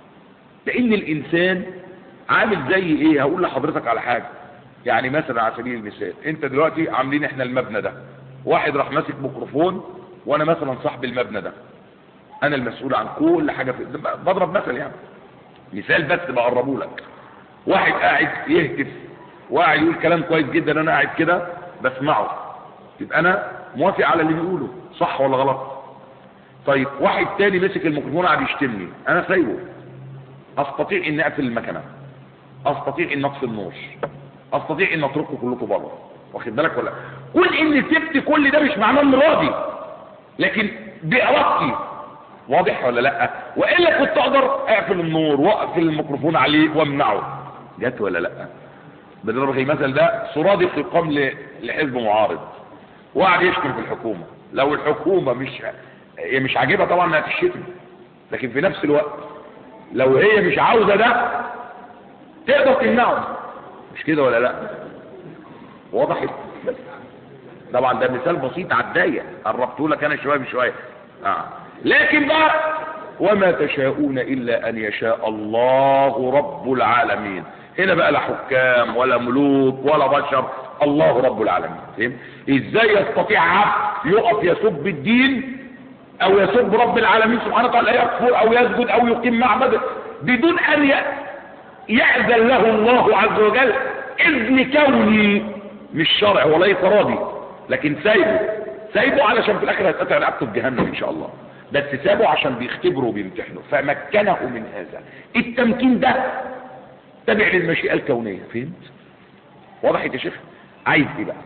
لان الانسان عامل زي ايه هقول لحضرتك على حاجة يعني مثلا على سبيل المثال انت دلوقتي عاملين احنا المبنى ده واحد راح ماسك ميكروفون وانا مثلا صاحب المبنى ده انا المسؤول عن كل حاجة في بضرب مثل يعني مثال بس بقربه لك واحد قاعد يهتف وقاعد يقول كلام كويس جدا انا قاعد كده بسمعه يبقى انا موافق على اللي بيقوله صح ولا غلط طيب واحد تاني مسك الميكروفون قاعد يشتمني انا سايبه استطيع ان اقفل المكنه استطيع ان اطفي النور استطيع ان اترككم كلكم بره واخد بالك ولا كل ان سبت كل ده مش معناه اني راضي لكن بارادتي واضح ولا لا والا كنت اقدر اقفل النور واقفل الميكروفون عليه وامنعه جت ولا لا بضرب المثل ده صرادق يقام ل- لحزب معارض وقعد يشتم في الحكومه لو الحكومه مش هي مش عاجبها طبعا انها تشتم لكن في نفس الوقت لو هي مش عاوزة ده تقدر تمنعه مش كده ولا لا وضحت بس طبعا ده مثال بسيط على الضيق قربته لك انا شويه بشويه آه. لكن بقى وما تشاءون الا ان يشاء الله رب العالمين هنا بقى لا حكام ولا ملوك ولا بشر الله رب العالمين فهم ازاي يستطيع عبد يقف يسب الدين او يسب رب العالمين سبحانه وتعالى يكفر او يسجد او يقيم معبد بدون ان ي- يأذن له الله عز وجل اذن كوني مش شرع وليس راضي لكن سايبه سايبه علشان في الاخر هيتقطع رقبته في جهنم ان شاء الله بس سابه عشان بيختبره وبيمتحنه فمكنه من هذا التمكين ده تابع للمشيئة الكونية فهمت وضحت يا شيخ عايز ايه بقى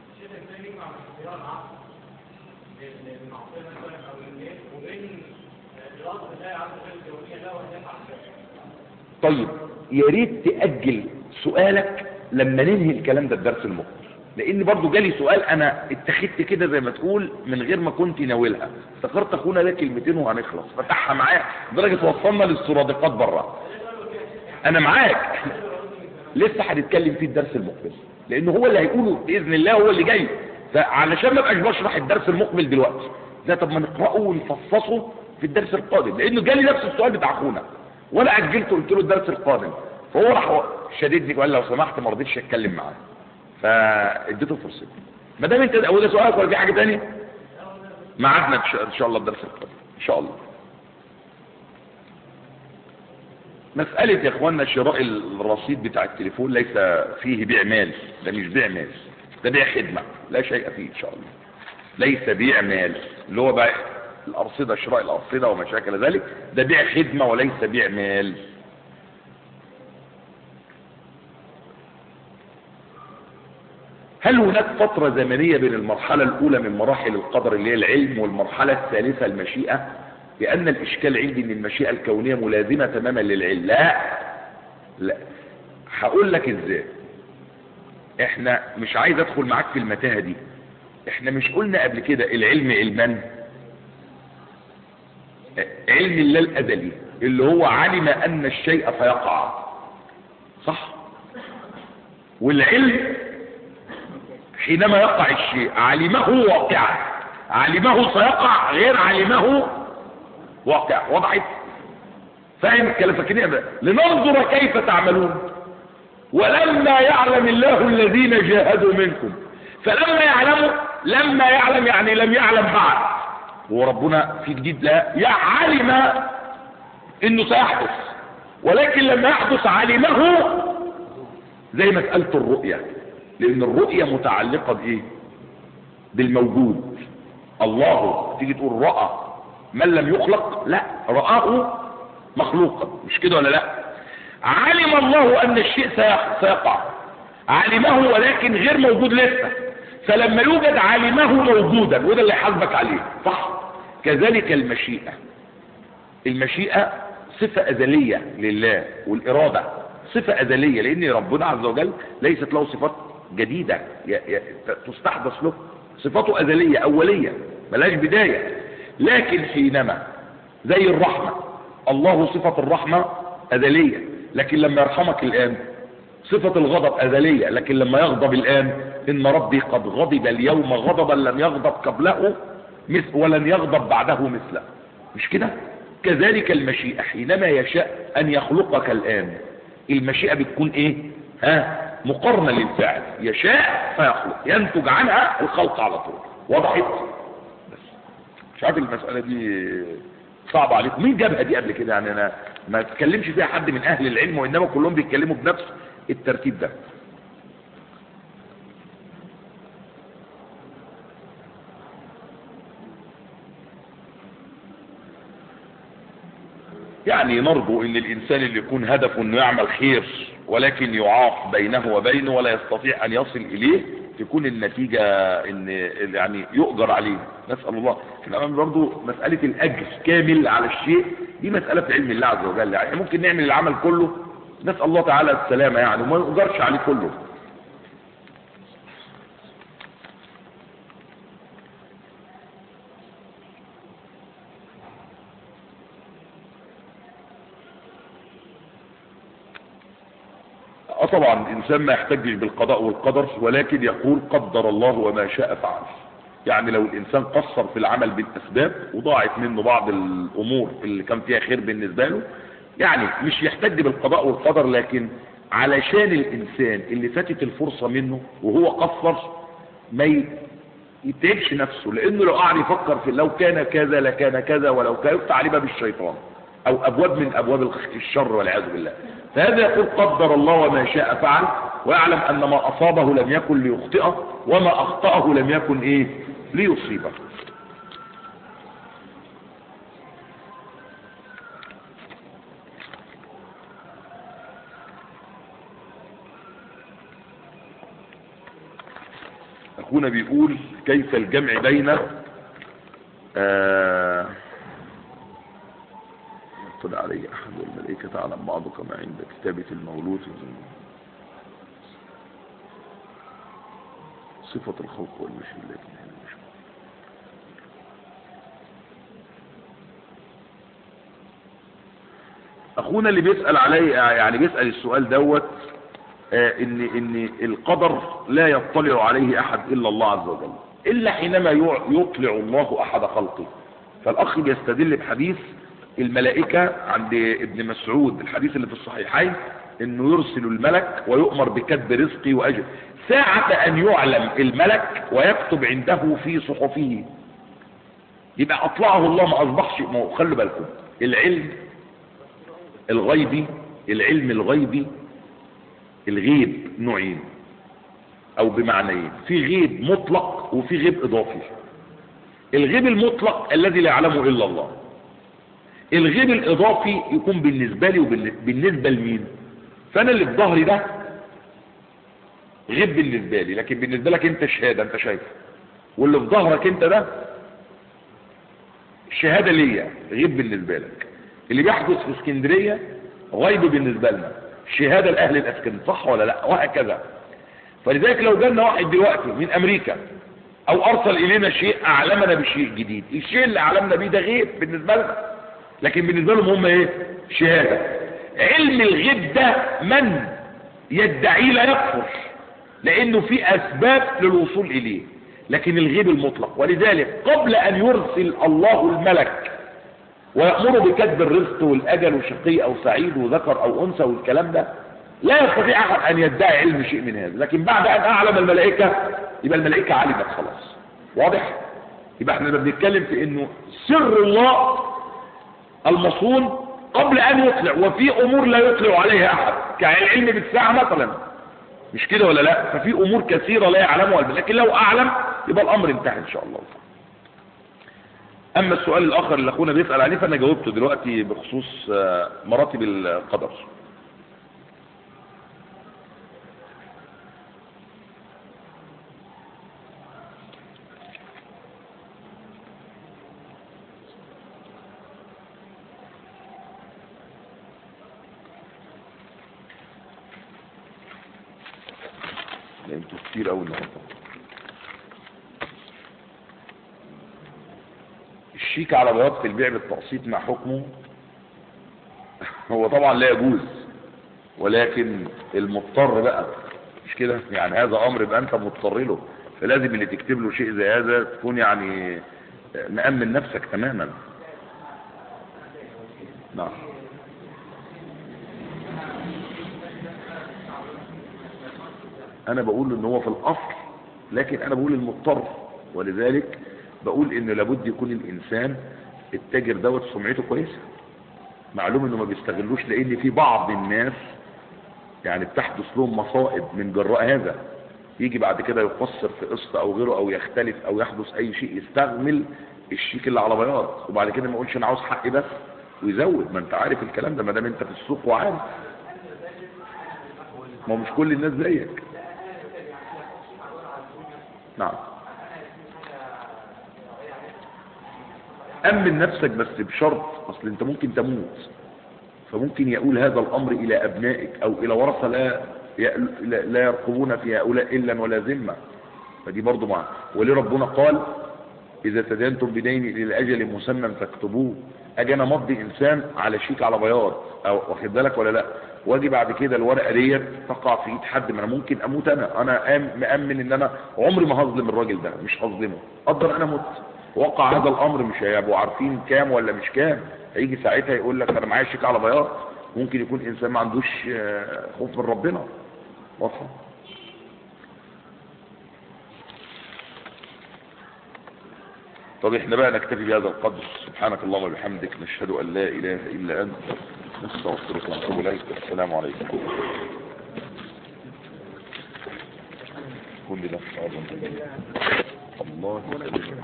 طيب يا ريت تأجل سؤالك لما ننهي الكلام ده الدرس المقبل لان برضو جالي سؤال انا اتخذت كده زي ما تقول من غير ما كنت ناويلها افتكرت اخونا ده كلمتين وهنخلص فتحها معايا لدرجه وصلنا للسرادقات بره انا معاك لسه هنتكلم فيه الدرس المقبل لانه هو اللي هيقوله باذن الله هو اللي جاي فعلشان ما ابقاش بشرح الدرس المقبل دلوقتي لا طب ما نقراه ونفصصه في الدرس القادم لانه جالي نفس السؤال بتاع اخونا وانا اجلته قلت له الدرس القادم فهو راح شددني وقال لو سمحت ما رضيتش اتكلم معاه فاديته فرصته ما دام انت هو ده سؤالك ولا في حاجه ثانيه معادنا ان شاء- إن شاء الله الدرس القادم ان شاء الله مسألة يا اخوانا شراء الرصيد بتاع التليفون ليس فيه بيع مال ده مش بيع مال ده بيع خدمة لا شيء فيه ان شاء الله ليس بيع مال اللي هو بقى الأرصدة شراء الأرصدة وما شاكل ذلك ده بيع خدمة وليس بيع مال هل هناك فترة زمنية بين المرحلة الأولى من مراحل القدر اللي هي العلم والمرحلة الثالثة المشيئة لأن الإشكال عندي أن المشيئة الكونية ملازمة تماما للعلم لا لا هقول لك إزاي احنا مش عايز ادخل معاك في المتاهة دي احنا مش قلنا قبل كده العلم علمان علم الله الأزلي اللي هو علم أن الشيء سيقع صح والعلم حينما يقع الشيء علمه واقعا علمه سيقع غير علمه واقع وضعت فاهم الكلام فاكرين يا بقى؟ لننظر كيف تعملون ولما يعلم الله الذين جاهدوا منكم فلما يعلموا لما يعلم يعني لم يعلم بعد هو ربنا في جديد لا يعلم انه سيحدث ولكن لما يحدث علمه زي مسألة الرؤية لان الرؤية متعلقة بايه بالموجود الله تيجي تقول رأى من لم يخلق لا رآه مخلوقا مش كده ولا لا علم الله ان الشيء سيق- سيقع علمه ولكن غير موجود لسه فلما يوجد علمه موجودا وده اللي حاسبك عليه صح كذلك المشيئة المشيئة صفة أزلية لله والإرادة صفة أزلية لأن ربنا عز وجل ليست له صفات جديدة ي- ي- تستحدث له صفاته أزلية أولية ملاش بداية لكن حينما زي الرحمة الله صفة الرحمة أزلية لكن لما يرحمك الآن صفة الغضب أزلية لكن لما يغضب الآن إن ربي قد غضب اليوم غضبا لم يغضب قبله مثل ولن يغضب بعده مثله مش كده كذلك المشيئة حينما يشاء أن يخلقك الآن المشيئة بتكون إيه ها مقارنة للفعل يشاء فيخلق ينتج عنها الخلق على طول وضحت بس مش عارف المسألة دي صعبة عليكم مين جابها دي قبل كده يعني أنا ما اتكلمش فيها حد من أهل العلم وإنما كلهم بيتكلموا بنفس الترتيب ده يعني نرجو ان الانسان اللي يكون هدفه انه يعمل خير ولكن يعاق بينه وبينه ولا يستطيع ان يصل اليه تكون النتيجة ان يعني يؤجر عليه نسأل الله احنا برضو مسألة الاجر كامل على الشيء دي مسألة في علم الله عز وجل يعني ممكن نعمل العمل كله نسأل الله تعالى السلامة يعني وما يؤجرش عليه كله اه طبعا الانسان ما يحتجش بالقضاء والقدر ولكن يقول قدر الله وما شاء فعل يعني لو الانسان قصر في العمل بالاسباب وضاعت منه بعض الامور اللي كان فيها خير بالنسبة له يعني مش يحتج بالقضاء والقدر لكن علشان الانسان اللي فاتت الفرصة منه وهو قصر ما ي- يتعبش نفسه لانه لو قعد يفكر في لو كان كذا لكان كذا ولو كان يفتح عليه باب الشيطان او ابواب من ابواب الخ- الشر والعياذ بالله فهذا يقول قدر الله وما شاء فعل ويعلم ان ما اصابه لم يكن ليخطئه وما اخطاه لم يكن ايه ليصيبه اخونا بيقول كيف الجمع بين آه يطلع علي احد والملائكة تعلم بعضك ما عند كتابة المولود صفة الخلق والمشي لكن هنا مش اخونا اللي بيسأل علي يعني بيسأل السؤال دوت آه، ان ان القدر لا يطلع عليه احد الا الله عز وجل الا حينما يع- يطلع الله احد خلقه فالاخ بيستدل بحديث الملائكة عند ابن مسعود الحديث اللي في الصحيحين انه يرسل الملك ويؤمر بكتب رزقه واجل ساعة ان يعلم الملك ويكتب عنده في صحفه يبقى اطلعه الله ما اصبحش ما هو خلوا بالكم العلم الغيبي العلم الغيبي الغيب نوعين او بمعنيين في غيب مطلق وفي غيب اضافي الغيب المطلق الذي لا يعلمه الا الله الغيب الاضافي يكون بالنسبة لي وبالنسبة لمين فانا اللي في ظهري ده غيب بالنسبة لي لكن بالنسبة لك انت شهادة انت شايفه واللي في ظهرك انت ده شهادة ليا غيب بالنسبة لك اللي بيحدث في اسكندرية غيب بالنسبة لنا شهادة لأهل الأسكن صح ولا لا وهكذا فلذلك لو جالنا واحد دلوقتي من أمريكا أو أرسل إلينا شيء أعلمنا بشيء جديد الشيء اللي أعلمنا بيه ده غيب بالنسبة لنا لكن بالنسبة لهم هم إيه شهادة علم الغيب ده من يدعيه لا يكفر لأنه في أسباب للوصول إليه لكن الغيب المطلق ولذلك قبل أن يرسل الله الملك ويأمر بكتب الرزق والأجل وشقي أو سعيد وذكر أو أنثى والكلام ده لا يستطيع أحد أن يدعي علم شيء من هذا لكن بعد أن أعلم الملائكة يبقى الملائكة علمت خلاص واضح يبقى احنا بنتكلم في انه سر الله المصون قبل ان يطلع وفي امور لا يطلع عليها احد كالعلم بالساعه مثلا مش كده ولا لا ففي امور كثيره لا يعلمها البشر لكن لو اعلم يبقى الامر انتهى ان شاء الله اما السؤال الاخر اللي اخونا بيسال عليه فانا جاوبته دلوقتي بخصوص آه، مراتب القدر لا، انتوا كتير قوي النهارده الشيك على بياض في البيع بالتقسيط مع حكمه هو طبعا لا يجوز ولكن المضطر بقى مش كده يعني هذا امر يبقى انت مضطر له فلازم اللي تكتب له شيء زي هذا تكون يعني مأمن نفسك تماما نعم انا بقول ان هو في الاصل لكن انا بقول المضطر ولذلك بقول ان لابد يكون الانسان التاجر دوت سمعته كويسه معلوم انه ما بيستغلوش لان في بعض الناس يعني بتحدث لهم مصائب من جراء هذا يجي بعد كده يقصر في قسط او غيره او يختلف او يحدث اي شيء يستغمل الشيك اللي على بياض وبعد كده ما يقولش انا عاوز حقي بس ويزود ما انت عارف الكلام ده ما دام انت في السوق وعارف ما هو مش كل الناس زيك نعم أمن نفسك بس بشرط أصل أنت ممكن تموت فممكن يقول هذا الأمر إلى أبنائك أو إلى ورثة لا لا لا يرقبون في هؤلاء إلا ولا ذمة فدي برضو معه وليه ربنا قال إذا تدينتم بدين إلى الأجل مسمى فاكتبوه أجي أنا مضي إنسان على شيك على بياض أو واخد بالك ولا لا واجي بعد كده الورقة ديت تقع في إيد حد ما أنا ممكن أموت أنا أنا آم- مأمن إن أنا عمري ما هظلم الراجل ده مش هظلمه قدر أنا مت وقع هذا الامر مش هيبقوا عارفين كام ولا مش كام هيجي ساعتها يقول لك انا معايا شيك على بياض ممكن يكون انسان ما عندوش آه، خوف من ربنا واضحه طب احنا بقى نكتفي بهذا القدر سبحانك اللهم وبحمدك نشهد ان لا اله الا انت نستغفرك ونتوب اليك السلام عليكم كل ده في عظمة الله يسلمك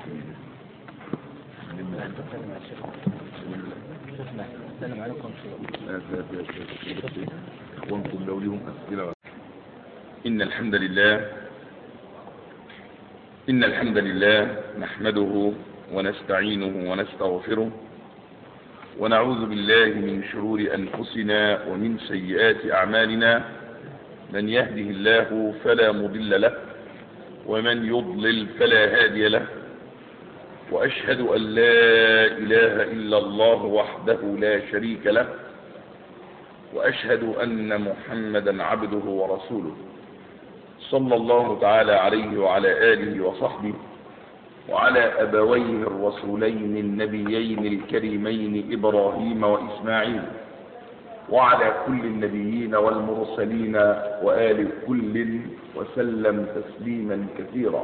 السلام عليكم اخوانكم لو ليهم اسئله ان الحمد لله ان الحمد لله نحمده ونستعينه ونستغفره ونعوذ بالله من شرور انفسنا ومن سيئات اعمالنا من يهده الله فلا مضل له ومن يضلل فلا هادي له وأشهد أن لا إله إلا الله وحده لا شريك له وأشهد أن محمدا عبده ورسوله صلى الله تعالى عليه وعلى آله وصحبه وعلى أبويه الرسولين النبيين الكريمين إبراهيم وإسماعيل وعلى كل النبيين والمرسلين وآل كل وسلم تسليما كثيرا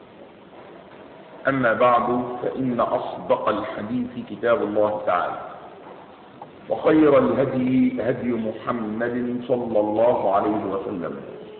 أما بعد فإن أصدق الحديث كتاب الله تعالى وخير الهدي هدي محمد صلى الله عليه وسلم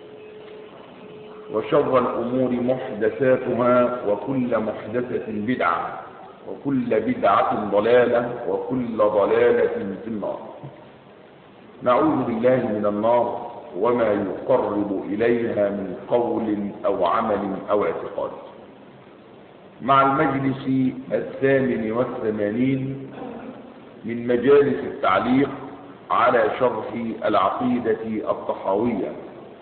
وشر الأمور محدثاتها وكل محدثة بدعة وكل بدعة ضلالة وكل ضلالة في النار نعوذ بالله من النار وما يقرب إليها من قول أو عمل أو اعتقاد مع المجلس الثامن والثمانين من مجالس التعليق على شرح العقيدة الطحاوية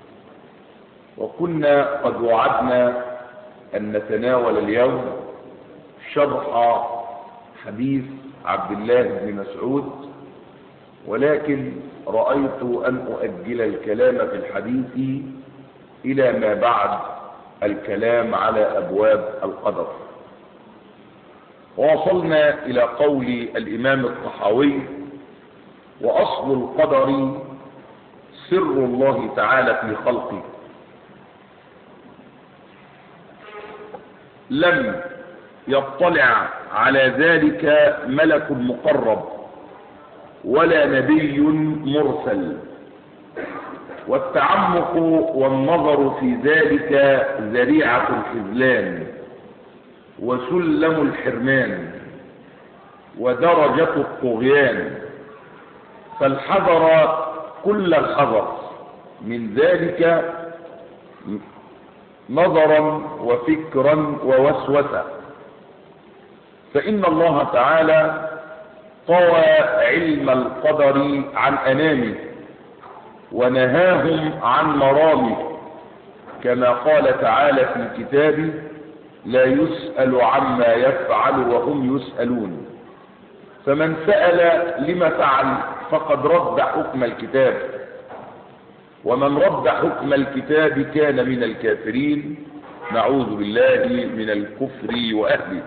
وكنا قد وعدنا أن نتناول اليوم شرح حديث عبد الله بن مسعود ولكن رأيت أن أؤجل الكلام في الحديث إلى ما بعد الكلام على أبواب القدر ووصلنا إلى قول الإمام الطحاوي وأصل القدر سر الله تعالى في خلقه لم يطلع على ذلك ملك مقرب ولا نبي مرسل والتعمق والنظر في ذلك ذريعة الخذلان وسلم الحرمان ودرجة الطغيان فالحذر كل الحذر من ذلك نظرا وفكرا ووسوسة فإن الله تعالى طوى علم القدر عن أنامه ونهاهم عن مرامه كما قال تعالى في كتابه لا يسأل عما يفعل وهم يسألون فمن سأل لما فعل فقد رد حكم الكتاب ومن رد حكم الكتاب كان من الكافرين نعوذ بالله من الكفر وأهله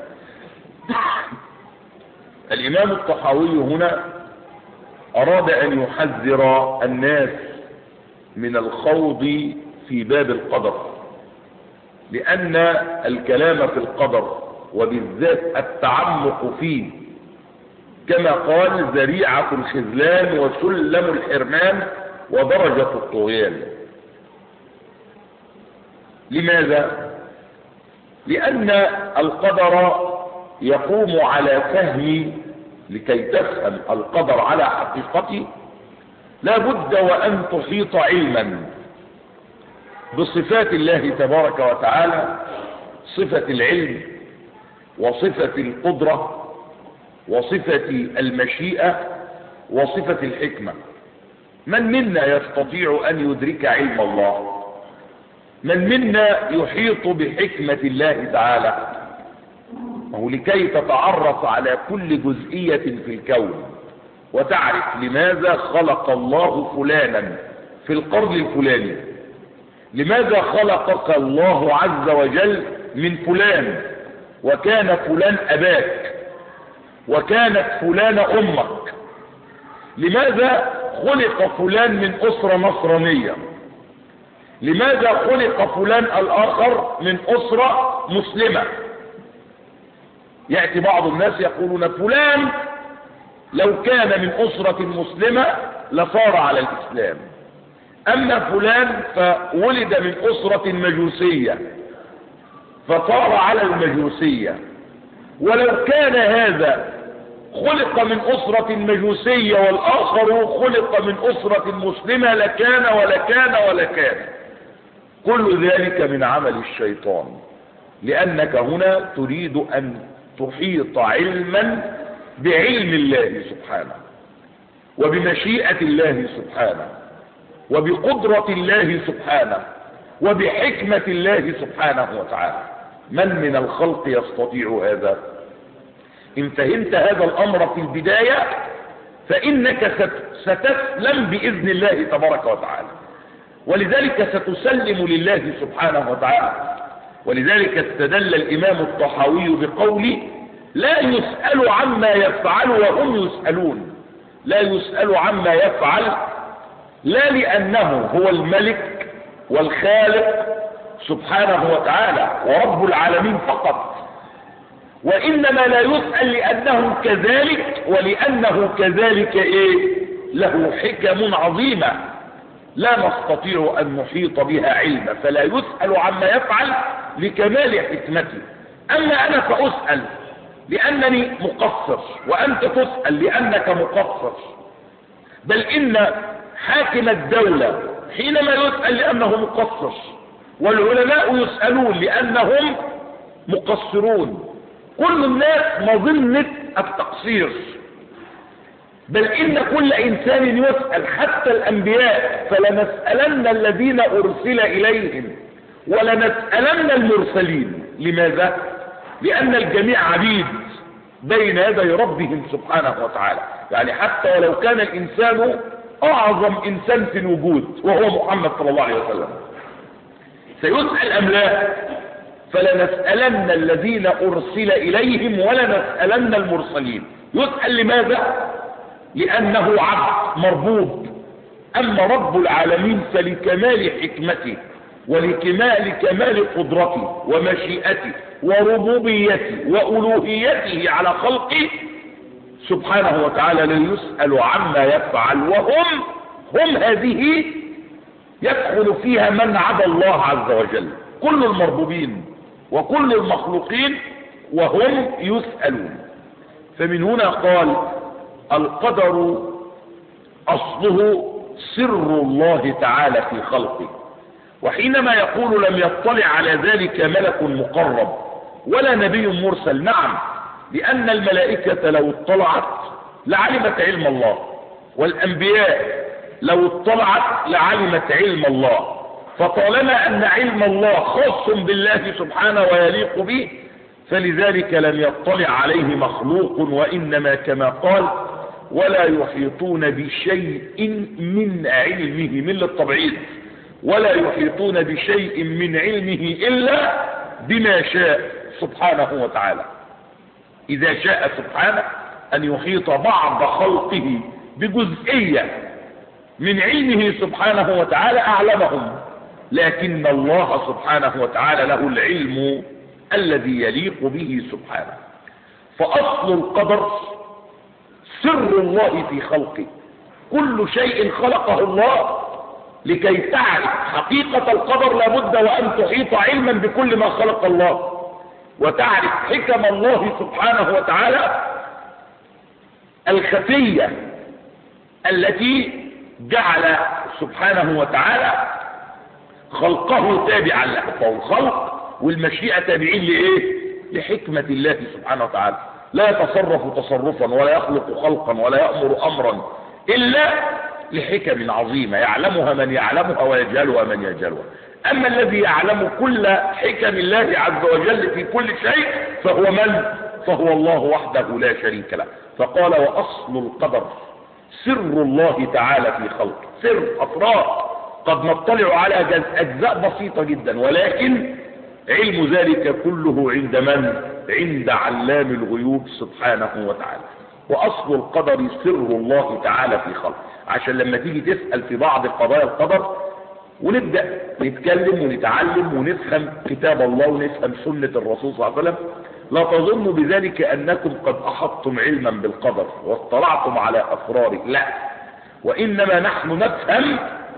الإمام الطحاوي هنا أراد أن يحذر الناس من الخوض في باب القدر لأن الكلام في القدر وبالذات التعمق فيه كما قال ذريعة الخذلان وسلم الحرمان ودرجة الطغيان لماذا؟ لأن القدر يقوم على فهم لكي تفهم القدر على حقيقته لا بد وأن تحيط علما بصفات الله تبارك وتعالى صفة العلم وصفة القدرة وصفة المشيئة وصفة الحكمة من منا يستطيع أن يدرك علم الله من منا يحيط بحكمة الله تعالى وهو لكي تتعرف على كل جزئية في الكون وتعرف لماذا خلق الله فلانا في القرن الفلاني لماذا خلقك الله عز وجل من فلان وكان فلان أباك وكانت فلان أمك لماذا خلق فلان من أسرة نصرانية لماذا خلق فلان الآخر من أسرة مسلمة يأتي بعض الناس يقولون فلان لو كان من أسرة مسلمة لصار على الإسلام أما فلان فولد من أسرة مجوسية فصار على المجوسية ولو كان هذا خلق من أسرة مجوسية والآخر خلق من أسرة مسلمة لكان ولكان ولكان كل ذلك من عمل الشيطان لأنك هنا تريد أن تحيط علما بعلم الله سبحانه وبمشيئة الله سبحانه وبقدرة الله سبحانه وبحكمة الله سبحانه وتعالى من من الخلق يستطيع هذا إن فهمت هذا الأمر في البداية فإنك ستسلم بإذن الله تبارك وتعالى ولذلك ستسلم لله سبحانه وتعالى ولذلك استدل الإمام الطحاوي بقوله لا يسأل عما يفعل وهم يسألون لا يسأل عما يفعل لا لأنه هو الملك والخالق سبحانه وتعالى ورب العالمين فقط وإنما لا يسأل لأنه كذلك ولأنه كذلك إيه له حكم عظيمة لا نستطيع أن نحيط بها علما فلا يسأل عما يفعل لكمال حكمته أما أنا فأسأل لأنني مقصر وأنت تسأل لأنك مقصر بل إن حاكم الدولة حينما يسأل لأنه مقصر والعلماء يسألون لأنهم مقصرون كل الناس مظنة التقصير بل إن كل إنسان يسأل حتى الأنبياء فلنسألن الذين أرسل إليهم ولنسألن المرسلين لماذا؟ لأن الجميع عبيد بين يدي ربهم سبحانه وتعالى يعني حتى ولو كان الإنسان أعظم إنسان في الوجود وهو محمد صلى الله عليه وسلم سيسأل أم لا فلنسألن الذين أرسل إليهم ولنسألن المرسلين يسأل لماذا لأنه عبد مربوب أما رب العالمين فلكمال حكمته ولكمال كمال قدرته ومشيئته وربوبيته وألوهيته على خلقه سبحانه وتعالى لا يسأل عما يفعل وهم هم هذه يدخل فيها من عدا الله عز وجل كل المربوبين وكل المخلوقين وهم يسألون فمن هنا قال القدر أصله سر الله تعالى في خلقه وحينما يقول لم يطلع على ذلك ملك مقرب ولا نبي مرسل نعم لأن الملائكة لو اطلعت لعلمت علم الله والأنبياء لو اطلعت لعلمت علم الله فطالما أن علم الله خاص بالله سبحانه ويليق به فلذلك لم يطلع عليه مخلوق وإنما كما قال ولا يحيطون بشيء من علمه من للطبعيد ولا يحيطون بشيء من علمه إلا بما شاء سبحانه وتعالى إذا شاء سبحانه أن يحيط بعض خلقه بجزئية من علمه سبحانه وتعالى أعلمهم لكن الله سبحانه وتعالى له العلم الذي يليق به سبحانه فأصل القدر سر الله في خلقه كل شيء خلقه الله لكي تعرف حقيقة القدر لابد وأن تحيط علما بكل ما خلق الله وتعرف حكم الله سبحانه وتعالى الخفية التي جعل سبحانه وتعالى خلقه تابعا له فهو الخلق والمشيئة تابعين لإيه لحكمة الله سبحانه وتعالى لا يتصرف تصرفا ولا يخلق خلقا ولا يأمر أمرا إلا لحكم عظيمة يعلمها من يعلمها ويجهلها من يجهلها أما الذي يعلم كل حكم الله عز وجل في كل شيء فهو من فهو الله وحده لا شريك له فقال وأصل القدر سر الله تعالى في خلقه سر أسرار قد نطلع على أجزاء بسيطة جدا ولكن علم ذلك كله عند من عند علام الغيوب سبحانه وتعالى وأصل القدر سر الله تعالى في خلقه عشان لما تيجي تسأل في بعض قضايا القدر ونبدأ نتكلم ونتعلم ونفهم كتاب الله ونفهم سنة الرسول صلى الله عليه وسلم لا تظنوا بذلك أنكم قد أحطتم علما بالقدر واطلعتم على أسراره لا وإنما نحن نفهم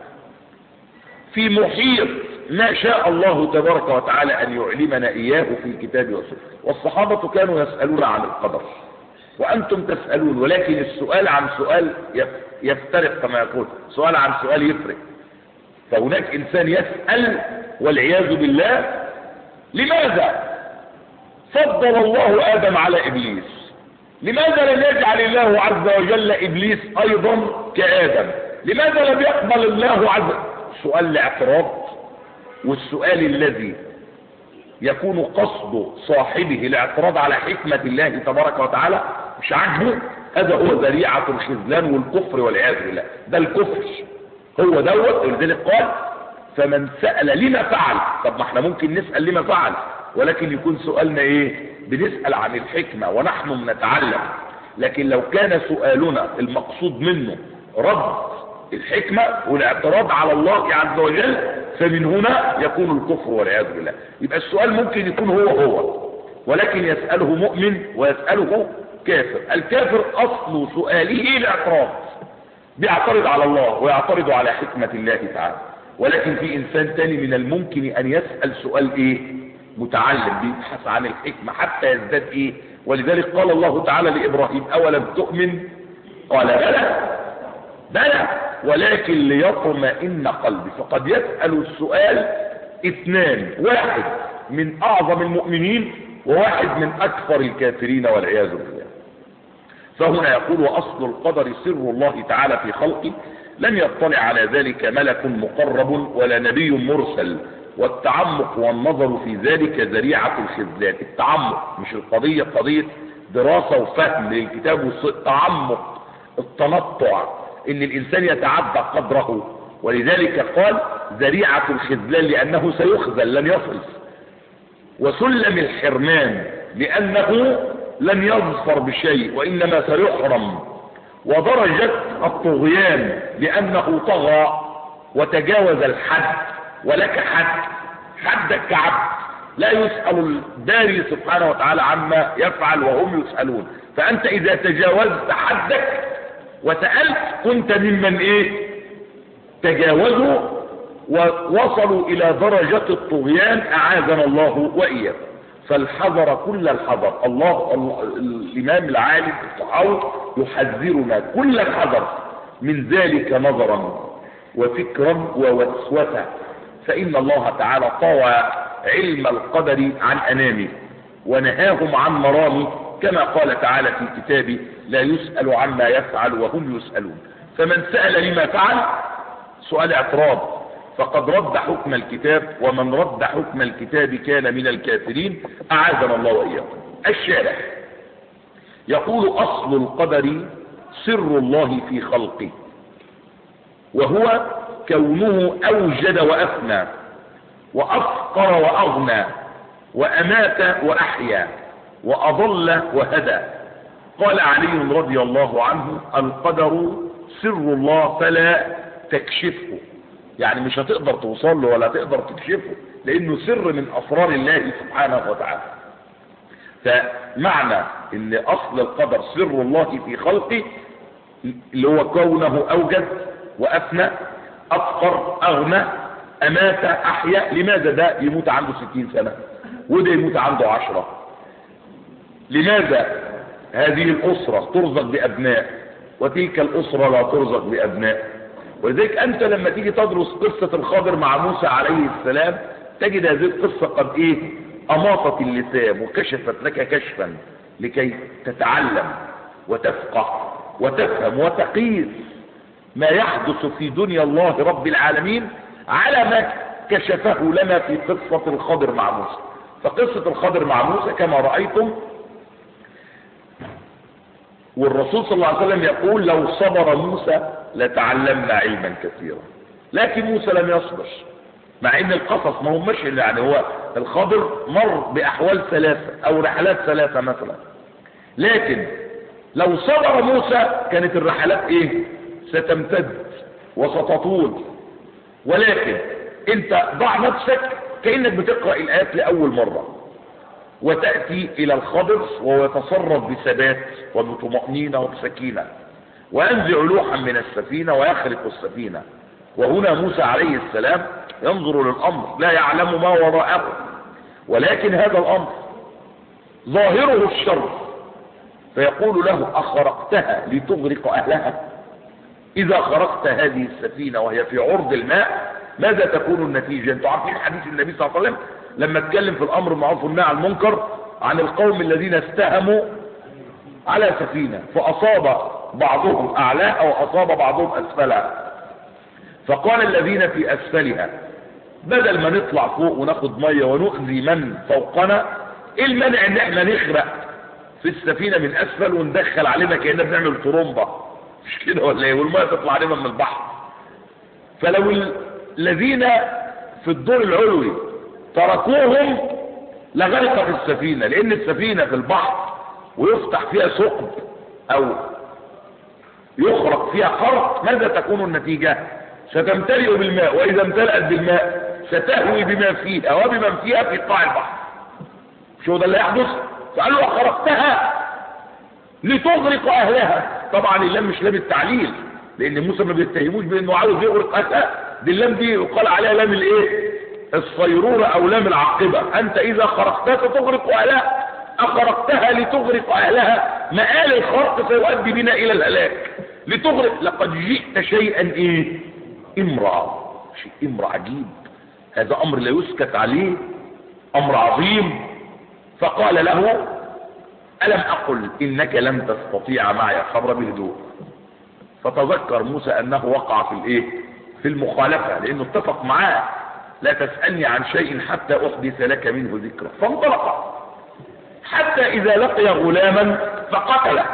في محيط ما شاء الله تبارك وتعالى أن يعلمنا إياه في الكتاب والسنة والصحابة كانوا يسألون عن القدر وأنتم تسألون ولكن السؤال عن سؤال يفترق كما يقول سؤال عن سؤال يفرق فهناك إنسان يسأل والعياذ بالله لماذا فضل الله آدم على إبليس لماذا لم يجعل الله عز وجل إبليس أيضا كآدم لماذا لم يقبل الله عز سؤال الاعتراض والسؤال الذي يكون قصد صاحبه الاعتراض على حكمة الله تبارك وتعالى مش عاجبه هذا هو ذريعة الخذلان والكفر والعياذ بالله ده الكفر هو دوت ولذلك قال فمن سأل لما فعل طب ما احنا ممكن نسأل لما فعل ولكن يكون سؤالنا ايه بنسأل عن الحكمة ونحن بنتعلم لكن لو كان سؤالنا المقصود منه رد الحكمة والاعتراض على الله عز وجل فمن هنا يكون الكفر والعياذ بالله يبقى السؤال ممكن يكون هو هو ولكن يسأله مؤمن ويسأله كافر الكافر أصل سؤاله الاعتراض بيعترض على الله ويعترض على حكمة الله تعالى ولكن في إنسان تاني من الممكن أن يسأل سؤال إيه متعلم بيبحث عن الحكمة حتى يزداد إيه ولذلك قال الله تعالى لإبراهيم أولم تؤمن قال بلى بلى ولكن ليطمئن قلبي فقد يسأل السؤال اثنان واحد من أعظم المؤمنين وواحد من أكثر الكافرين والعياذ بالله فهنا يقول وأصل القدر سر الله تعالى في خلقه لم يطلع على ذلك ملك مقرب ولا نبي مرسل والتعمق والنظر في ذلك ذريعة الخذلان التعمق مش القضية قضية دراسة وفهم للكتاب والتعمق التنطع ان الانسان يتعدى قدره ولذلك قال ذريعة الخذلان لانه سيخذل لن يصل وسلم الحرمان لانه لن يظفر بشيء وانما سيحرم ودرجة الطغيان لانه طغى وتجاوز الحد ولك حد حدك كعبد لا يسأل الباري سبحانه وتعالى عما يفعل وهم يسألون فأنت إذا تجاوزت حدك وسألت كنت ممن إيه تجاوزوا ووصلوا إلى درجة الطغيان أعاذنا الله وإياكم فالحذر كل الحذر الله, الله الإمام العالم الصحاوي يحذرنا كل الحذر من ذلك نظرا وفكرا ووسوسة فإن الله تعالى طوى علم القدر عن أنامه ونهاهم عن مرامه كما قال تعالى في كتابه لا يسأل عما يفعل وهم يسألون فمن سأل لما فعل سؤال اعتراض فقد رد حكم الكتاب ومن رد حكم الكتاب كان من الكافرين أعاذنا الله وإياكم الشارح يقول أصل القدر سر الله في خلقه وهو كونه أوجد وأفنى وأفقر وأغنى وأمات وأحيا وأضل وهدى قال علي رضي الله عنه القدر سر الله فلا تكشفه يعني مش هتقدر توصل له ولا تقدر تكشفه لانه سر من اسرار الله سبحانه وتعالى فمعنى ان اصل القدر سر الله في خلقه اللي هو كونه اوجد وافنى افقر اغنى امات احيا لماذا ده يموت عنده ستين سنة وده يموت عنده عشرة لماذا هذه الاسرة ترزق بابناء وتلك الاسرة لا ترزق بابناء ولذلك انت لما تيجي تدرس قصة الخضر مع موسى عليه السلام تجد هذه القصة قد ايه اماطت اللسان وكشفت لك كشفا لكي تتعلم وتفقه وتفهم وتقيس ما يحدث في دنيا الله رب العالمين على ما كشفه لنا في قصة الخضر مع موسى فقصة الخضر مع موسى كما رأيتم والرسول صلى الله عليه وسلم يقول لو صبر موسى لتعلمنا علما كثيرا لكن موسى لم يصبر مع ان القصص ما همش يعني هو الخضر مر باحوال ثلاثة او رحلات ثلاثة مثلا لكن لو صبر موسى كانت الرحلات ايه ستمتد وستطول ولكن انت ضع نفسك كأنك بتقرأ الآيات لأول مرة وتأتي إلى الخضر وهو يتصرف بثبات وبطمأنينة وبسكينة وينزع لوحا من السفينة ويخلق السفينة وهنا موسى عليه السلام ينظر للأمر لا يعلم ما وراءه ولكن هذا الأمر ظاهره الشر فيقول له أخرقتها لتغرق أهلها إذا خرقت هذه السفينة وهي في عرض الماء ماذا تكون النتيجة انتوا عارفين حديث النبي صلى الله عليه وسلم لما اتكلم في الأمر المعروف والنهي عن المنكر عن القوم الذين استهموا على سفينة فأصاب بعضهم أعلاها وأصاب بعضهم أسفلها فقال الذين في أسفلها بدل ما نطلع فوق وناخد مية ونؤذي من فوقنا ايه المانع ان احنا نخرق في السفينة من أسفل وندخل علينا كأننا بنعمل طرمبة مش كده ولا ايه والمية تطلع علينا من البحر فلو الذين في الدور العلوي تركوهم لغرقت السفينة لان السفينة في البحر ويفتح فيها ثقب او يخرق فيها خرق ماذا تكون النتيجة ستمتلئ بالماء واذا امتلأت بالماء ستهوي بما فيها وبمن فيها في قاع البحر شو ده اللي يحدث فقال له خرقتها لتغرق اهلها طبعا اللام مش لام التعليل لان موسى ما بيتهموش بانه عاوز يغرق اهلها دي اللام دي يقال عليها لام الايه الصيرورة او لام العاقبة انت اذا خرقتها ستغرق اهلها اخرقتها لتغرق اهلها مآل الخرق سيؤدي بنا الى الهلاك لتغرق لقد جئت شيئا ايه امرأة شيء امر عجيب هذا امر لا يسكت عليه امر عظيم فقال له ألم أقل إنك لن تستطيع معي صبر بهدوء فتذكر موسى أنه وقع في الإيه في المخالفة لأنه اتفق معاه لا تسألني عن شيء حتى أحدث لك منه ذكرى فانطلق حتى إذا لقي غلاما فقتله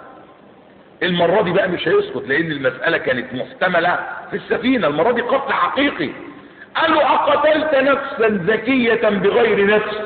المرة دي بقى مش هيسكت لأن المسألة كانت محتملة في السفينة المرة دي قتل حقيقي قال له أقتلت نفسا زكية بغير نفس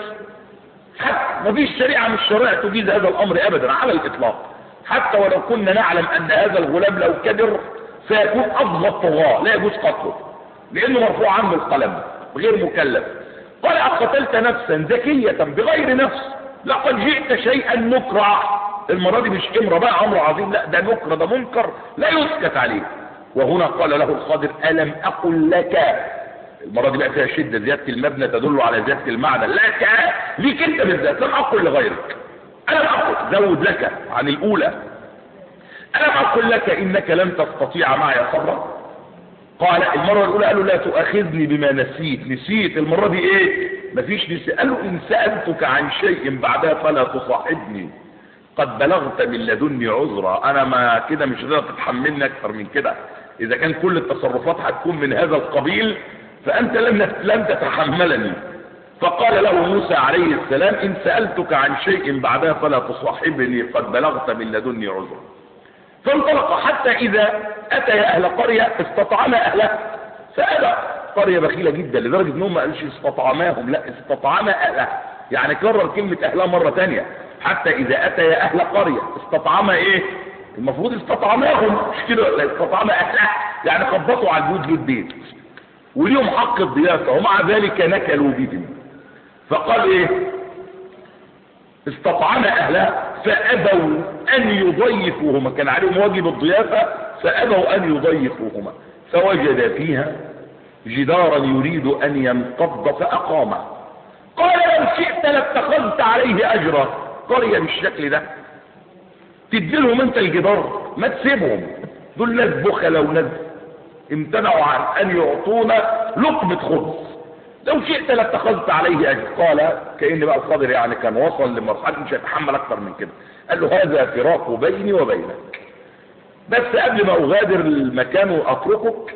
حتى مفيش شريعة من الشرائع تجيز هذا الأمر أبدا على الإطلاق حتى ولو كنا نعلم أن هذا الغلام لو كبر سيكون أفضل الطغاة لا يجوز قتله لأنه مرفوع عنه القلم غير مكلف قال أقتلت نفسا زكية بغير نفس لقد جئت شيئا نكرا المرة دي مش امرة بقى أمر عظيم لا ده نكرة ده منكر لا يسكت عليه وهنا قال له الخضر ألم أقل لك المرة دي بقى فيها شدة زيادة المبنى تدل على زيادة المعنى لك ليك انت بالذات لم أقل لغيرك ألم أقل زود لك عن الأولى ألم أقل لك إنك لن تستطيع معي صبرا قال المرة الأولى قال له لا تؤاخذني بما نسيت نسيت المرة دي إيه مفيش نسيت قال له إن سألتك عن شيء بعدها فلا تصاحبني قد بلغت من لدني عذرا أنا ما كده مش قادر تتحملني أكثر من كده إذا كان كل التصرفات هتكون من هذا القبيل فأنت لن لن تتحملني فقال له موسى عليه السلام إن سألتك عن شيء بعدها فلا تصاحبني قد بلغت من لدني عذرا فانطلق حتى إذا أتى أهل قرية استطعما أهلها فأبى قرية بخيلة جدا لدرجة أنهم ما قالش استطعماهم لا استطعما أهلها يعني كرر كلمة أهلها مرة تانية حتى إذا أتى أهل قرية استطعما إيه المفروض استطعماهم مش كده لا استطعما أهلها يعني خبطوا على البيوت للبيت وليهم حق الضيافة ومع ذلك نكلوا بهم فقال إيه استطعم أهلها فأبوا أن يضيفوهما كان عليهم واجب الضيافة فأبوا أن يضيفوهما فوجد فيها جدارا يريد أن ينقض فأقامه قال لو شئت لاتخذت عليه أجرا قرية بالشكل ده تديلهم انت الجدار ما تسيبهم دول ناس بخلة وناس امتنعوا عن أن يعطونا لقمة خبز لو شئت لاتخذت عليه اجر قال كأن بقى الخضر يعني كان وصل لمرحلة مش هيتحمل اكتر من كده قال له هذا فراق بيني وبينك بس قبل ما اغادر المكان واتركك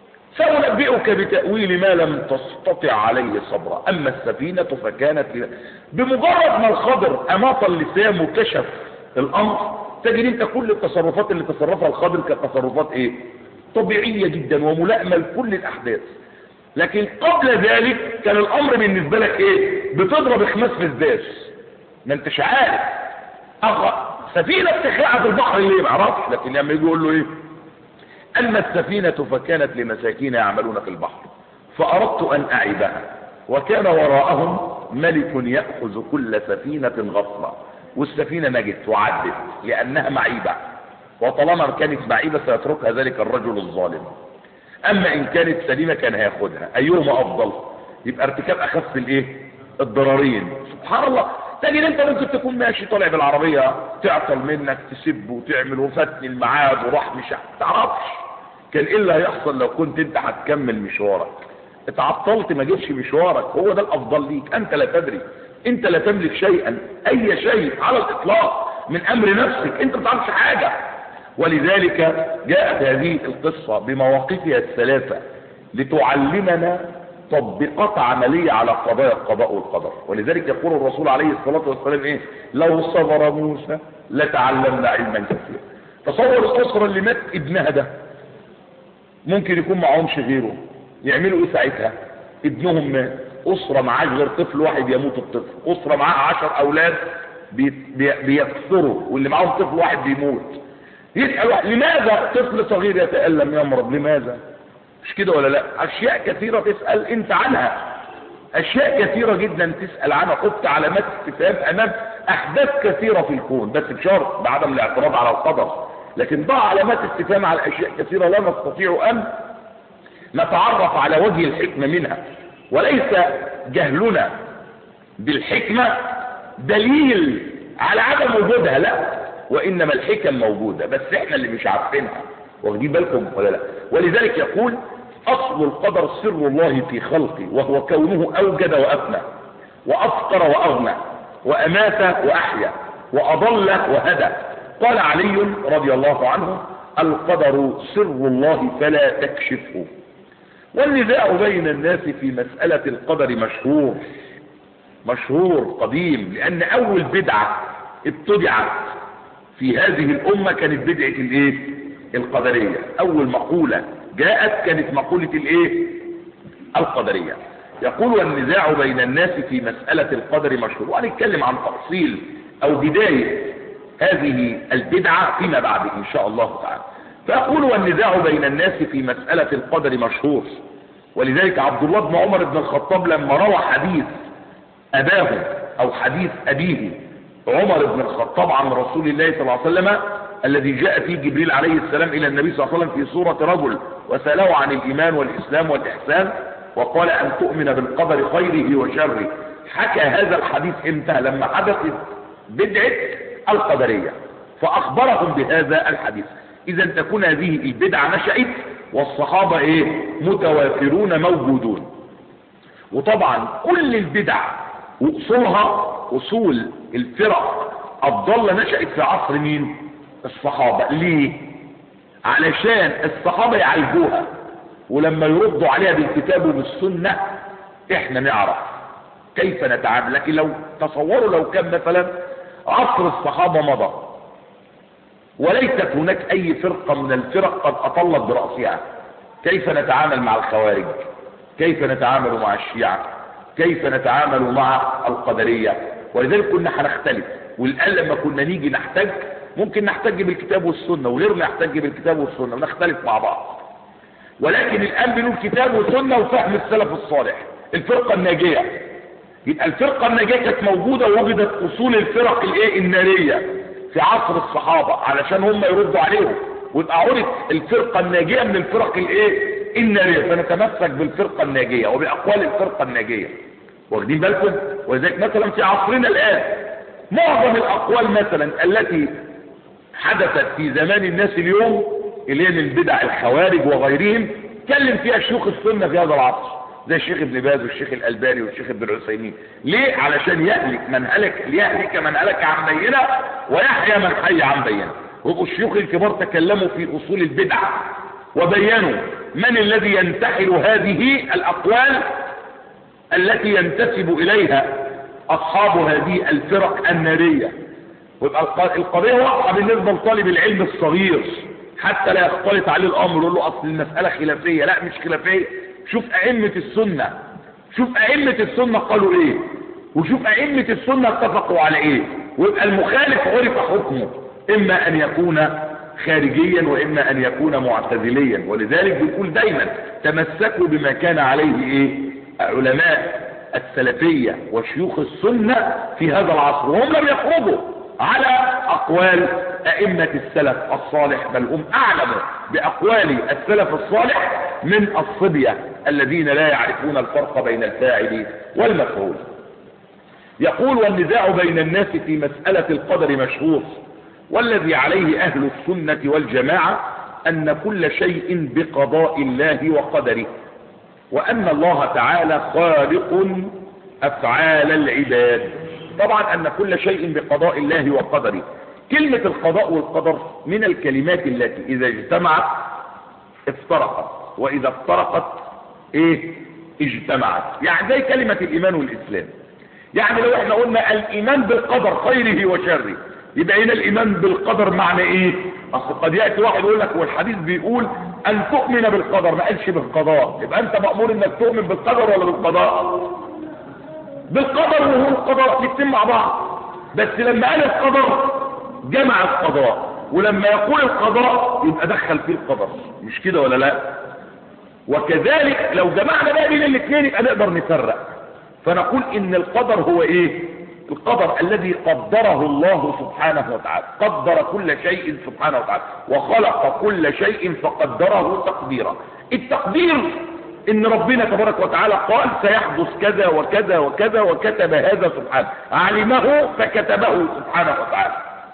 سأنبئك بتأويل ما لم تستطع عليه صبرا اما السفينة فكانت ل... بمجرد ما الخضر اماط اللسان وكشف الامر تجد انت كل التصرفات اللي تصرفها الخضر كانت تصرفات ايه طبيعية جدا وملائمة لكل الاحداث لكن قبل ذلك كان الامر بالنسبة لك ايه بتضرب خماس في الداس ما انتش عارف أخ... سفينة بتخلع في البحر ليه معرفش لكن لما يجي يقول له ايه اما السفينة فكانت لمساكين يعملون في البحر فاردت ان اعيبها وكان وراءهم ملك يأخذ كل سفينة غصبا والسفينة نجت وعدت لانها معيبة وطالما كانت معيبة سيتركها ذلك الرجل الظالم اما ان كانت سليمة كان هياخدها ايهما افضل يبقى ارتكاب اخف الايه الضررين سبحان الله تجد انت ممكن تكون ماشي طالع بالعربية تعطل منك تسب وتعمل وفتني الميعاد وراح مش تعرفش كان ايه اللي هيحصل لو كنت انت هتكمل مشوارك اتعطلت ما جيتش مشوارك هو ده الافضل ليك انت لا تدري انت لا تملك شيئا اي شيء على الاطلاق من امر نفسك انت ما تعرفش حاجه ولذلك جاءت هذه القصة بمواقفها الثلاثة لتعلمنا تطبيقات عملية على قضايا القضاء والقدر ولذلك يقول الرسول عليه الصلاة والسلام ايه لو صبر موسى لتعلمنا علما كثيرا تصور الأسرة اللي مات ابنها ده ممكن يكون معهمش غيره يعملوا ايه ساعتها ابنهم مات أسرة معاش غير طفل واحد يموت الطفل أسرة معاها عشر أولاد بي بي بيكثروا واللي معاهم طفل واحد بيموت يسأل واحد لماذا طفل صغير يتألم يمرض لماذا مش كده ولا لا اشياء كثيرة تسأل انت عنها اشياء كثيرة جدا تسأل عنها حط علامات استفهام امام احداث كثيرة في الكون بس بشرط بعدم الاعتراض على القدر لكن ضع علامات استفهام على اشياء كثيرة لا نستطيع ان نتعرف على وجه الحكمة منها وليس جهلنا بالحكمة دليل على عدم وجودها لا وانما الحكم موجودة بس احنا اللي مش عارفينها واخدين بالكم ولا لا ولذلك يقول اصل القدر سر الله في خلقه وهو كونه اوجد وافنى وافقر واغنى وامات واحيا واضل وهدى قال علي رضي الله عنه القدر سر الله فلا تكشفه والنزاع بين الناس في مسألة القدر مشهور مشهور قديم لان اول بدعة ابتدعت في هذه الامة كانت بدعة الايه القدرية اول مقولة جاءت كانت مقولة الايه القدرية يقول والنزاع بين الناس في مسألة القدر مشهور وهنتكلم عن تفصيل او بداية هذه البدعة فيما بعد ان شاء الله تعالى فأقول والنزاع بين الناس في مسألة القدر مشهور ولذلك عبد الله بن عمر بن الخطاب لما روى حديث أباه أو حديث أبيه عمر بن الخطاب عن رسول الله صلى الله عليه وسلم الذي جاء فيه جبريل عليه السلام إلى النبي صلى الله عليه وسلم في صورة رجل وسأله عن الإيمان والإسلام والإحسان وقال أن تؤمن بالقدر خيره وشره حكى هذا الحديث امتى لما حدثت بدعة القدرية فأخبرهم بهذا الحديث إذا تكون هذه البدعة نشأت والصحابة إيه متوافرون موجودون وطبعا كل البدع وأصولها أصول الفرق الضالة نشأت في عصر مين الصحابة ليه علشان الصحابة يعالجوها ولما يردوا عليها بالكتاب وبالسنة احنا نعرف كيف نتعامل لكن لو تصوروا لو كان مثلا عصر الصحابة مضى وليست هناك اي فرقة من الفرق قد اطلت برأسها كيف نتعامل مع الخوارج كيف نتعامل مع الشيعة كيف نتعامل مع القدرية ولذلك كنا هنختلف والآن لما كنا نيجي نحتاج ممكن نحتاج بالكتاب والسنة وغيرنا يحتاج بالكتاب والسنة ونختلف مع بعض ولكن الآن بنقول كتاب وسنة وفهم السلف الصالح الفرقة الناجية يبقى الفرقة الناجية كانت موجودة ووجدت أصول الفرق الايه النارية في عصر الصحابة علشان هم يردوا عليهم ويبقى عرف الفرقة الناجية من الفرق الايه النارية فنتمسك بالفرقة الناجية وبأقوال الفرقة الناجية واخدين بالكم ولذلك مثلا في عصرنا الآن معظم الأقوال مثلا التي حدثت في زمان الناس اليوم اللي هي من بدع الخوارج وغيرهم اتكلم فيها شيوخ السنة في هذا العصر زي الشيخ ابن باز والشيخ الألباني والشيخ ابن العثيمين ليه علشان يهلك من هلك ليهلك من هلك عن بينه ويحيى من حي عن بينه ويبقوا الشيوخ الكبار تكلموا في أصول البدع وبينوا من الذي ينتحل هذه الأقوال التي ينتسب إليها أصحاب هذه الفرق النارية ويبقى القضية واضحة بالنسبة لطالب العلم الصغير حتى لا يختلط عليه الأمر يقول له أصل المسألة خلافية لا مش خلافية شوف أئمة السنة شوف أئمة السنة قالوا إيه وشوف أئمة السنة اتفقوا على إيه ويبقى المخالف عرف حكمه إما أن يكون خارجيا وإما أن يكون معتزليا ولذلك بيقول دايما تمسكوا بما كان عليه إيه علماء السلفية وشيوخ السنة في هذا العصر وهم لم يخرجوا على أقوال أئمة السلف الصالح بل هم أعلم بأقوال السلف الصالح من الصبية الذين لا يعرفون الفرق بين الفاعل والمفعول يقول والنزاع بين الناس في مسألة القدر مشهور والذي عليه أهل السنة والجماعة أن كل شيء بقضاء الله وقدره وأن الله تعالى خالق أفعال العباد طبعا أن كل شيء بقضاء الله وقدره كلمة القضاء والقدر من الكلمات التي إذا اجتمعت افترقت وإذا افترقت إيه اجتمعت يعني زي كلمة الإيمان والإسلام يعني لو احنا قلنا الإيمان بالقدر خيره وشره يبقى هنا الإيمان بالقدر معنى إيه أصل قد يأتي واحد يقول لك والحديث بيقول أن تؤمن بالقدر ما قالش بالقضاء يبقى أنت مأمور إنك تؤمن بالقدر ولا بالقضاء بالقدر وهو القضاء الاثنين مع بعض بس لما قال القدر جمع القضاء ولما يقول القضاء يبقى دخل فيه القدر مش كده ولا لا وكذلك لو جمعنا بقى بين الاثنين يبقى نقدر نفرق فنقول ان القدر هو ايه القدر الذي قدره الله سبحانه وتعالى قدر كل شيء سبحانه وتعالى وخلق كل شيء فقدره تقديرا التقدير ان ربنا تبارك وتعالى قال سيحدث كذا وكذا وكذا وكتب هذا سبحانه علمه فكتبه سبحانه وتعالى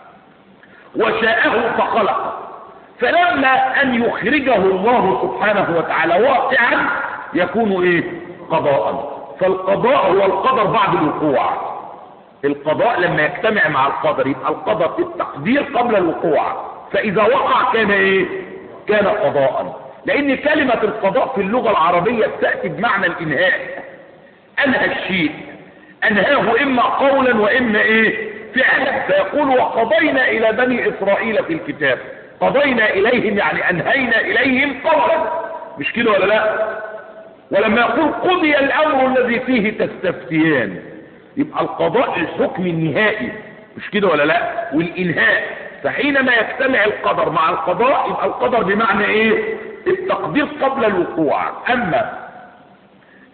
وشاءه فخلقه فلما ان يخرجه الله سبحانه وتعالى واقعا يكون ايه قضاء فالقضاء هو القدر بعد الوقوع القضاء لما يجتمع مع القدر يبقى القدر في التقدير قبل الوقوع فاذا وقع كان ايه كان قضاء لان كلمة القضاء في اللغة العربية تأتي بمعنى الانهاء انهى الشيء انهاه اما قولا واما ايه فعلا فيقول وقضينا الى بني اسرائيل في الكتاب قضينا اليهم يعني انهينا اليهم قولا مش كده ولا لا ولما يقول قضي الامر الذي فيه تستفتيان يبقى القضاء الحكم النهائي مش كده ولا لا والانهاء فحينما يجتمع القدر مع القضاء يبقى القدر بمعنى ايه التقدير قبل الوقوع اما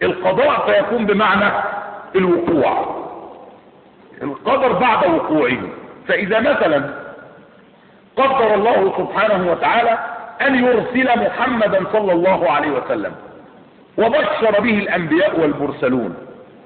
القضاء فيكون بمعنى الوقوع القدر بعد وقوعه فإذا مثلا قدر الله سبحانه وتعالى أن يرسل محمدا صلى الله عليه وسلم وبشر به الأنبياء والمرسلون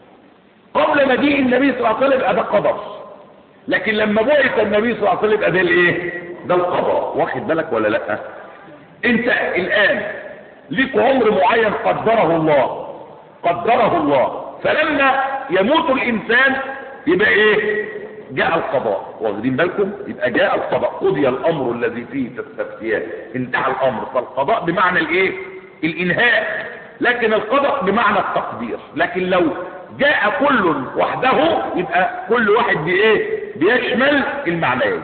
قبل مجيء النبي صلى الله عليه وسلم يبقى ده قدر لكن لما بعث النبي صلى الله عليه وسلم يبقى ده الايه ده القضاء واخد بالك ولا لا انت الان ليك عمر معين قدره الله قدره الله فلما يموت الانسان يبقى ايه جاء القضاء واخدين بالكم يبقى جاء القضاء قضي الامر الذي فيه تستفتيان انتهى الامر فالقضاء بمعنى الايه الانهاء لكن القضاء بمعنى التقدير لكن لو جاء كل وحده يبقى كل واحد بايه بيشمل المعنيين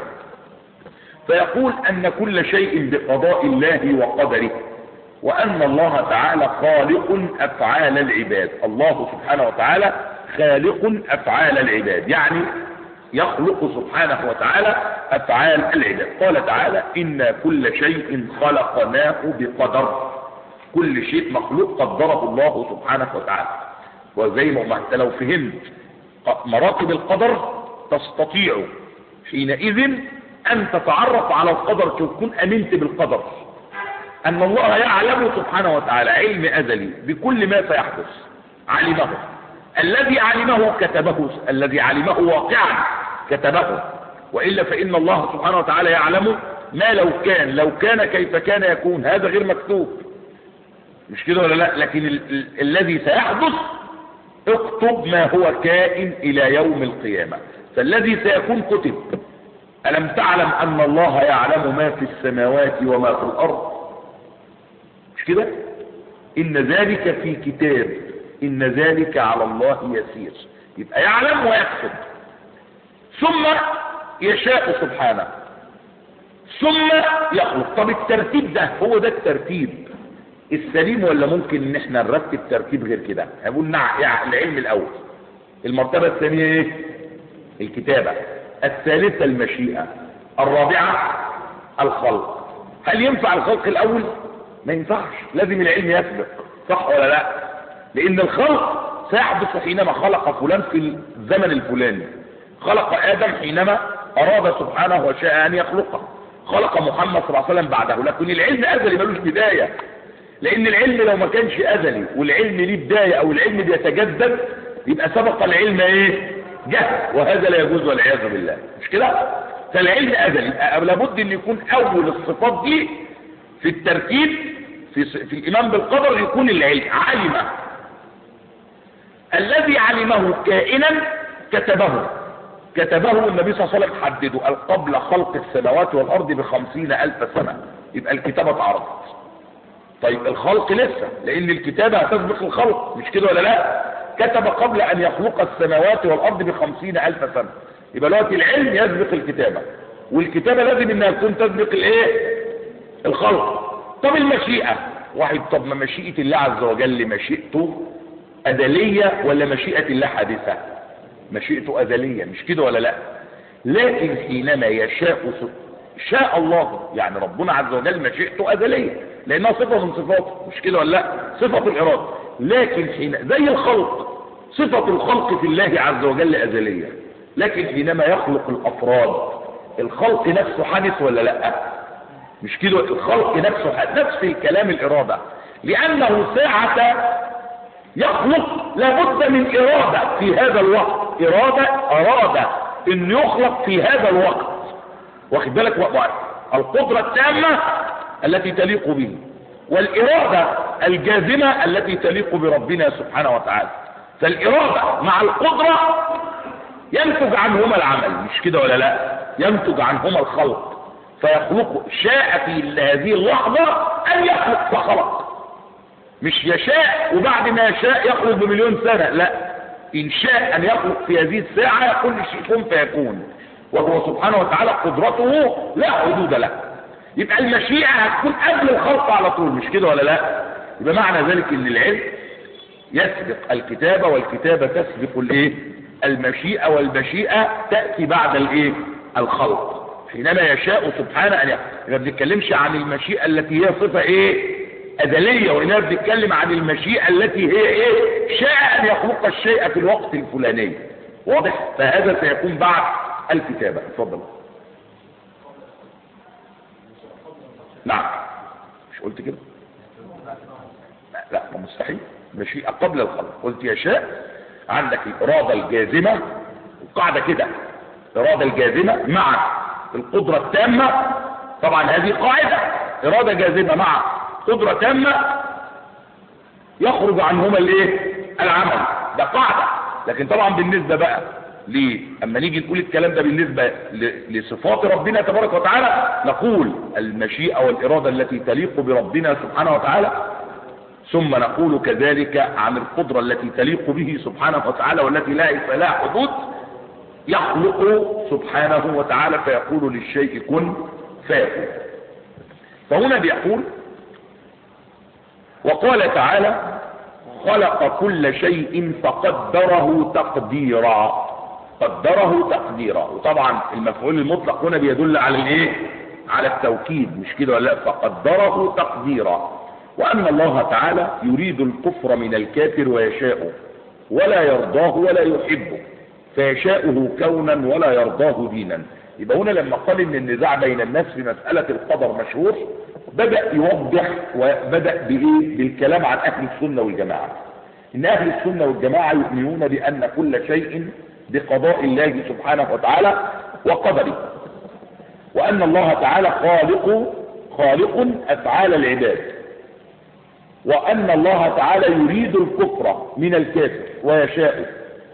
فيقول ان كل شيء بقضاء الله وقدره وان الله تعالى خالق افعال العباد الله سبحانه وتعالى خالق افعال العباد يعني يخلق سبحانه وتعالى افعال العباد قال تعالى انا كل شيء خلقناه بقدر كل شيء مخلوق قدره الله سبحانه وتعالى وزي ما انت لو فهمت مراتب القدر تستطيع حينئذ ان تتعرف على القدر تكون امنت بالقدر ان الله يعلم سبحانه وتعالى علم ازلي بكل ما سيحدث علمه الذي علمه كتبه الذي علمه واقعا كتبه وإلا فإن الله سبحانه وتعالى يعلم ما لو كان لو كان كيف كان يكون هذا غير مكتوب مش كده ولا لا لكن ال ال الذي سيحدث اكتب ما هو كائن إلى يوم القيامة فالذي سيكون كتب ألم تعلم أن الله يعلم ما في السماوات وما في الأرض مش كده إن ذلك في كتاب إن ذلك على الله يسير يبقى يعلم ويكتب ثم يشاء سبحانه ثم يخلق طب الترتيب ده هو ده الترتيب السليم ولا ممكن ان احنا نرتب ترتيب غير كده هقول نع يعني العلم الاول المرتبة الثانية ايه الكتابة الثالثة المشيئة الرابعة الخلق هل ينفع الخلق الاول ما ينفعش لازم العلم يسبق صح ولا لا لان الخلق سيحدث حينما خلق فلان في الزمن الفلاني خلق ادم حينما اراد سبحانه وشاء ان يخلقه خلق محمد صلى الله عليه وسلم بعده لكن العلم ازلي ملوش بداية لان العلم لو ما كانش ازلي والعلم ليه بداية او العلم بيتجدد يبقى سبق العلم ايه جهل وهذا لا يجوز والعياذ بالله مش كده فالعلم ازلي لابد ان يكون اول الصفات دي في الترتيب في, في الايمان بالقدر يكون العلم علم الذي علمه كائنا كتبه كتبه النبي صلى الله عليه وسلم حدده قال قبل خلق السماوات والارض بخمسين الف سنة يبقى الكتابة اتعرضت طيب الخلق لسه لان الكتابة هتسبق الخلق مش كده ولا لا كتب قبل ان يخلق السماوات والارض بخمسين الف سنة يبقى دلوقتي العلم يسبق الكتابة والكتابة لازم انها تكون تسبق الايه الخلق طب المشيئة واحد طب ما مشيئة الله عز وجل مشيئته أزلية ولا مشيئة الله حادثة مشيئته أزلية مش كده ولا لا لكن حينما يشاء شاء الله يعني ربنا عز وجل مشيئته أزلية لأنها صفة من صفاته مش كده ولا لا صفة الإرادة لكن حين زي الخلق صفة الخلق في الله عز وجل أزلية لكن حينما يخلق الأفراد الخلق نفسه حدث ولا لا مش كده الخلق نفسه حدث نفس الكلام الإرادة لأنه ساعة يخلق لابد من إرادة في هذا الوقت إرادة أراد أن يخلق في هذا الوقت واخد بالك وقت القدرة التامة التي تليق به والإرادة الجازمة التي تليق بربنا سبحانه وتعالى فالإرادة مع القدرة ينتج عنهما العمل مش كده ولا لا ينتج عنهما الخلق فيخلق شاء في هذه اللحظة أن يخلق فخلق مش يشاء وبعد ما يشاء يخلق بمليون سنة لا إن شاء أن يخلق في هذه الساعة كل شيء كن فيكون وهو سبحانه وتعالى قدرته لا حدود له يبقى المشيئة هتكون قبل الخلق على طول مش كده ولا لا يبقى معنى ذلك ان العلم يسبق الكتابة والكتابة تسبق الايه المشيئة والمشيئة تأتي بعد الايه الخلق حينما يشاء سبحانه ان يخلق ما بنتكلمش عن المشيئة التي هي صفة ايه أزلية وإنما بنتكلم عن المشيئة التي هي إيه شاء ان يخلق الشيء في الوقت الفلاني واضح فهذا سيكون بعد الكتابة اتفضل نعم مش قلت كده لا لا ما مستحيل مشيئة قبل الخلق قلت يشاء عندك الإرادة الجازمة القاعدة كده الإرادة الجازمة مع القدرة التامة طبعا هذه قاعدة إرادة جازمة مع قدرة تامة يخرج عنهما الايه العمل ده قاعدة لكن طبعا بالنسبة بقى ليه اما نيجي نقول الكلام ده بالنسبة ل- لصفات ربنا تبارك وتعالى نقول المشيئة والإرادة التي تليق بربنا سبحانه وتعالى ثم نقول كذلك عن القدرة التي تليق به سبحانه وتعالى والتي لا لها حدود يخلق سبحانه وتعالى فيقول للشيء كن فيكون فهنا بيقول وقال تعالى خلق كل شيء فقدره تقديرا قدره تقديرا وطبعا المفعول المطلق هنا بيدل على الايه على التوكيد مش كده ولا لا فقدره تقديرا وان الله تعالى يريد الكفر من الكافر ويشاءه ولا يرضاه ولا يحبه فيشاؤه كونا ولا يرضاه دينا يبقى هنا لما قال ان النزاع بين الناس في مسألة القدر مشهور بدأ يوضح وبدأ بإيه بالكلام عن أهل السنة والجماعة إن أهل السنة والجماعة يؤمنون بأن كل شيء بقضاء الله سبحانه وتعالى وقدره وأن الله تعالى خالق خالق أفعال العباد وأن الله تعالى يريد الكفر من الكافر ويشاءه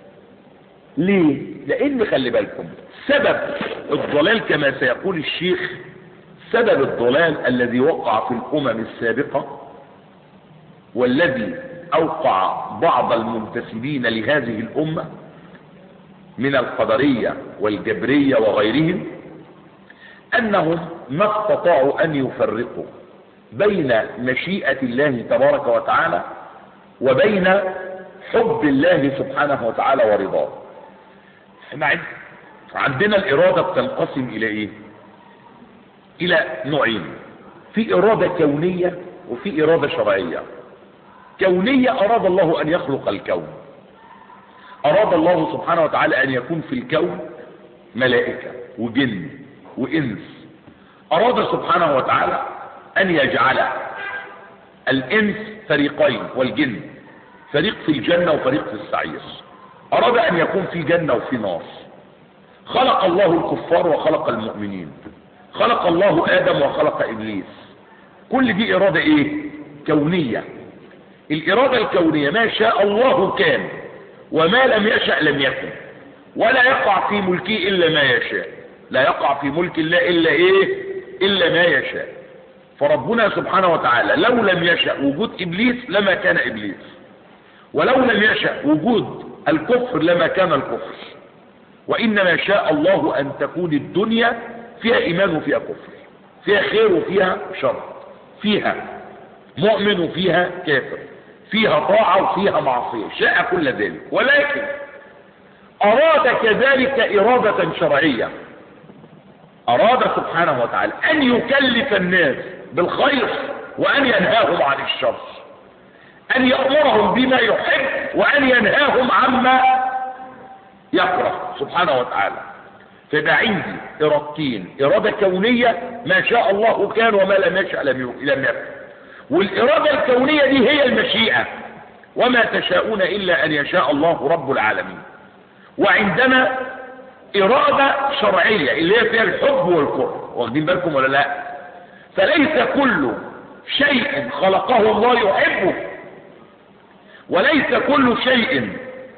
ليه؟ لأن خلي بالكم سبب الضلال كما سيقول الشيخ سبب الضلال الذي وقع في الأمم السابقة والذي أوقع بعض المنتسبين لهذه الأمة من القدرية والجبرية وغيرهم أنهم ما استطاعوا أن يفرقوا بين مشيئة الله تبارك وتعالى وبين حب الله سبحانه وتعالى ورضاه احنا عند- عندنا الإرادة بتنقسم إلى إيه إلى نوعين في إرادة كونية وفي إرادة شرعية كونية أراد الله أن يخلق الكون أراد الله سبحانه وتعالى أن يكون في الكون ملائكة وجن وإنس أراد سبحانه وتعالى أن يجعل الإنس فريقين والجن فريق في الجنة وفريق في السعير أراد أن يكون في جنة وفي نار خلق الله الكفار وخلق المؤمنين خلق الله آدم وخلق إبليس كل دي إرادة إيه كونية الإرادة الكونية ما شاء الله كان وما لم يشأ لم يكن ولا يقع في ملكه إلا ما يشاء لا يقع في ملك الله إلا إيه إلا ما يشاء فربنا سبحانه وتعالى لو لم يشأ وجود إبليس لما كان إبليس ولو لم يشأ وجود الكفر لما كان الكفر وإنما شاء الله أن تكون الدنيا فيها إيمان وفيها كفر فيها خير وفيها شر فيها مؤمن وفيها كافر فيها طاعة وفيها معصية شاء كل ذلك ولكن أراد كذلك إرادة شرعية أراد سبحانه وتعالى أن يكلف الناس بالخير وأن ينهاهم عن الشر أن يأمرهم بما يحب وأن ينهاهم عما يكره سبحانه وتعالى فده عندي إرادتين إرادة كونية ما شاء الله كان وما لم يشاء لم يكن لم يكن والإرادة الكونية دي هي المشيئة وما تشاءون إلا أن يشاء الله رب العالمين وعندنا إرادة شرعية اللي هي فيها الحب والكره واخدين بالكم ولا لا فليس كل شيء خلقه الله يحبه وليس كل شيء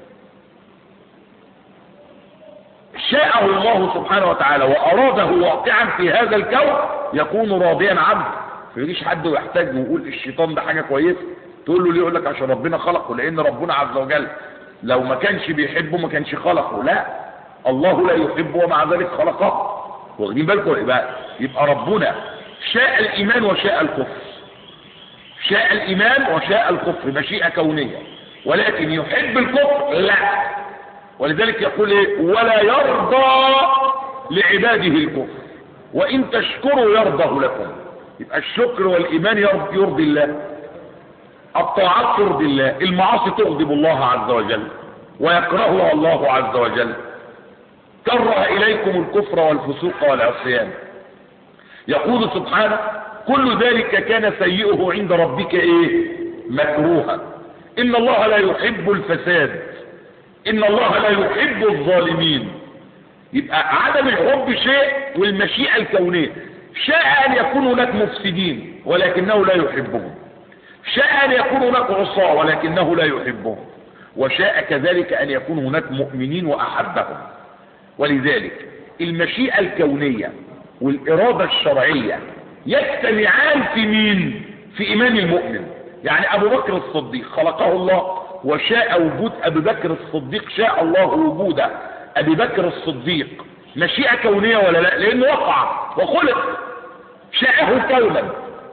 شاءه الله سبحانه وتعالى وأراده واقعا في هذا الكون يكون راضيا عنه ما يجيش حد ويحتاج ويقول الشيطان ده حاجة كويسة تقول له ليه يقول لك عشان ربنا خلقه لأن ربنا عز وجل لو ما كانش بيحبه ما كانش خلقه لا الله لا يحبه ومع ذلك خلقه واخدين بالكم يبقى يبقى ربنا شاء الإيمان وشاء الكفر شاء الإيمان وشاء الكفر مشيئة كونية ولكن يحب الكفر لا ولذلك يقول ايه ولا يرضى لعباده الكفر وإن تشكروا يرضه لكم يبقى الشكر والإيمان يرضي, يرضي الله الطاعات ترضي الله المعاصي تغضب الله عز وجل ويكرهها الله عز وجل كره إليكم الكفر والفسوق والعصيان يقول سبحانه كل ذلك كان سيئه عند ربك ايه مكروها ان الله لا يحب الفساد ان الله لا يحب الظالمين يبقى عدم الحب شيء والمشيئة الكونية شاء ان يكون هناك مفسدين ولكنه لا يحبهم شاء ان يكون هناك عصاة ولكنه لا يحبهم وشاء كذلك ان يكون هناك مؤمنين واحبهم ولذلك المشيئة الكونية والإرادة الشرعية يجتمعان في مين في إيمان المؤمن يعني أبو بكر الصديق خلقه الله وشاء وجود أبي بكر الصديق شاء الله وجود أبي بكر الصديق مشيئة كونية ولا لا لأنه وقع وخلق شاءه كونا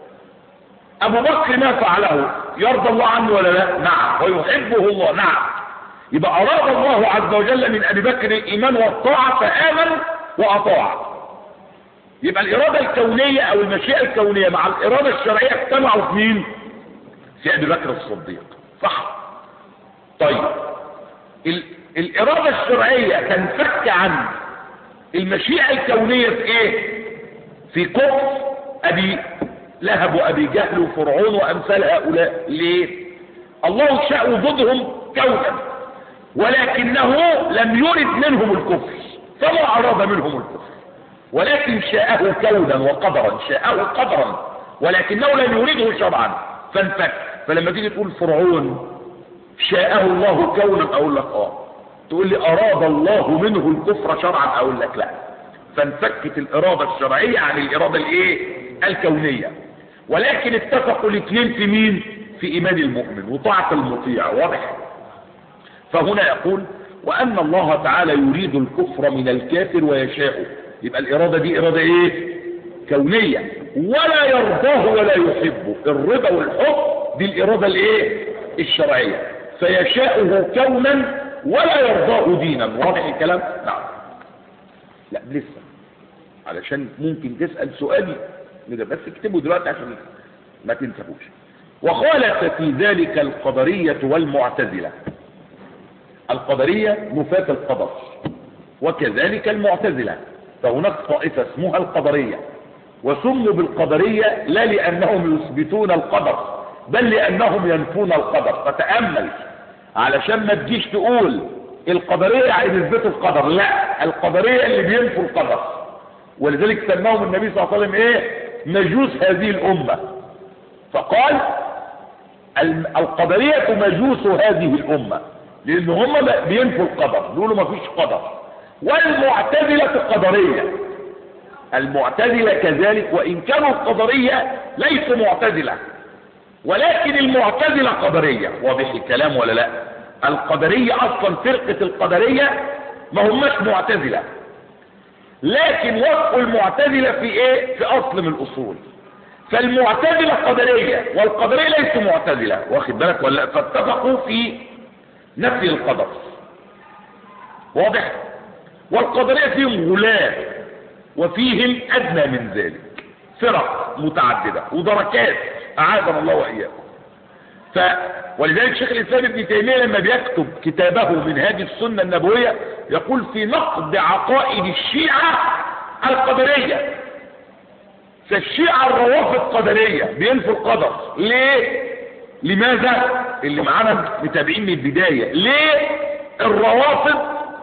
أبو بكر ما فعله يرضى الله عنه ولا لا نعم ويحبه الله نعم يبقى أراد الله عز وجل من أبي بكر الإيمان والطاعة فآمن وأطاع يبقى الإرادة الكونية أو المشيئة الكونية مع الإرادة الشرعية اجتمعوا في مين؟ في أبي بكر الصديق صح طيب ال... الإرادة الشرعية تنفك عن المشيئة الكونية في إيه؟ في كفر أبي لهب وأبي جهل وفرعون وأمثال هؤلاء ليه؟ الله شاء وجودهم كونا ولكنه لم يرد منهم الكفر فما أراد منهم الكفر ولكن شاءه كونا وقدرا شاءه قدرا ولكنه لم يريده شرعا فانفك فلما تيجي تقول فرعون شاءه الله كونا اقول لك اه تقول لي اراد الله منه الكفر شرعا اقول لك لا فانفكت الاراده الشرعيه عن الاراده الايه الكونيه ولكن اتفقوا الاثنين في مين في ايمان المؤمن وطاعه المطيع واضح فهنا يقول وان الله تعالى يريد الكفر من الكافر ويشاءه يبقى الإرادة دي إرادة إيه كونية ولا يرضاه ولا يحبه الرضا والحب دي الإرادة الإيه الشرعية فيشاءه كونا ولا يرضاه دينا واضح الكلام نعم لا لسه علشان ممكن تسأل سؤال كده بس اكتبه دلوقتي عشان ما تنسبوش وخالف في ذلك القدرية والمعتزلة القدرية نفاة القدر وكذلك المعتزلة فهناك طائفة اسمها القدرية وسموا بالقدرية لا لأنهم يثبتون القدر بل لأنهم ينفون القدر فتأمل علشان ما تجيش تقول القدرية يعني يثبتوا القدر لا القدرية اللي بينفوا القدر ولذلك سماهم النبي صلى الله عليه وسلم ايه مجوس هذه الأمة فقال القدرية مجوس هذه الأمة لأن هم بينفوا القدر بيقولوا ما فيش قدر والمعتزلة قدرية المعتزلة كذلك وإن كانوا القدرية ليسوا معتزلة ولكن المعتزلة قدرية واضح الكلام ولا لا القدرية أصلا فرقة القدرية ما هماش معتزلة لكن وصف المعتزلة في ايه في أصل من الأصول فالمعتزلة قدرية والقدرية ليسوا معتزلة واخد بالك ولا فاتفقوا في نفي القدر واضح والقدرية فيهم غلاة وفيهم أدنى من ذلك فرق متعددة ودركات أعاذنا الله وإياكم ف ولذلك شيخ الإسلام ابن تيمية لما بيكتب كتابه من هذه السنة النبوية يقول في نقد عقائد الشيعة القدرية فالشيعة الروافض قدرية بينفوا القدر ليه لماذا اللي معانا متابعين من البداية ليه الروافض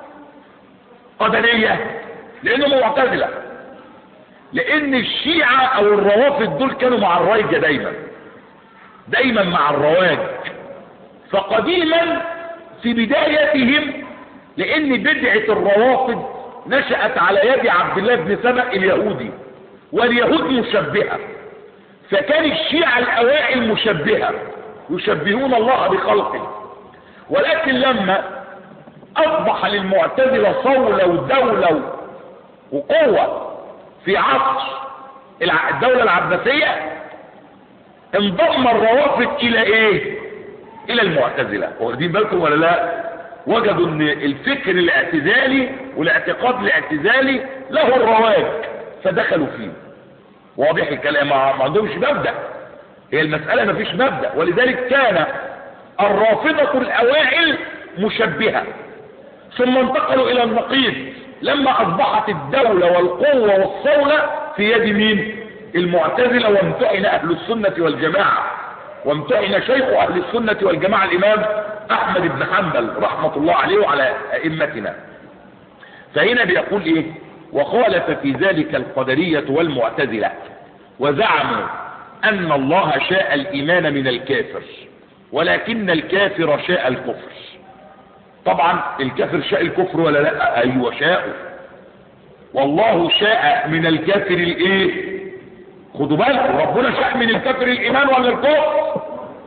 قدرية لانه معتزلة لان الشيعة او الروافض دول كانوا مع الرايجة دايما دايما مع الرواج فقديما في بدايتهم لان بدعة الروافض نشأت على يد عبد الله بن سبأ اليهودي واليهود مشبهة فكان الشيعة الاوائل مشبهة يشبهون الله بخلقه ولكن لما اصبح للمعتزلة صولة ودولة وقوة في عصر الدولة العباسية انضم الروافض الى ايه الى المعتزلة واخدين بالكم ولا لا وجدوا ان الفكر الاعتزالي والاعتقاد الاعتزالي له الرواج فدخلوا فيه واضح الكلام ما عندهمش مبدأ هي المسألة ما فيش مبدأ ولذلك كان الرافضة الأوائل مشبهة ثم انتقلوا إلى النقيض لما أصبحت الدولة والقوة والصولة في يد مين المعتزلة وامتحن أهل السنة والجماعة وامتحن شيخ أهل السنة والجماعة الإمام أحمد بن حنبل رحمة الله عليه وعلى أئمتنا فهنا بيقول إيه وخالف في ذلك القدرية والمعتزلة وزعموا أن الله شاء الإيمان من الكافر ولكن الكافر شاء الكفر طبعا الكافر شاء الكفر ولا لا أيوة شاء والله شاء من الكافر الايه خدوا بالكم ربنا شاء من الكافر الايمان ولا الكفر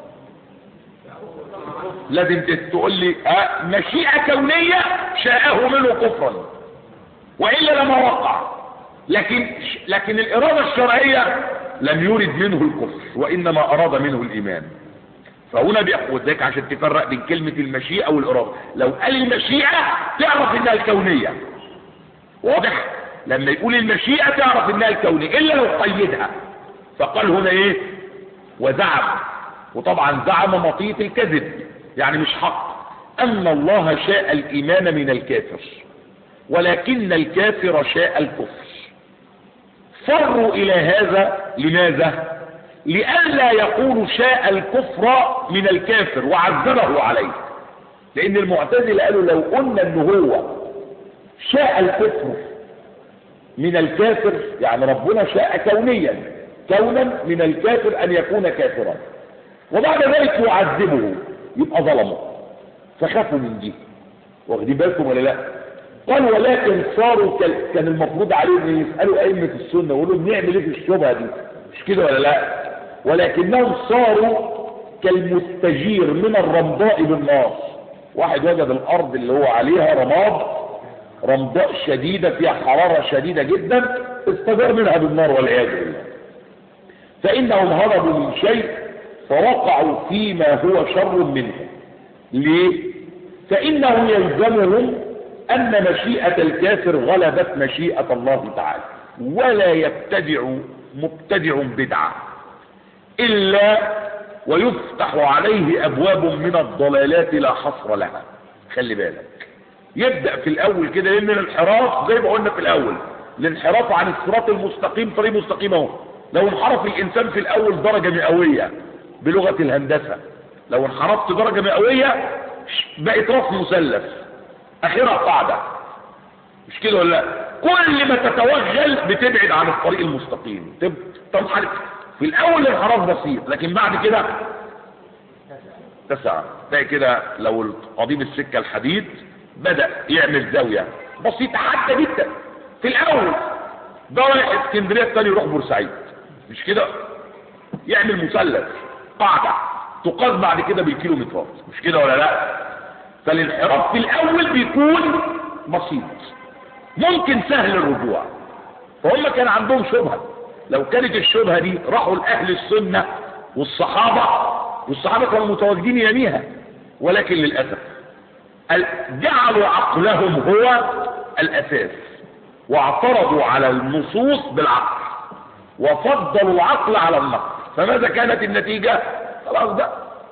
لازم تقول لي أه مشيئة كونية شاءه منه كفرا وإلا لما وقع لكن لكن الإرادة الشرعية لم يرد منه الكفر وإنما أراد منه الإيمان فهنا بيقول ذلك عشان تفرق بين كلمة المشيئة والإرادة لو قال المشيئة تعرف إنها الكونية واضح لما يقول المشيئة تعرف إنها الكونية إلا لو قيدها فقال هنا إيه وزعم وطبعا زعم مطية الكذب يعني مش حق أن الله شاء الإيمان من الكافر ولكن الكافر شاء الكفر فروا إلى هذا لماذا لئلا يقولوا شاء الكفر من الكافر وعذبه عليه لأن المعتزلة قالوا لو قلنا أنه هو شاء الكفر من الكافر يعني ربنا شاء كونيا كونا من الكافر أن يكون كافرا وبعد ذلك يعذبه يبقى ظلمه فخافوا من دي واخدين بالكم ولا لا قال ولكن صاروا كان المفروض عليهم يسألوا أئمة السنة ويقولوا بنعمل ايه في الشبهة دي مش كده ولا لا ولكنهم صاروا كالمستجير من الرمضاء بالنار واحد وجد الأرض اللي هو عليها رماد رمضاء شديدة فيها حرارة شديدة جدا استجار منها بالنار والعياذ بالله فإنهم هربوا من شيء فوقعوا فيما هو شر منه ليه فإنه يلزمهم أن مشيئة الكافر غلبت مشيئة الله تعالى ولا يبتدع مبتدع بدعة إلا ويفتح عليه أبواب من الضلالات لا حصر لها خلي بالك يبدأ في الأول كده لأن الانحراف زي ما قلنا في الأول الانحراف عن الصراط المستقيم طريق مستقيم اهو لو انحرف الإنسان في الأول درجة مئوية بلغة الهندسة لو انحرفت درجة مئوية بقت راس مثلث اخرها قاعدة مش كده ولا لا كل ما تتوغل بتبعد عن الطريق المستقيم تنحرف في الاول الانحراف بسيط لكن بعد كده تسعة تلاقي كده لو قضيب السكة الحديد بدأ يعمل زاوية بسيطة حتى جدا في الاول ده رايح اسكندرية الثاني يروح بورسعيد مش كده يعمل مثلث قاعدة تقاس بعد كده بالكيلومترات مش كده ولا لا فالانحراف في الاول بيكون بسيط ممكن سهل الرجوع فهم كان عندهم شبهة لو كانت الشبهة دي راحوا لأهل السنة والصحابة والصحابة كانوا متواجدين يميها ولكن للأسف جعلوا عقلهم هو الأساس واعترضوا على النصوص بالعقل وفضلوا العقل على النقل فماذا كانت النتيجة خلاص بقى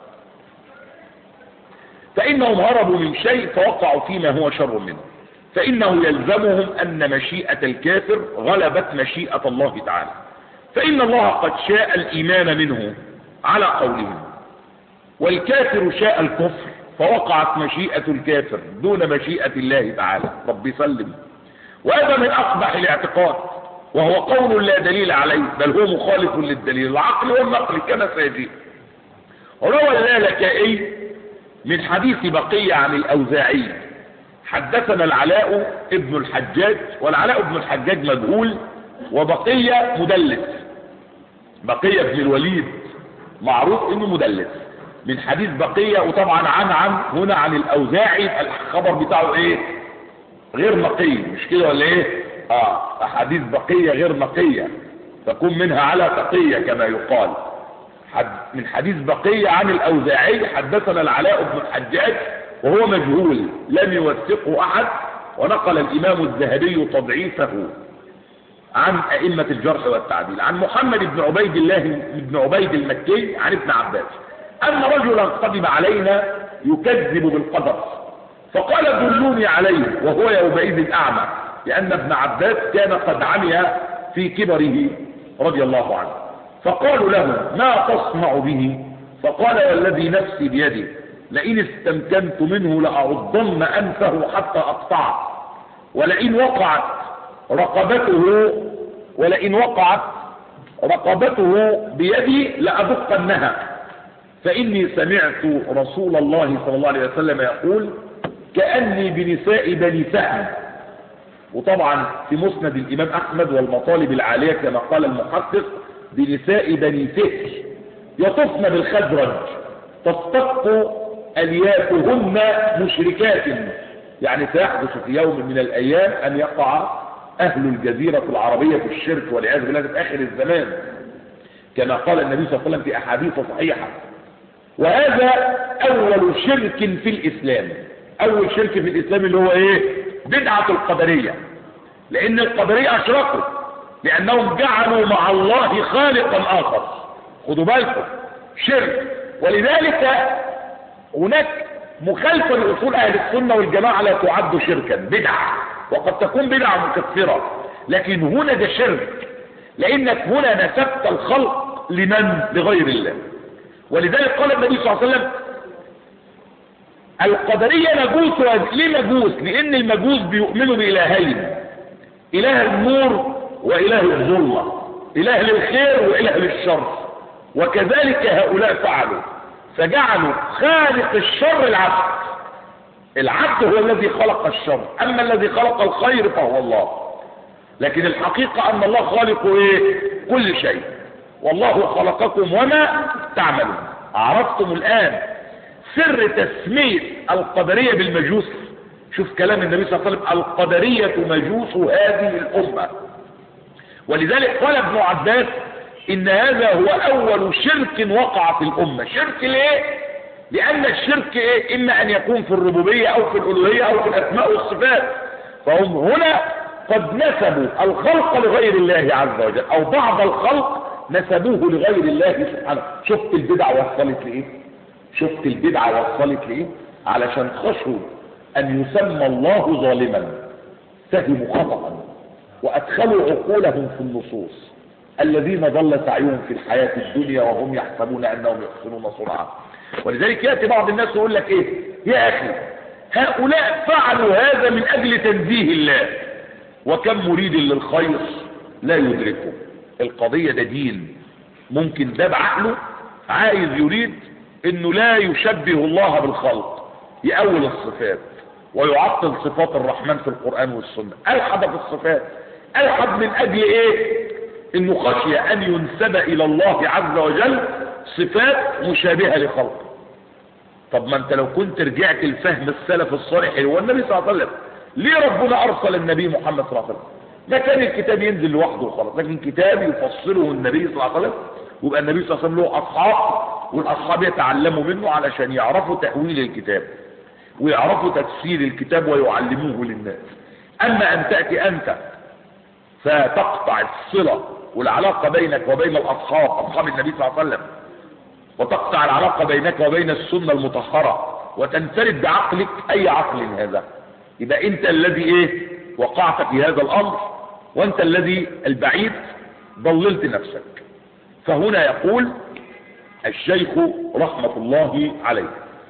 فإنهم هربوا من شيء فوقعوا فيما هو شر منه فإنه يلزمهم أن مشيئة الكافر غلبت مشيئة الله تعالى فإن الله قد شاء الإيمان منه على قولهم والكافر شاء الكفر فوقعت مشيئة الكافر دون مشيئة الله تعالى رب سلم وهذا من أقبح الاعتقاد وهو قول لا دليل عليه بل هو مخالف للدليل العقل والنقل كما سيجيب روى اللالكائي من حديث بقية عن الأوزاعي حدثنا العلاء ابن الحجاج والعلاء ابن الحجاج مجهول وبقية مدلس بقية ابن الوليد معروف انه مدلس من حديث بقية وطبعا عن عن هنا عن الأوزاعي الخبر بتاعه ايه غير نقي مش كده ولا ايه اه احاديث بقية غير نقية تكون منها على تقية كما يقال حد من حديث بقية عن الأوزاعي حدثنا العلاء بن الحجاج وهو مجهول لم يوثقه أحد ونقل الإمام الذهبي تضعيفه عن أئمة الجرح والتعديل عن محمد بن عبيد الله بن عبيد المكي عن ابن عباس أن رجلا قدم علينا يكذب بالقدر فقال دلوني عليه وهو يومئذ أعمى لأن ابن عباس كان قد عمي في كبره رضي الله عنه فقالوا له ما تصنع به فقال والذي نفسي بيده لئن استمكنت منه لأعضن أنفه حتى أقطعه ولئن وقعت رقبته ولئن وقعت رقبته بيدي لأدقنها فإني سمعت رسول الله صلى الله عليه وسلم يقول كأني بنساء بني سهم وطبعا في مسند الإمام أحمد والمطالب العالية كما قال المحقق بنساء بني فهر يطفن بالخزرج تصطف أليافهن مشركات يعني سيحدث في يوم من الأيام أن يقع أهل الجزيرة العربية في الشرك والعياذ بالله في آخر الزمان كما قال النبي صلى الله عليه وسلم في أحاديث صحيحة وهذا أول شرك في الإسلام أول شرك في الإسلام اللي هو إيه بدعة القدرية لأن القدرية أشركوا لأنهم جعلوا مع الله خالقا آخر خدوا بالكم شرك ولذلك هناك مخالفة لأصول أهل السنة والجماعة لا تعد شركا بدعة وقد تكون بدعة مكثرة لكن هنا ده شرك لأنك هنا نسبت الخلق لمن لغير الله ولذلك قال النبي صلى الله عليه وسلم القدرية مجوس ليه مجوس لأن المجوس بيؤمنوا بإلهين إله النور وإله الظلمة إله للخير وإله للشر وكذلك هؤلاء فعلوا فجعلوا خالق الشر العبد العبد هو الذي خلق الشر أما الذي خلق الخير فهو الله لكن الحقيقة أن الله خالق إيه؟ كل شيء والله خلقكم وما تعملون عرفتم الآن سر تسمية القدرية بالمجوس شوف كلام النبي صلى الله عليه وسلم القدرية مجوس هذه الأمة ولذلك قال ابن عباس إن هذا هو أول شرك وقع في الأمة شرك ليه؟ لأن الشرك إيه؟ إما أن يكون في الربوبية أو في الألوهية أو في الأسماء والصفات فهم هنا قد نسبوا الخلق لغير الله عز وجل أو بعض الخلق نسبوه لغير الله سبحانه شفت البدع وصلت لإيه شفت البدعة وصلت لإيه علشان خشوا أن يسمى الله ظالما فهموا خطأ وأدخلوا عقولهم في النصوص الذين ضل سعيهم في الحياة الدنيا وهم يحسبون أنهم يحسنون صنعا ولذلك يأتي بعض الناس يقول لك إيه يا أخي هؤلاء فعلوا هذا من أجل تنزيه الله وكم مريد للخير لا يدركه القضية ده دين ممكن ده بعقله عايز يريد انه لا يشبه الله بالخلق يأول الصفات ويعطل صفات الرحمن في القرآن والسنة ألحد في الصفات ألحد من أجل إيه انه خشي ان ينسب الى الله عز وجل صفات مشابهة لخلقه طب ما انت لو كنت رجعت لفهم السلف الصالح هو النبي صلى الله عليه وسلم ليه ربنا ارسل النبي محمد صلى الله عليه وسلم ما كان الكتاب ينزل لوحده وخلاص لكن كتاب يفصله النبي صلى الله عليه وسلم ويبقى النبي صلى الله عليه وسلم له اصحاب والاصحاب يتعلموا منه علشان يعرفوا تأويل الكتاب ويعرفوا تفسير الكتاب ويعلموه للناس اما ان تأتي انت فتقطع الصلة والعلاقة بينك وبين الاصحاب اصحاب النبي صلى الله عليه وسلم وتقطع العلاقة بينك وبين السنة المطهرة وتنفرد بعقلك اي عقل هذا يبقى انت الذي ايه وقعت في هذا الامر وانت الذي البعيد ضللت نفسك فهنا يقول الشيخ رحمة الله عليه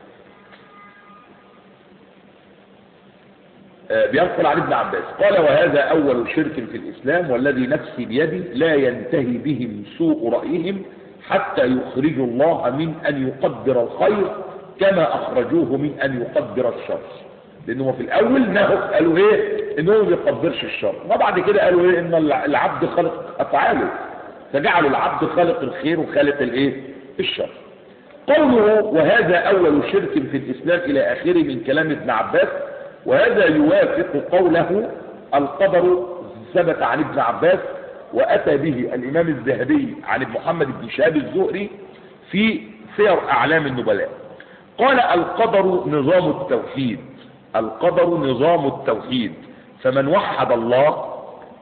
بينقل عن ابن عباس قال وهذا أول شرك في الإسلام والذي نفسي بيدي لا ينتهي بهم سوء رأيهم حتى يخرجوا الله من أن يقدر الخير كما أخرجوه من أن يقدر الشر لأنه في الأول نهوا قالوا إيه إنه ما بيقدرش الشر وبعد كده قالوا إيه إن العبد خلق أفعاله فجعلوا العبد خالق الخير وخالق الإيه الشر قوله وهذا أول شرك في الإسلام إلى آخره من كلام ابن عباس وهذا يوافق قوله القدر ثبت عن ابن عباس وأتى به الإمام الذهبي عن محمد بن شهاب الزهري في سير أعلام النبلاء قال القدر نظام التوحيد القدر نظام التوحيد فمن وحد الله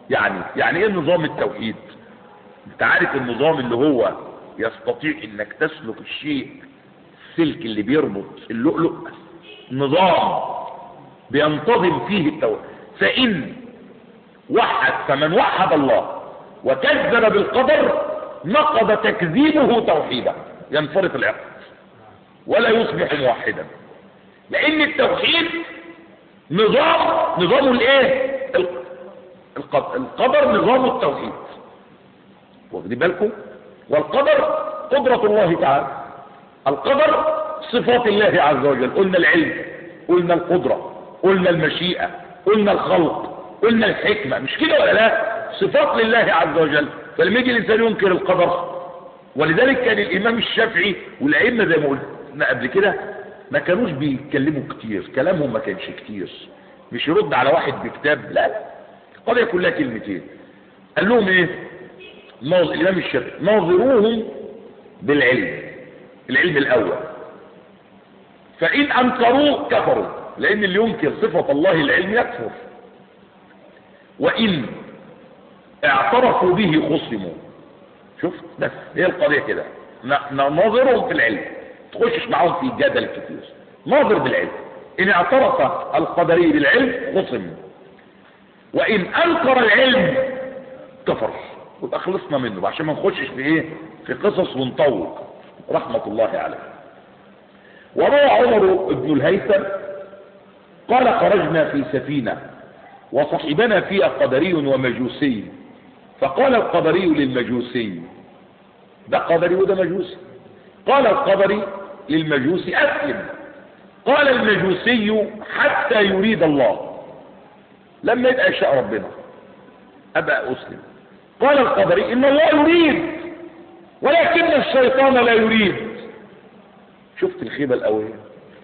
يعني يعني ايه نظام التوحيد انت عارف النظام اللي هو يستطيع انك تسلك الشيء السلك اللي بيربط اللؤلؤ نظام بينتظم فيه التوحيد فإن وحد فمن وحد الله وكذب بالقدر نقض تكذيبه توحيدا ينفرط العقد ولا يصبح موحدا لان التوحيد نظام نظام الايه الق- القدر نظام التوحيد واخدين بالكم والقدر قدرة الله تعالى القدر صفات الله عز وجل قلنا العلم قلنا القدرة قلنا المشيئة قلنا الخلق قلنا الحكمة مش كده ولا لا صفات لله عز وجل فلما يجي الانسان ينكر القدر ولذلك كان الامام الشافعي والائمه زي ما قلنا قبل كده ما كانوش بيتكلموا كتير كلامهم ما كانش كتير مش يرد على واحد بكتاب لا لا القضيه كلها كلمتين قال لهم ايه ناظر الامام الشافعي ناظروهم بالعلم العلم الاول فان انكروه كفروا لان اللي ينكر صفه الله العلم يكفر وان اعترفوا به خصموا شفت بس هي القضيه كده ن- نناظرهم في العلم تخشش معاهم في جدل كتير ناظر بالعلم ان اعترف القدري بالعلم خصم وان انكر العلم كفر يبقى خلصنا منه عشان ما نخشش في ايه في قصص ونطول رحمه الله عليه وروى عمر بن الهيثم قال خرجنا في سفينه وصحبنا فيها قدري ومجوسي فقال القدري للمجوسي ده قدري وده مجوسي قال القدري للمجوسي أسلم قال المجوسي حتى يريد الله لما يبقى يشاء ربنا أبقى أسلم قال القدري إن الله يريد ولكن الشيطان لا يريد شفت الخيبة الأولية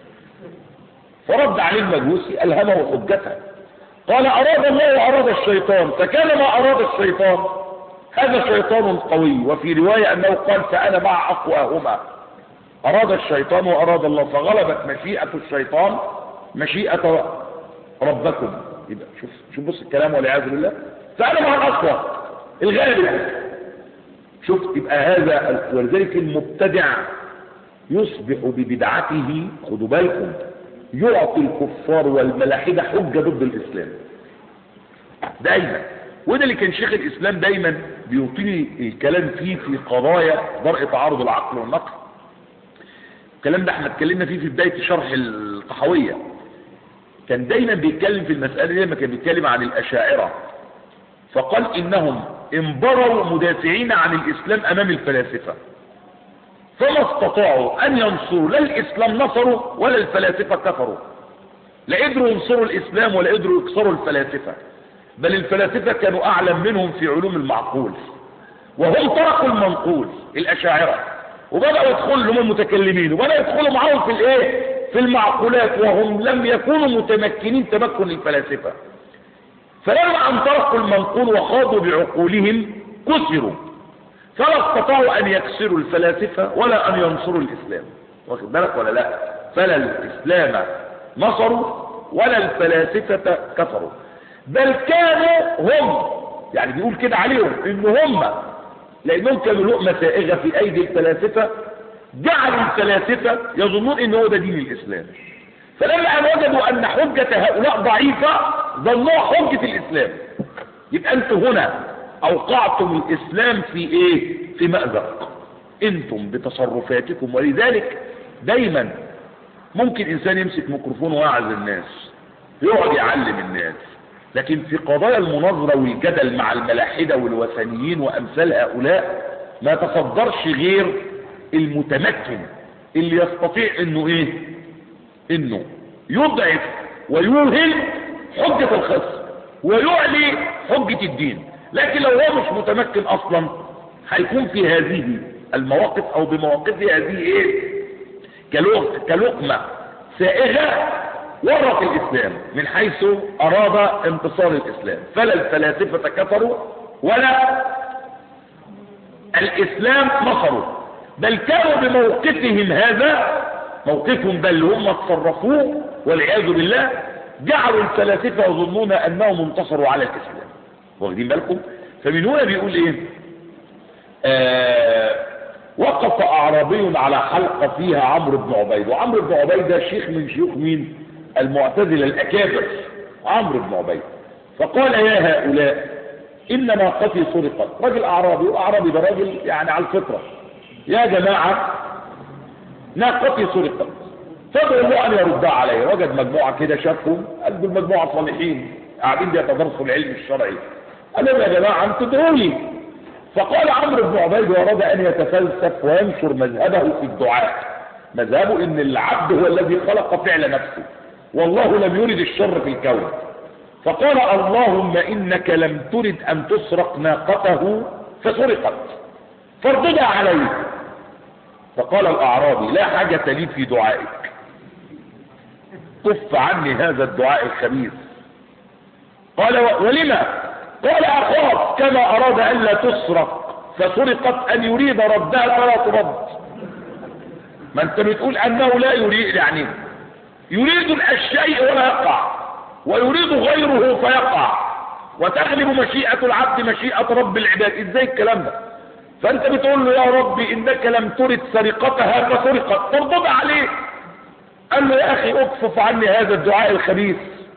فرد عليه المجوسي ألهمه حجته قال أراد الله وأراد الشيطان فكان ما أراد الشيطان هذا شيطان قوي وفي رواية أنه قال فأنا مع أقواهما أراد الشيطان وأراد الله فغلبت مشيئة الشيطان مشيئة ربكم يبقى شوف شوف بص الكلام والعياذ بالله فأنا مع الأقوى الغالب شوف يبقى هذا ولذلك المبتدع يصبح ببدعته خدوا بالكم يعطي الكفار والملاحدة حجة ضد الإسلام دايما وده اللي كان شيخ الإسلام دايما بيطيل الكلام فيه في قضايا درء تعارض العقل والنقل الكلام ده احنا اتكلمنا فيه في بداية شرح الطحوية كان دايما بيتكلم في المسألة دي لما كان بيتكلم عن الأشاعرة فقال إنهم انبروا مدافعين عن الإسلام أمام الفلاسفة فما استطاعوا أن ينصروا لا الإسلام نصروا ولا الفلاسفة كفروا لا قدروا ينصروا الإسلام ولا قدروا يكسروا الفلاسفة بل الفلاسفة كانوا أعلم منهم في علوم المعقول وهم تركوا المنقول الأشاعرة وبدأوا يدخلوا هم المتكلمين وبدأوا يدخلوا معاهم في الإيه في المعقولات وهم لم يكونوا متمكنين تمكن الفلاسفة فلما أن تركوا المنقول وخاضوا بعقولهم كسروا فلا استطاعوا ان يكسروا الفلاسفة ولا ان ينصروا الاسلام واخد بالك ولا لا فلا الاسلام نصروا ولا الفلاسفة كفروا بل كانوا هم يعني بيقول كده عليهم ان هم لانهم كانوا لقمة سائغة في ايدي الفلاسفة جعلوا الفلاسفة يظنون ان هو ده دين الاسلام فلما ان وجدوا ان حجة هؤلاء ضعيفة ظنوها حجة الاسلام يبقى انتوا هنا اوقعتم الاسلام في ايه في مأزق انتم بتصرفاتكم ولذلك دايما ممكن انسان يمسك ميكروفون ويعظ الناس يقعد يعلم الناس لكن في قضايا المناظرة والجدل مع الملاحدة والوثنيين وامثال هؤلاء ما تصدرش غير المتمكن اللي يستطيع انه ايه انه يضعف ويوهن حجة الخصم ويعلي حجة الدين لكن لو هو مش متمكن اصلا هيكون في هذه المواقف او بمواقفه هذه ايه كلق- كلقمة سائغة ورط الاسلام من حيث اراد انتصار الاسلام فلا الفلاسفة كفروا ولا الاسلام نصروا بل كانوا بموقفهم هذا موقفهم ده اللي هم تصرفوه والعياذ بالله جعلوا الفلاسفة يظنون انهم انتصروا على الاسلام واخدين بالكم فمن هنا بيقول ايه آه وقف اعرابي على حلقة فيها عمرو بن عبيد وعمرو بن عبيد ده شيخ من شيوخ مين المعتزلة الاكابر عمرو بن عبيد فقال يا هؤلاء ان ناقتي سرقت راجل اعرابي واعرابي ده راجل يعني على الفطرة يا جماعة ناقتي سرقت فادعوا الله ان يردها علي وجد مجموعة كده شافهم قال دول مجموعة صالحين قاعدين بيتدرسوا العلم الشرعي قال لهم يا جماعة انتوا ادعوا لي فقال عمرو بن عبيد واراد ان يتفلسف وينشر مذهبه في الدعاء مذهبه ان العبد هو الذي خلق فعل نفسه والله لم يرد الشر في الكون فقال اللهم انك لم ترد ان تسرق ناقته فسرقت فارددها عليه فقال الاعرابي لا حاجة لي في دعائك كف عني هذا الدعاء الخبيث قال ولما قال اخاف كما اراد الا تسرق فسرقت ان يريد ردها فلا ترد ما انت بتقول انه لا يريد يعني يريد الشيء ولا يقع ويريد غيره فيقع وتغلب مشيئة العبد مشيئة رب العباد ازاي الكلام ده فانت بتقول له يا ربي انك لم ترد سرقتها فسرقت تردد عليه قال له يا اخي اكفف عني هذا الدعاء الخبيث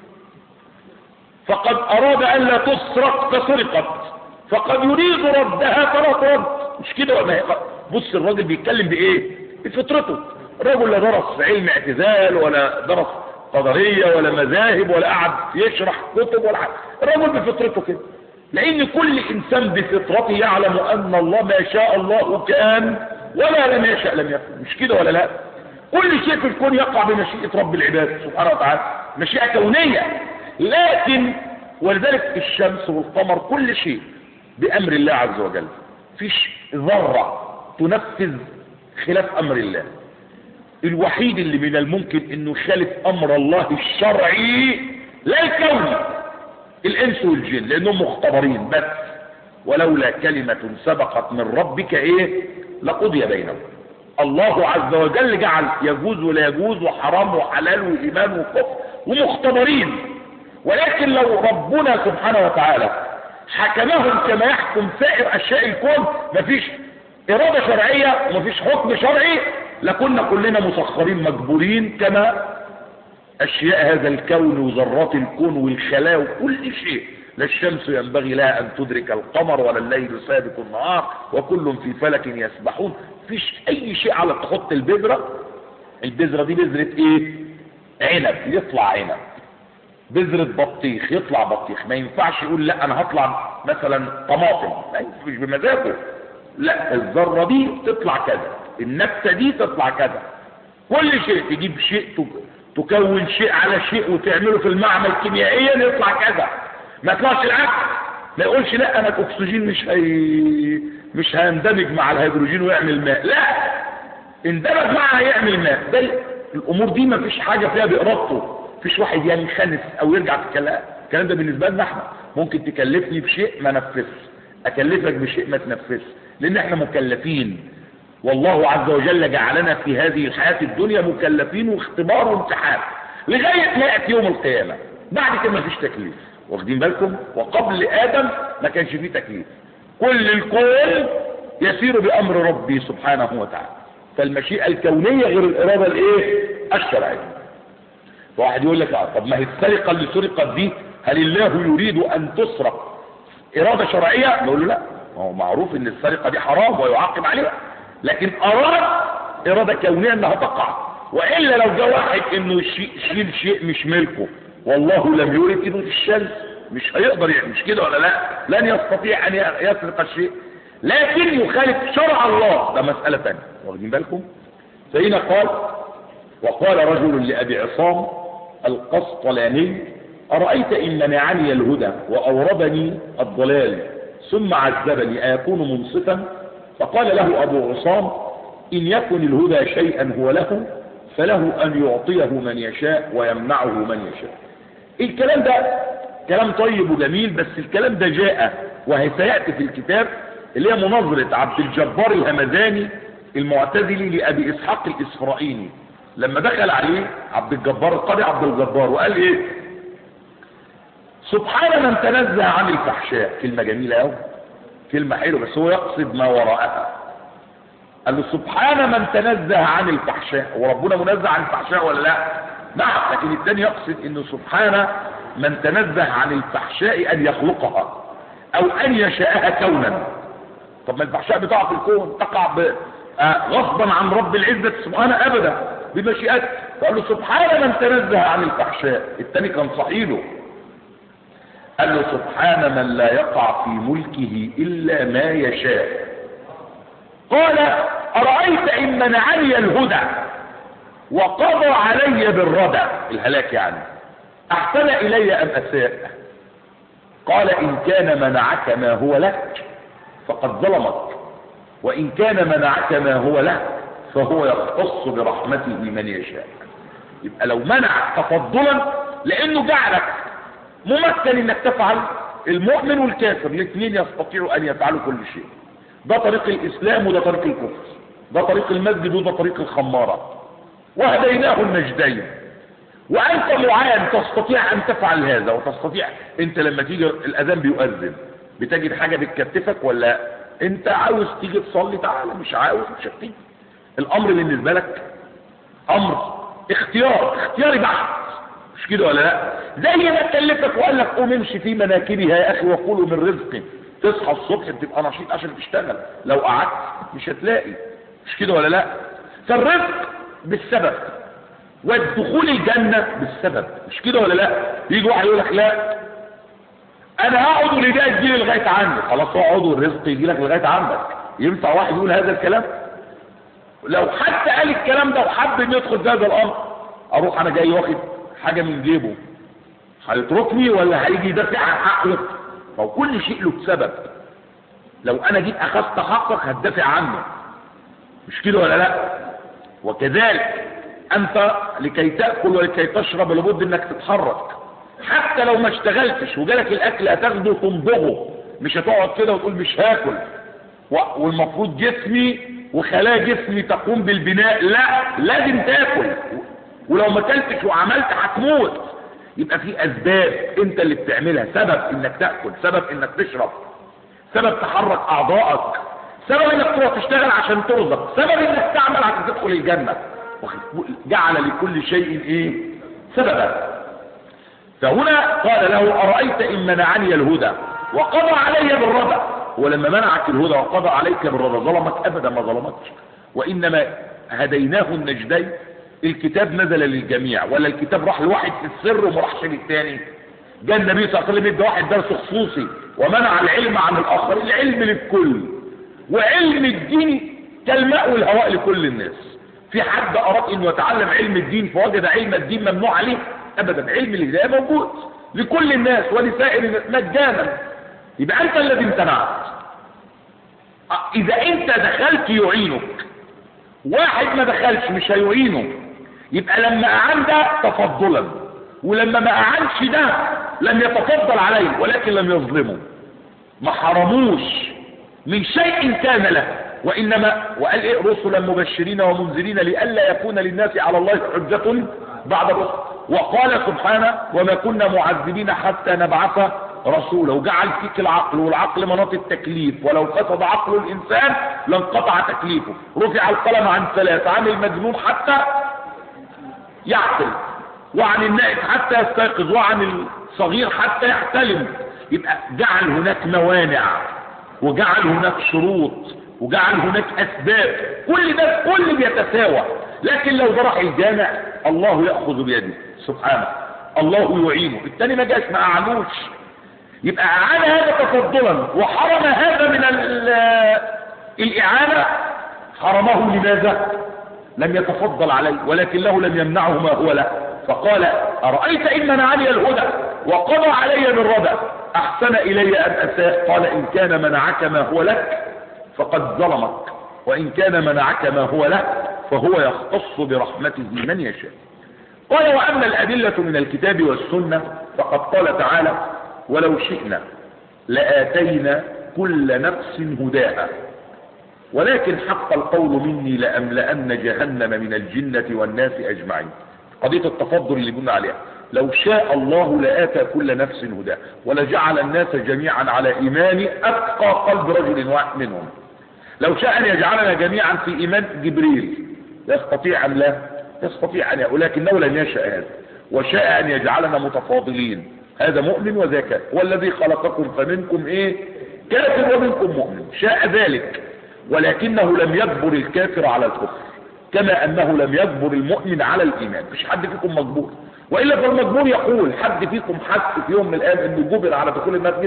فقد اراد ان لا تسرق فسرقت فقد يريد ردها فلا ترد مش كده ولا بص الراجل بيتكلم بايه بفطرته الراجل لا درس علم اعتزال ولا درس قدرية ولا مذاهب ولا قعد يشرح كتب ولا حاجة الراجل بفطرته كده لان كل انسان بفطرته يعلم ان الله ما شاء الله كان ولا لم يشاء لم يكن مش كده ولا لا كل شيء في الكون يقع بمشيئة رب العباد سبحانه وتعالى مشيئة كونية لكن ولذلك الشمس والقمر كل شيء بأمر الله عز وجل فيش ذرة تنفذ خلاف أمر الله الوحيد اللي من الممكن انه يخالف امر الله الشرعي لا الكوني الانس والجن لانهم مختبرين بس ولولا كلمة سبقت من ربك ايه لقضي بينهم الله عز وجل جعل يجوز ولا يجوز وحرام وحلال وإيمان وكفر ومختبرين ولكن لو ربنا سبحانه وتعالى حكمهم كما يحكم سائر أشياء الكون مفيش إرادة شرعية ومفيش حكم شرعي لكنا كلنا مسخرين مجبورين كما أشياء هذا الكون وذرات الكون والخلايا وكل شيء لا الشمس ينبغي لها أن تدرك القمر ولا الليل سابق النهار وكل في فلك يسبحون فيش أي شيء على تحط البذرة البذرة دي بذرة إيه عنب يطلع عنب بذرة بطيخ يطلع بطيخ ما ينفعش يقول لا أنا هطلع مثلا طماطم مش بمزاجه لا الذرة دي تطلع كذا النبتة دي تطلع كذا كل شيء تجيب شيء تكون شيء على شيء وتعمله في المعمل كيميائيا يطلع كذا ما يطلعش العكس ما يقولش لا انا الاكسجين مش هي مش هيندمج مع الهيدروجين ويعمل ماء لا اندمج معها هيعمل ماء ده الامور دي ما فيش حاجه فيها بارادته فيش واحد ينخنس او يرجع في الكلام الكلام ده بالنسبه لنا احنا ممكن تكلفني بشيء ما نفذش اكلفك بشيء ما تنفذش لان احنا مكلفين والله عز وجل جعلنا في هذه الحياة الدنيا مكلفين واختبار وامتحان لغاية ما يأتي يوم القيامة بعد كده ما فيش تكليف واخدين بالكم وقبل آدم ما كانش فيه تكليف كل الكون يسير بأمر ربي سبحانه وتعالى فالمشيئة الكونية غير الإرادة الإيه الشرعية واحد يقول لك طب ما هي السرقة اللي سرقت دي هل الله يريد أن تسرق إرادة شرعية نقول له لا هو معروف ان السرقة دي حرام ويعاقب عليها لكن اراد ارادة كونية انها تقع والا لو جاء واحد انه يشيل شيء مش ملكه والله لم يرد ايده في الشمس مش هيقدر يعني مش كده ولا لا لن يستطيع ان يسرق الشيء لكن يخالف شرع الله ده مسألة ثانيه واخدين بالكم فهنا قال وقال رجل لأبي عصام القسطلاني أرأيت إن منعني الهدى وأوردني الضلال ثم عذبني أيكون منصفا فقال له أبو عصام إن يكن الهدى شيئا هو له فله أن يعطيه من يشاء ويمنعه من يشاء الكلام ده كلام طيب وجميل بس الكلام ده جاء وهي سيأتي في الكتاب اللي هي مناظرة عبد الجبار الهمذاني المعتزلي لأبي إسحاق الإسرائيلي لما دخل عليه عبد الجبار القاضي عبد الجبار وقال إيه سبحان من تنزه عن الفحشاء كلمة جميلة أوي كلمة حلوة بس هو يقصد ما وراءها قال له سبحان من تنزه عن الفحشاء وربنا منزه عن الفحشاء ولا لا نعم لكن الثاني يقصد انه سبحان من تنزه عن الفحشاء ان يخلقها او ان يشاءها كونا طب ما الفحشاء بتقع في الكون تقع ب... آه غصبا عن رب العزة سبحانه ابدا بمشيئته فقال له سبحان من تنزه عن الفحشاء الثاني كان صحيله قال له سبحان من لا يقع في ملكه الا ما يشاء قال ارايت ان منعني الهدى وقضى علي بالردى الهلاك يعني احسن الي ام اساء قال ان كان منعك ما هو لك فقد ظلمك وان كان منعك ما هو لك فهو يختص برحمته من يشاء يبقى لو منعك تفضلا لانه جعلك ممكن انك تفعل المؤمن والكافر الاثنين يستطيعوا ان يفعلوا كل شيء ده طريق الاسلام وده طريق الكفر ده طريق المسجد وده طريق الخمارة وهديناه النجدين وانت معان تستطيع ان تفعل هذا وتستطيع انت لما تيجي الاذان بيؤذن بتجد حاجة بتكتفك ولا انت عاوز تيجي تصلي تعالى مش عاوز مش هتيجي الامر بالنسبة لك امر اختيار اختياري بحت مش كده ولا لا زي ما كلفك وقال لك قوم امشي في مناكبها يا اخي وكلوا من رزق تصحى الصبح بتبقى نشيط عشان تشتغل لو قعدت مش هتلاقي مش كده ولا لا فالرزق بالسبب والدخول الجنة بالسبب مش كده ولا لا يجي واحد يقول لك لا انا هقعد والهدايه تجيلي لغايه عندي خلاص اقعد والرزق يجي لك لغايه عندك ينفع واحد يقول هذا الكلام لو حتى قال الكلام ده وحب انه يدخل في هذا الامر اروح انا جاي واخد حاجه من جيبه هيتركني ولا هيجي يدافع عن حقه فهو كل شيء له سبب لو انا جيت اخذت حقك هتدافع عنه مش كده ولا لا وكذلك انت لكي تاكل ولكي تشرب لابد انك تتحرك حتى لو ما اشتغلتش وجالك الاكل هتاخده وتمضغه مش هتقعد كده وتقول مش هاكل والمفروض جسمي وخلايا جسمي تقوم بالبناء لا لازم تاكل ولو ما اكلتش وعملت هتموت يبقى في اسباب انت اللي بتعملها سبب انك تاكل سبب انك تشرب سبب تحرك اعضائك سبب انك تروح تشتغل عشان ترزق سبب انك تعمل عشان تدخل الجنه جعل لكل شيء ايه سببا فهنا قال له ارايت ان منعني الهدى وقضى علي بالردى ولما منعك الهدى وقضى عليك بالردى ظلمك ابدا ما ظلمكش وانما هديناه النجدين الكتاب نزل للجميع ولا الكتاب راح لواحد في السر وما راحش للتاني جاء النبي صلى الله عليه وسلم يدي واحد درس خصوصي ومنع العلم عن الاخر العلم للكل وعلم الدين كالماء والهواء لكل الناس في حد اراد انه يتعلم علم الدين فوجد علم الدين ممنوع عليه ابدا علم الهدايه موجود لكل الناس ولسائر الناس مجانا يبقى انت الذي امتنعت اذا انت دخلت يعينك واحد ما دخلش مش هيعينه يبقى لما اعان ده تفضلا ولما ما اعانش ده لم يتفضل عليه ولكن لم يظلمه ما حرموش من شيء كان له وانما وقال ايه رسلا مبشرين ومنذرين لئلا يكون للناس على الله حجة بعد الرسل وقال سبحانه وما كنا معذبين حتى نبعث رسولا وجعل فيك العقل والعقل مناط التكليف ولو فسد عقل الانسان لانقطع تكليفه رفع القلم عن ثلاث عن المجنون حتى يعقل وعن النائم حتى يستيقظ وعن الصغير حتى يحتلم يبقى جعل هناك موانع وجعل هناك شروط وجعل هناك اسباب كل ده كل بيتساوى لكن لو راح الجامع الله ياخذ بيده سبحانه الله يعينه الثاني ما جاش ما اعانوش يبقى اعان هذا تفضلا وحرم هذا من الاعانه حرمه لماذا لم يتفضل عليه ولكنه لم يمنعه ما هو له فقال ارايت ان منعني الهدى وقضى علي بالردى احسن الي ان اساء قال ان كان منعك ما هو لك فقد ظلمك وان كان منعك ما هو له فهو يختص برحمته من يشاء قال واما الادله من الكتاب والسنه فقد قال تعالى ولو شئنا لاتينا كل نفس هداها ولكن حق القول مني لاملان جهنم من الجنه والناس اجمعين قضية التفضل اللي قلنا عليها لو شاء الله لآتى كل نفس هداه ولجعل الناس جميعا على إيمان أتقى قلب رجل واحد منهم لو شاء أن يجعلنا جميعا في إيمان جبريل يستطيع أم لا يستطيع أن يقول لكنه لن يشاء هذا وشاء أن يجعلنا متفاضلين هذا مؤمن وذا كافر والذي خلقكم فمنكم إيه كافر ومنكم مؤمن شاء ذلك ولكنه لم يجبر الكافر على الكفر كما أنه لم يجبر المؤمن على الإيمان مش حد فيكم مجبور وإلا فالمجبور يقول حد فيكم حس في يوم من الأيام أنه جبر على دخول المسجد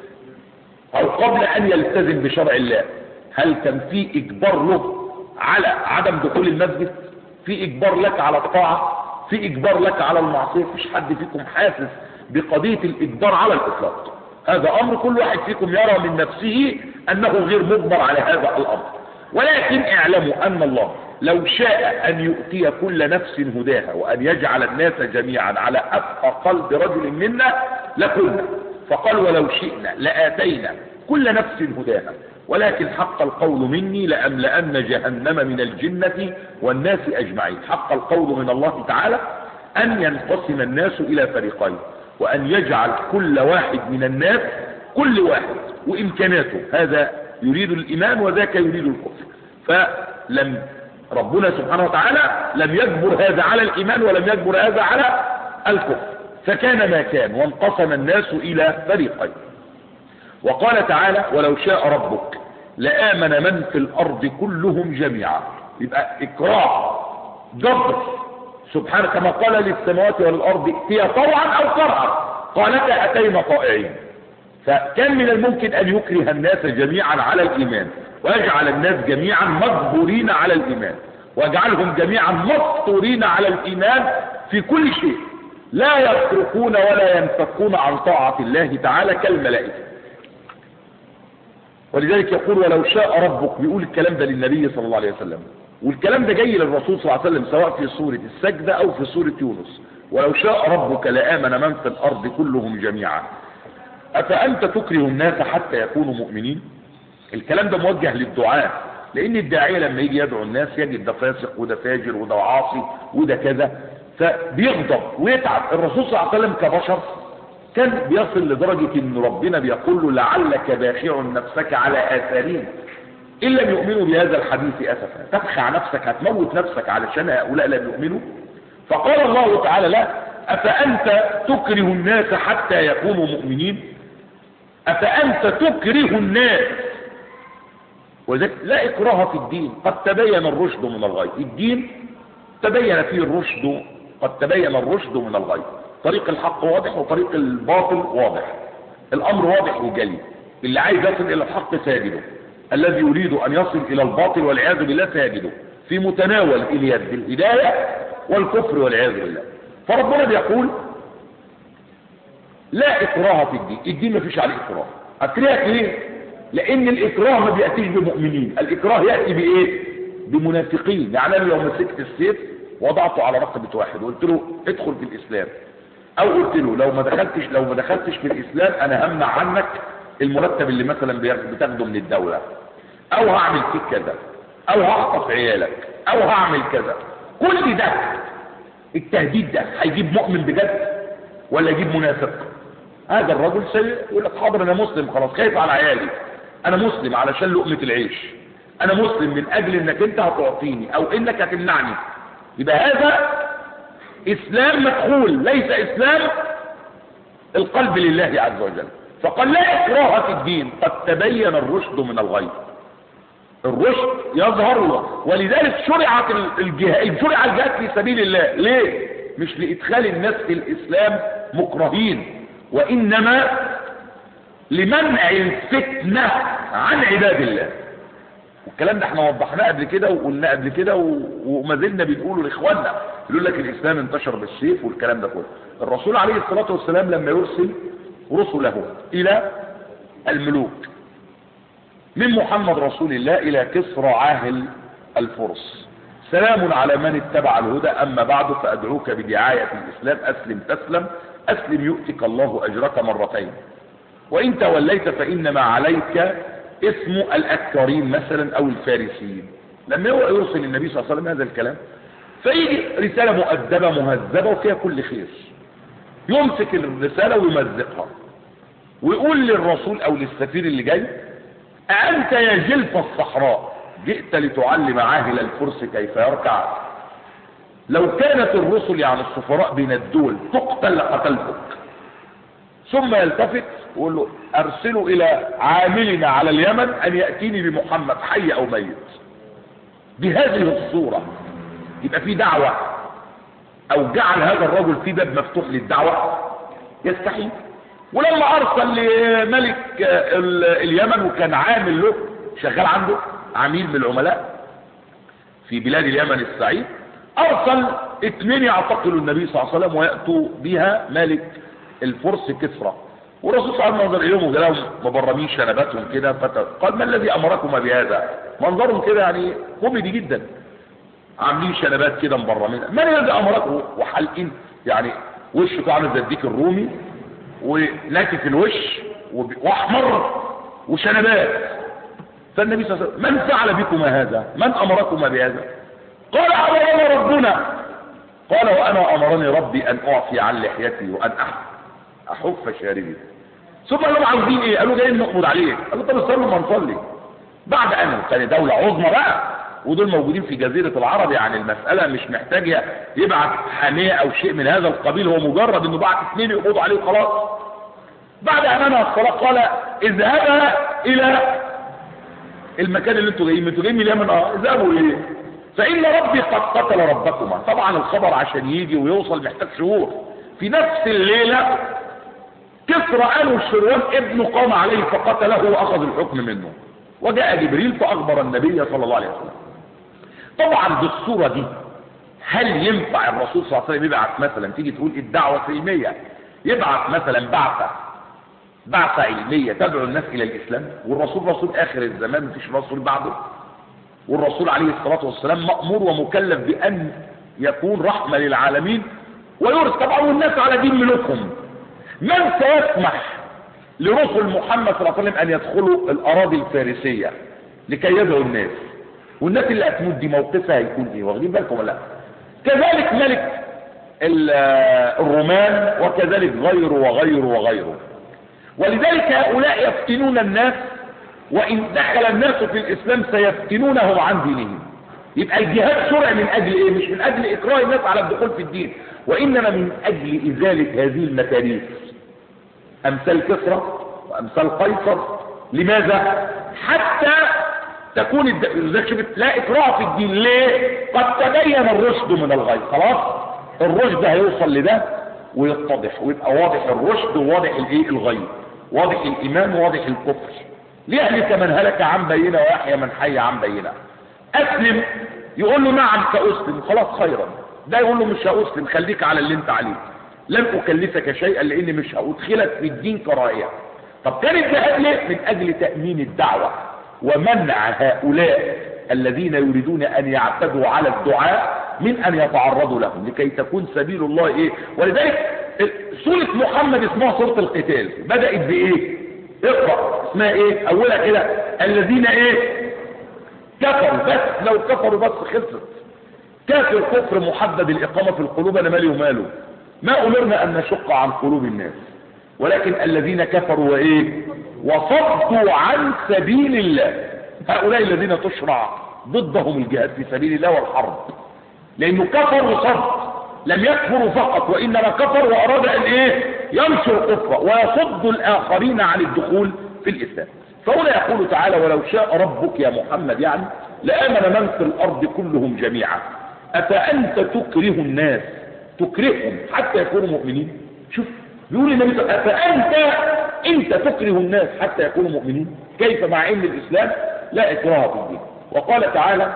أو قبل أن يلتزم بشرع الله هل كان في إجبار له على عدم دخول المسجد في إجبار لك على الطاعة في إجبار لك على المعصية مش حد فيكم حاسس بقضية الإجبار على الإطلاق هذا أمر كل واحد فيكم يرى من نفسه أنه غير مجبر على هذا الأمر ولكن اعلموا أن الله لو شاء أن يؤتي كل نفس هداها وأن يجعل الناس جميعا على أفقى قلب رجل منا لكنا فقال ولو شئنا لآتينا كل نفس هداها ولكن حق القول مني لأملأن جهنم من الجنة والناس أجمعين حق القول من الله تعالى أن ينقسم الناس إلى فريقين وأن يجعل كل واحد من الناس كل واحد وإمكاناته هذا يريد الإيمان وذاك يريد الكفر فلم ربنا سبحانه وتعالى لم يجبر هذا على الإيمان ولم يجبر هذا على الكفر فكان ما كان وانقسم الناس إلى فريقين وقال تعالى ولو شاء ربك لآمن من في الأرض كلهم جميعا يبقى إكراه جبر سبحانه كما قال للسماوات والأرض ائتيا طوعا أو كرها قالتا أتينا طائعين فكان من الممكن أن يكره الناس جميعا على الإيمان ويجعل الناس جميعا مجبورين على الإيمان ويجعلهم جميعا مفطورين على الإيمان في كل شيء لا يتركون ولا ينفكون عن طاعة الله تعالى كالملائكة ولذلك يقول ولو شاء ربك بيقول الكلام ده للنبي صلى الله عليه وسلم والكلام ده جاي للرسول صلى الله عليه وسلم سواء في سورة السجدة أو في سورة يونس ولو شاء ربك لآمن من في الأرض كلهم جميعا أفأنت تكره الناس حتى يكونوا مؤمنين الكلام ده موجه للدعاء لأن الداعية لما يجي يدعو الناس يجد ده فاسق وده فاجر وده عاصي وده كذا فبيغضب ويتعب الرسول صلى الله عليه وسلم كبشر كان بيصل لدرجة ان ربنا بيقول له لعلك باخع نفسك على آثارهم إن لم يؤمنوا بهذا الحديث أسفا تبخع نفسك هتموت نفسك علشان هؤلاء لم يؤمنوا فقال الله تعالى لا أفأنت تكره الناس حتى يكونوا مؤمنين أفأنت تكره الناس وذلك لا إكراه في الدين قد تبين الرشد من الغي الدين تبين فيه الرشد قد تبين الرشد من الغي طريق الحق واضح وطريق الباطل واضح الأمر واضح وجلي اللي عايز يصل إلى الحق ساجده الذي يريد أن يصل إلى الباطل والعياذ بالله ساجده في متناول اليد الهداية والكفر والعياذ بالله فربنا بيقول لا إكراه في الدين الدين ما فيش عليه إكراه أكرهك ليه لأن الإكراه ما بيأتيش بمؤمنين الإكراه يأتي بإيه بمنافقين يعني أنا لو مسكت السيف وضعته على رقبة واحد وقلت له ادخل في الإسلام أو قلت له لو ما دخلتش لو ما دخلتش في الإسلام أنا همنع عنك المرتب اللي مثلا بتاخده من الدولة أو هعمل فيك كذا أو هخطف عيالك أو هعمل كذا كل ده التهديد ده هيجيب مؤمن بجد ولا يجيب منافق هذا الرجل سيء يقول لك حاضر انا مسلم خلاص خايف على عيالي انا مسلم علشان لقمة العيش انا مسلم من اجل انك انت هتعطيني او انك هتمنعني يبقى هذا اسلام مدخول ليس اسلام القلب لله عز وجل فقال لا اكراه في الدين قد تبين الرشد من الغي الرشد يظهر ولذلك شرعت الجهاد شرع الجهاد في سبيل الله ليه مش لادخال الناس في الاسلام مكرهين وانما لمنع الفتنة عن عباد الله والكلام ده احنا وضحناه قبل كده وقلناه قبل كده وما زلنا بنقوله لاخواننا يقول لك الاسلام انتشر بالسيف والكلام ده كله الرسول عليه الصلاه والسلام لما يرسل رسله الى الملوك من محمد رسول الله الى كسرى عاهل الفرس سلام على من اتبع الهدى اما بعد فادعوك بدعايه الاسلام اسلم تسلم اسلم يؤتك الله اجرك مرتين وان توليت فانما عليك اسم الاكثرين مثلا او الفارسيين لما هو يرسل النبي صلى الله عليه وسلم هذا الكلام فيجي رسالة مؤدبة مهذبة وفيها كل خير يمسك الرسالة ويمزقها ويقول للرسول او للسفير اللي جاي أأنت يا جلف الصحراء جئت لتعلم عاهل الفرس كيف يركع لو كانت الرسل يعني السفراء بين الدول تقتل لقتلتك ثم يلتفت ويقول له ارسلوا الى عاملنا على اليمن ان يأتيني بمحمد حي او ميت بهذه الصورة يبقى في دعوة او جعل هذا الرجل في باب مفتوح للدعوة يستحيل ولما ارسل لملك ال- اليمن وكان عامل له شغال عنده عميل من العملاء في بلاد اليمن السعيد ارسل اثنين يعتقلوا النبي صلى الله عليه وسلم ويأتوا بها ملك الفرس كسرى والرسول صلى الله عليه وسلم نظر اليهم وجلاهم مبرمين شنباتهم كده فت- قال ما الذي امركما بهذا منظرهم كده يعني كوميدي جدا عاملين شنبات كده مبرمين من الذي امركم وحالقين يعني وشه عامل زي الديك الرومي وناكف الوش وب- واحمر وشنبات فالنبي صلى الله عليه وسلم من فعل بكما هذا من امركما بهذا قال امرنا ربنا قال وانا امرني ربي ان اعفي عن لحيتي وان أح- احف شاربي ثم قال لهم عاوزين ايه قالوا جايين نقبض عليه قال له طب استنوا ما نصلي بعد ان كان دولة عظمى بقى ودول موجودين في جزيرة العرب يعني المسألة مش محتاجة يبعت حامية او شيء من هذا القبيل هو مجرد انه بعت اثنين يقبضوا عليه وخلاص بعد ان انهى الصلاة قال اذهبا الى المكان اللي انتوا جايين انتوا جايين من اليمن اه اذهبوا اليه فان ربي قد قتل ربكما طبعا الخبر عشان يجي ويوصل محتاج شهور في نفس الليلة كسرى انو الشروان ابنه قام عليه فقتله واخذ الحكم منه وجاء جبريل فاخبر النبي صلى الله عليه وسلم طبعا بالصورة دي هل ينفع الرسول صلى الله عليه وسلم يبعث مثلا تيجي تقول الدعوة سلمية يبعث مثلا بعثة بعثة علمية تدعو الناس الى الاسلام والرسول رسول اخر الزمان مفيش رسول بعده والرسول عليه الصلاة والسلام مأمور ومكلف بان يكون رحمة للعالمين ويرث طبعا والناس على دين ملوكهم من سيسمح لرسل محمد صلى الله عليه وسلم ان يدخلوا الاراضي الفارسية لكي يدعوا الناس والناس اللي هتموت دي موقفها هيكون ايه واخدين بالكم ولا لا كذلك ملك ال- الرومان وكذلك غيره وغيره وغيره ولذلك هؤلاء يفتنون الناس وإن دخل الناس في الإسلام سيفتنونهم عن دينهم يبقى الجهاد شرع من أجل إيه مش من أجل إكراه الناس على الدخول في الدين وإنما من أجل إزالة هذه المكاريث أمثال كسرى وأمثال قيصر لماذا حتى تكون الد... لذلك شفت لا إكراه في الدين ليه قد تبين الرشد من الغي خلاص الرشد هيوصل لده ويتضح ويبقى واضح الرشد وواضح الايه الغي واضح الايمان وواضح الكفر ليهلك من هلك عن بينه ويحيى من حي عن بينه اسلم يقول له نعم ساسلم خلاص خيرا ده يقول له مش هاسلم خليك على اللي انت عليه لن اكلفك شيئا لاني مش هادخلك في الدين كراهيه طب كان الجهاد ليه من اجل تامين الدعوه ومنع هؤلاء الذين يريدون ان يعتدوا على الدعاء من ان يتعرضوا لهم لكي تكون سبيل الله ايه ولذلك سورة محمد اسمها سورة القتال بدأت بايه اقرأ اسمها ايه اولها كده الذين ايه كفروا بس لو كفروا بس خلصت كافر كفر محدد الاقامة في القلوب انا مالي وماله ما امرنا ان نشق عن قلوب الناس ولكن الذين كفروا وايه وصدوا عن سبيل الله هؤلاء الذين تشرع ضدهم الجهاد في سبيل الله والحرب لانه كفر وصد لم يكفروا فقط وانما كفر واراد ان ايه ينشر كفره ويصد الاخرين عن الدخول في الاسلام فهنا يقول تعالى ولو شاء ربك يا محمد يعني لامن من في الارض كلهم جميعا افانت تكره الناس تكرههم حتى يكونوا مؤمنين شوف بيقول النبي صلى الله عليه وسلم افانت انت تكره الناس حتى يكونوا مؤمنين كيف مع ان الاسلام لا اكراه في الدين وقال تعالى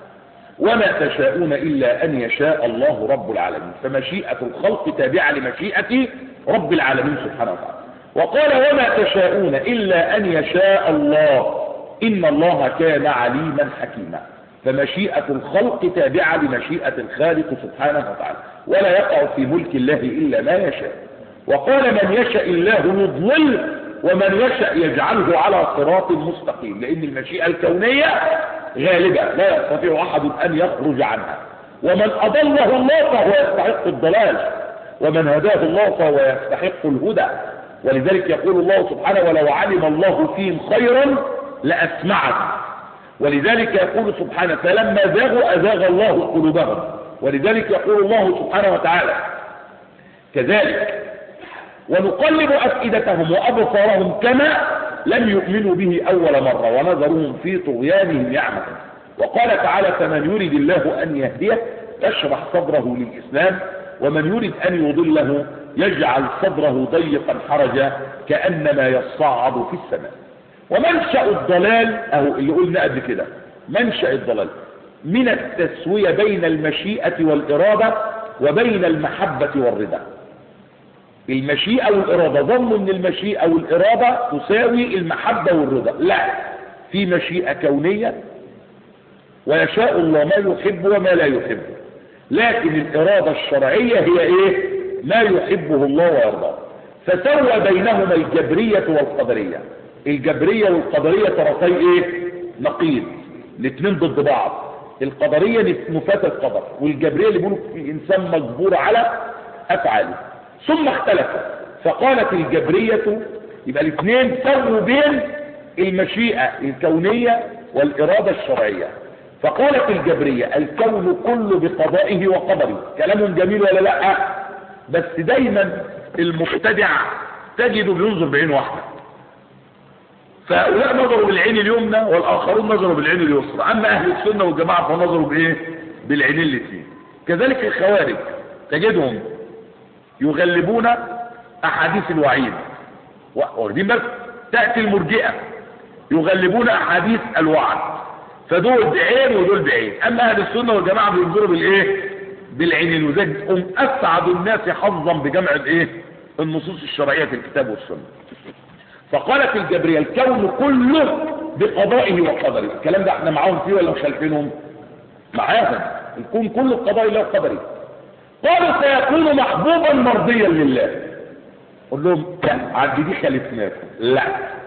وما تشاءون إلا أن يشاء الله رب العالمين فمشيئة الخلق تابعة لمشيئة رب العالمين سبحانه وتعالى وقال وما تشاءون إلا أن يشاء الله إن الله كان عليما حكيما فمشيئة الخلق تابعة لمشيئة الخالق سبحانه وتعالى ولا يقع في ملك الله إلا ما يشاء وقال من يشاء الله يضلل ومن يشاء يجعله على صراط مستقيم لأن المشيئة الكونية غالبة لا يستطيع أحد أن يخرج عنها ومن أضله الله فهو يستحق الضلال ومن هداه الله فهو يستحق الهدى ولذلك يقول الله سبحانه ولو علم الله فيهم خيرا لأسمعهم ولذلك يقول سبحانه فلما زاغوا أزاغ الله قلوبهم ولذلك يقول الله سبحانه وتعالى كذلك ونقلب أفئدتهم وأبصارهم كما لم يؤمنوا به أول مرة ونظرهم في طغيانهم يعمهون وقال تعالى فمن يريد الله أن يهديه يشرح صدره للإسلام ومن يريد أن يضله يجعل صدره ضيقا حرجا كأنما يصعد في السماء ومنشأ الضلال أهو اللي قلنا قبل كده منشأ الضلال من التسوية بين المشيئة والإرادة وبين المحبة والرضا المشيئة والإرادة ظنوا ان المشيئة والإرادة تساوي المحبة والرضا لا في مشيئة كونية ويشاء الله ما يحب وما لا يحب لكن الإرادة الشرعية هي ايه ما يحبه الله ويرضاه فسوى بينهما الجبرية والقدرية الجبرية والقدرية طرفي ايه نقيض الاثنين ضد بعض القدرية نفاة القدر والجبرية اللي بيقولوا الإنسان مجبور على أفعاله ثم اختلفوا فقالت الجبرية يبقى الاثنين سووا بين المشيئة الكونية والإرادة الشرعية فقالت الجبرية الكون كله بقضائه وقدره كلام جميل ولا لا بس دايما المبتدع تجده بينظر بعين واحدة فهؤلاء نظروا بالعين اليمنى والآخرون نظروا بالعين اليسرى أما أهل السنة والجماعة فنظروا بإيه بالعينين الاثنين كذلك الخوارج تجدهم يغلبون أحاديث الوعيد واخدين بالك تأتي المرجئة يغلبون أحاديث الوعد فدول بعين ودول بعين أما أهل السنة والجماعة بينظروا بالإيه بالعينين وذلك هم أسعد الناس حظا بجمع الإيه النصوص الشرعية في الكتاب والسنة فقالت الجبرية الكون كله بقضائه وقدره الكلام ده احنا معاهم فيه ولا مش خالفينهم معاهم الكون كله بقضاء الله وقدره قالوا سيكون محبوبا مرضيا لله قل لهم لا عد دي خالفناكم لا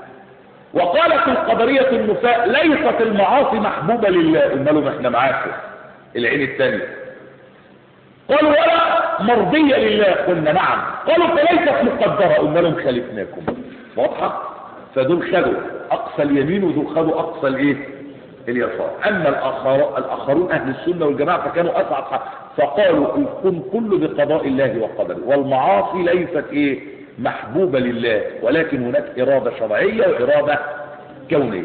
وقالت القدرية النساء ليست المعاصي محبوبة لله قلنا لهم احنا معاكم العين الثانية قالوا ولا مرضية لله قلنا نعم قالوا فليست مقدرة قلنا لهم خالفناكم واضحة فدول خدوا اقصى اليمين ودول خدوا اقصى الايه اليسار اما الاخر الاخرون اهل السنة والجماعة فكانوا اسعد حق فقالوا الكون كله بقضاء الله وقدره والمعاصي ليست ايه محبوبة لله ولكن هناك ارادة شرعية وارادة كونية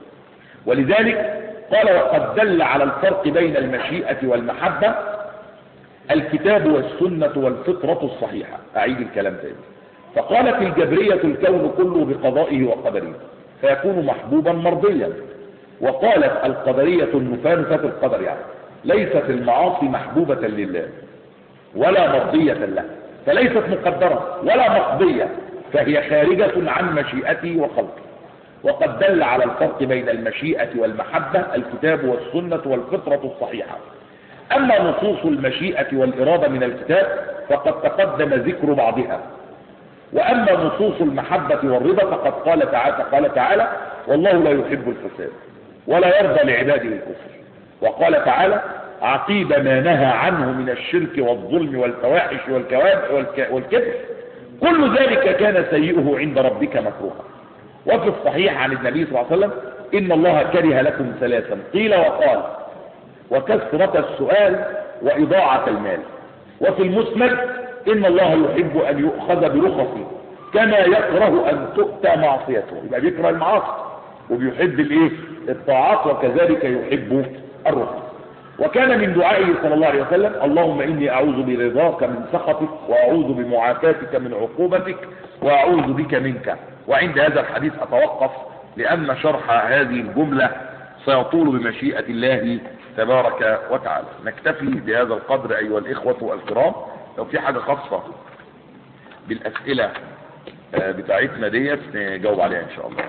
ولذلك قال وقد دل على الفرق بين المشيئة والمحبة الكتاب والسنة والفطرة الصحيحة اعيد الكلام تاني فقالت الجبرية الكون كله بقضائه وقدره فيكون محبوبا مرضيا وقالت القدرية النفانفة القدر يعني ليست المعاصي محبوبة لله ولا مرضية له فليست مقدرة ولا مقضية فهي خارجة عن مشيئته وخلقه وقد دل على الفرق بين المشيئة والمحبة الكتاب والسنة والفطرة الصحيحة أما نصوص المشيئة والإرادة من الكتاب فقد تقدم ذكر بعضها وأما نصوص المحبة والرضا فقد قال تعالى, قال تعالى والله لا يحب الفساد ولا يرضى لعباده الكفر وقال تعالى عقيب ما نهى عنه من الشرك والظلم والفواحش والكبر كل ذلك كان سيئه عند ربك مكروها وفي الصحيح عن النبي صلى الله عليه وسلم إن الله كره لكم ثلاثا قيل وقال وكثرة السؤال وإضاعة المال وفي المسند إن الله يحب أن يؤخذ برخصه كما يكره أن تؤتى معصيته يبقى بيكره المعاصي وبيحب الايه الطاعات وكذلك يحب الرخص وكان من دعائه صلى الله عليه وسلم اللهم إني أعوذ برضاك من سخطك وأعوذ بمعافاتك من عقوبتك وأعوذ بك منك وعند هذا الحديث أتوقف لأن شرح هذه الجملة سيطول بمشيئة الله تبارك وتعالى نكتفي بهذا القدر أيها الإخوة الكرام لو في حاجة خاصة بالأسئلة بتاعتنا ديت نجاوب عليها إن شاء الله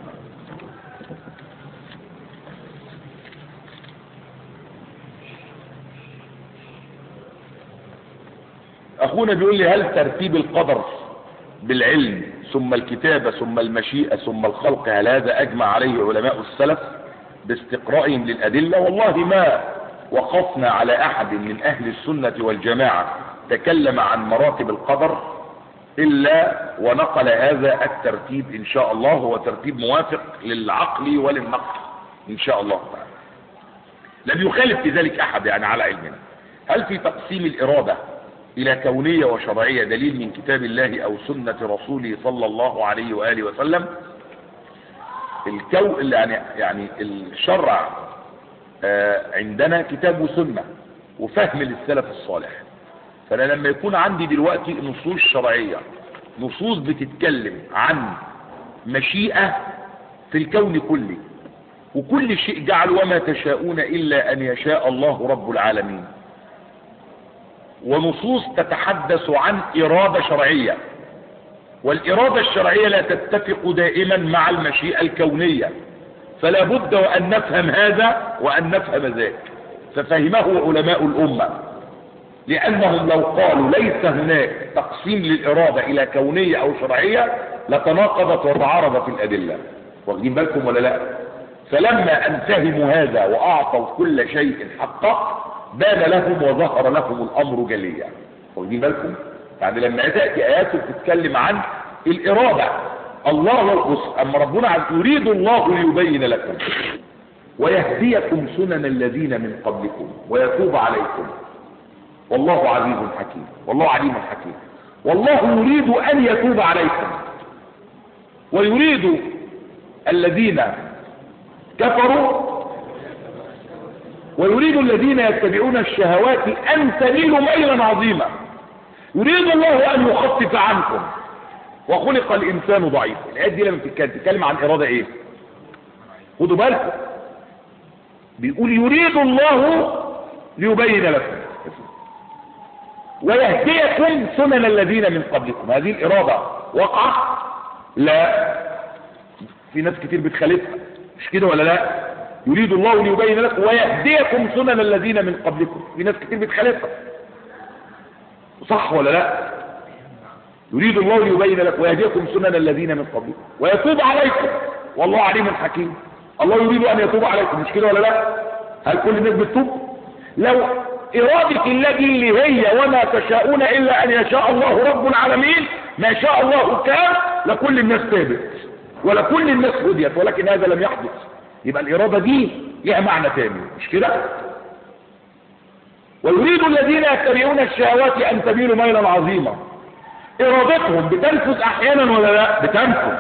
اخونا بيقول لي هل ترتيب القدر بالعلم ثم الكتابة ثم المشيئة ثم الخلق هل هذا اجمع عليه علماء السلف باستقرائهم للادلة والله ما وقفنا على احد من اهل السنة والجماعة تكلم عن مراتب القدر الا ونقل هذا الترتيب ان شاء الله هو ترتيب موافق للعقل وللنقل ان شاء الله تعالى لم يخالف في ذلك احد يعني على علمنا هل في تقسيم الاراده الى كونيه وشرعيه دليل من كتاب الله او سنه رسوله صلى الله عليه واله وسلم الكو يعني يعني الشرع آه، عندنا كتاب وسنه وفهم للسلف الصالح فانا لما يكون عندي دلوقتي نصوص شرعيه نصوص بتتكلم عن مشيئه في الكون كله وكل شيء جعل وما تشاءون الا ان يشاء الله رب العالمين ونصوص تتحدث عن اراده شرعيه والاراده الشرعيه لا تتفق دائما مع المشيئه الكونيه فلا بد وان نفهم هذا وان نفهم ذاك ففهمه علماء الامه لانهم لو قالوا ليس هناك تقسيم للاراده الى كونيه او شرعيه لتناقضت وتعارضت الادله واخدين بالكم ولا لا فلما ان فهموا هذا واعطوا كل شيء حقه بان لهم وظهر لهم الامر جليا واخدين بالكم يعني لما تاتي ايات بتتكلم عن الاراده الله بص اما ربنا عز يريد الله ليبين لكم ويهديكم سنن الذين من قبلكم ويتوب عليكم والله عزيز حكيم والله عليم حكيم والله يريد ان يتوب عليكم ويريد الذين كفروا ويريد الذين يتبعون الشهوات ان تميلوا ميلا عظيما يريد الله ان يخفف عنكم وخلق الانسان ضعيفا الايات دي لما بتتكلم تتكلم عن اراده ايه خدوا بالكم بيقول يريد الله ليبين لكم ويهديكم سنن الذين من قبلكم هذه الاراده وقعت لا في ناس كتير بتخالفها مش كده ولا لا يريد الله ليبين لكم ويهديكم سنن الذين من قبلكم في ناس كتير بتخالفها صح ولا لا يريد الله ليبين لكم ويهديكم سنن الذين من قبلكم ويتوب عليكم والله عليم حكيم الله يريد ان يتوب عليكم مش كده ولا لا هل كل الناس بتتوب لو إرادة الذي اللي هي وما تشاءون إلا أن يشاء الله رب العالمين ما شاء الله كان لكل الناس تابت ولكل الناس هديت ولكن هذا لم يحدث يبقى الإرادة دي لها معنى تاني مش كده ويريد الذين يتبعون الشهوات أن تميلوا ميلا عظيما إرادتهم بتنفذ أحيانا ولا لا بتنفذ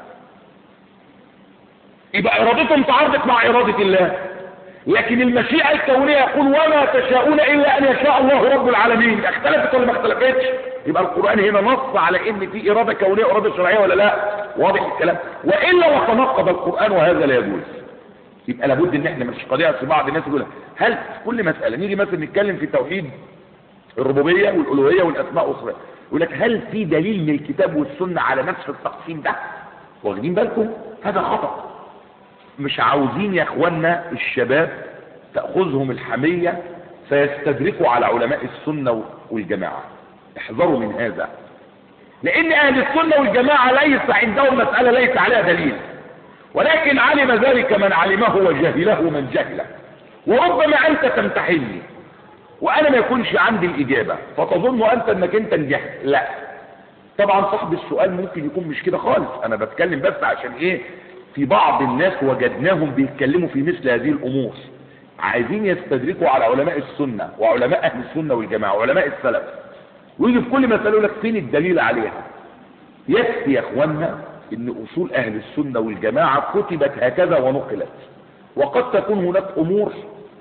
يبقى إرادتهم تعارضت مع إرادة الله لكن المشيئة الكونية يقول وما تشاءون إلا أن يشاء الله رب العالمين اختلفت ولا ما اختلفتش يبقى القرآن هنا نص على إن في إرادة كونية وإرادة شرعية ولا لا واضح الكلام وإلا وتنقض القرآن وهذا لا يجوز يبقى لابد ان احنا مش قضيه في بعض الناس يقول هل في كل مساله نيجي مثلا نتكلم في توحيد الربوبيه والالوهيه والاسماء والصفات يقول لك هل في دليل من الكتاب والسنه على نفس التقسيم ده واخدين بالكم هذا خطا مش عاوزين يا اخوانا الشباب تاخذهم الحميه فيستدركوا على علماء السنه والجماعه احذروا من هذا لان اهل السنه والجماعه ليس عندهم مساله ليس عليها دليل ولكن علم ذلك من علمه وجهله من جهله وربما انت تمتحني وانا ما يكونش عندي الاجابه فتظن انت انك انت نجحت لا طبعا صاحب السؤال ممكن يكون مش كده خالص انا بتكلم بس عشان ايه في بعض الناس وجدناهم بيتكلموا في مثل هذه الامور عايزين يستدركوا على علماء السنه وعلماء اهل السنه والجماعه وعلماء السلف ويجي في كل مساله يقول لك فين الدليل عليها يكفي يا اخوانا ان اصول اهل السنة والجماعة كتبت هكذا ونقلت وقد تكون هناك امور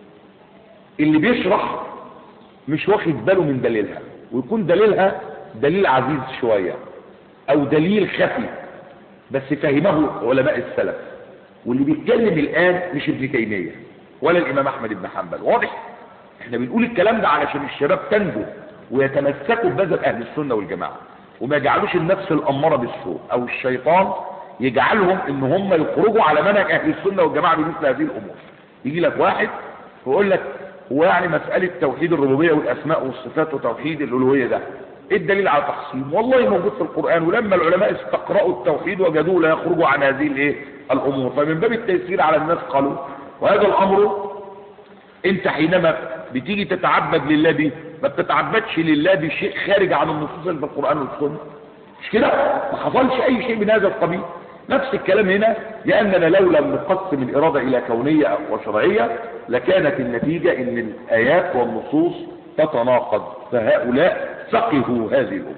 اللي بيشرح مش واخد باله من دليلها ويكون دليلها دليل عزيز شوية او دليل خفي بس فهمه علماء السلف واللي بيتكلم الان مش ابن تيمية ولا الامام احمد بن حنبل واضح احنا بنقول الكلام ده علشان الشباب تنجو ويتمسكوا بمذهب اهل السنة والجماعة وما يجعلوش النفس الأمارة بالسوء أو الشيطان يجعلهم إن هم يخرجوا على منهج أهل السنة والجماعة بمثل هذه الأمور يجي لك واحد ويقول لك هو يعني مسألة توحيد الربوبية والأسماء والصفات وتوحيد الألوهية ده إيه الدليل على تقسيم والله موجود في القرآن ولما العلماء استقرأوا التوحيد وجدوه لا يخرجوا عن هذه الايه الأمور فمن باب التيسير على الناس قالوا وهذا الأمر انت حينما بتيجي تتعبد لله دي ما بتتعبدش لله بشيء خارج عن النصوص اللي في القرآن والسنة مش كده ما حصلش اي شيء من هذا القبيل نفس الكلام هنا لاننا لو لم نقسم الاراده الى كونيه وشرعيه لكانت النتيجه ان الايات والنصوص تتناقض فهؤلاء فقهوا هذه الامور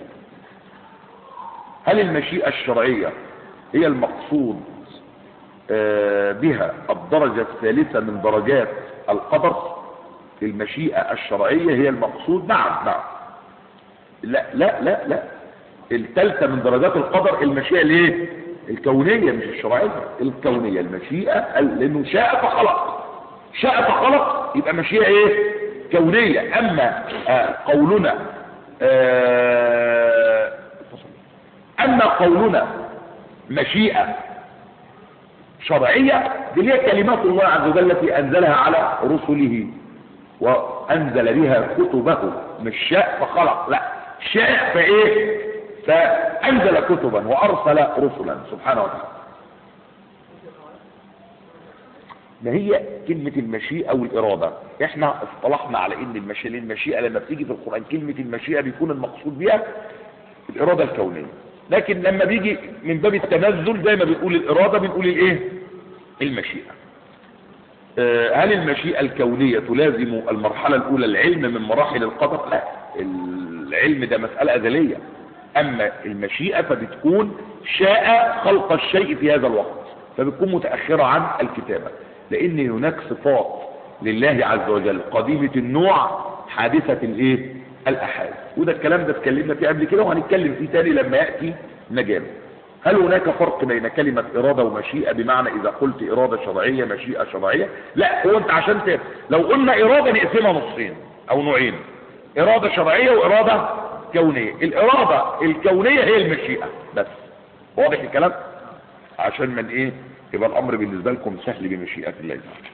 هل المشيئه الشرعيه هي المقصود آه، بها الدرجه الثالثه من درجات القدر المشيئه الشرعيه هي المقصود نعم نعم لا لا لا لا الثالثه من درجات القدر المشيئه الايه الكونيه مش الشرعيه الكونيه المشيئه ال- لانه شاء فخلق شاء فخلق يبقى مشيئه ايه كونيه اما آه قولنا آه اما قولنا مشيئه شرعيه دي اللي هي كلمات الله عز وجل التي انزلها على رسله وانزل بها كتبه مش شاء فخلق لا شاء فايه فانزل كتبا وارسل رسلا سبحانه وتعالى ما هي كلمة المشيئة والإرادة احنا اصطلحنا على ان المشيئة المشيئة لما بتيجي في القرآن كلمة المشيئة بيكون المقصود بها الإرادة الكونية لكن لما بيجي من باب التنزل زي ما بنقول الإرادة بنقول الايه المشيئة آه، هل المشيئة الكونية تلازم المرحلة الأولى العلم من مراحل القدر لا العلم ده مسألة أزلية أما المشيئة فبتكون شاء خلق الشيء في هذا الوقت فبتكون متأخرة عن الكتابة لأن هناك صفات لله عز وجل قديمة النوع حادثة الايه الأحاد وده الكلام ده اتكلمنا فيه قبل كده وهنتكلم فيه تاني لما يأتي مجال هل هناك فرق بين كلمة إرادة ومشيئة بمعنى إذا قلت إرادة شرعية مشيئة شرعية لا هو أنت عشان ت... لو قلنا إرادة نقسمها نصين أو نوعين إرادة شرعية وإرادة كونية الإرادة الكونية هي المشيئة بس واضح الكلام عشان من إيه يبقى الأمر بالنسبة لكم سهل بمشيئة الله تعالى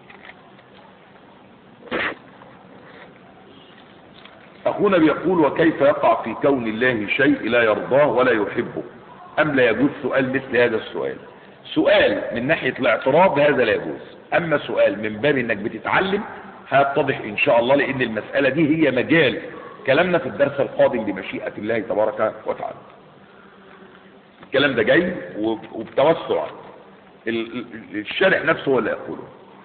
أخونا بيقول وكيف يقع في كون الله شيء لا يرضاه ولا يحبه أم لا يجوز سؤال مثل هذا السؤال سؤال من ناحية الاعتراض هذا لا يجوز أما سؤال من باب أنك بتتعلم هيتضح إن شاء الله لأن المسألة دي هي مجال كلامنا في الدرس القادم بمشيئة الله تبارك وتعالى الكلام ده جاي وب- وبتوسع ال- ال- الشارع نفسه هو اللي يقوله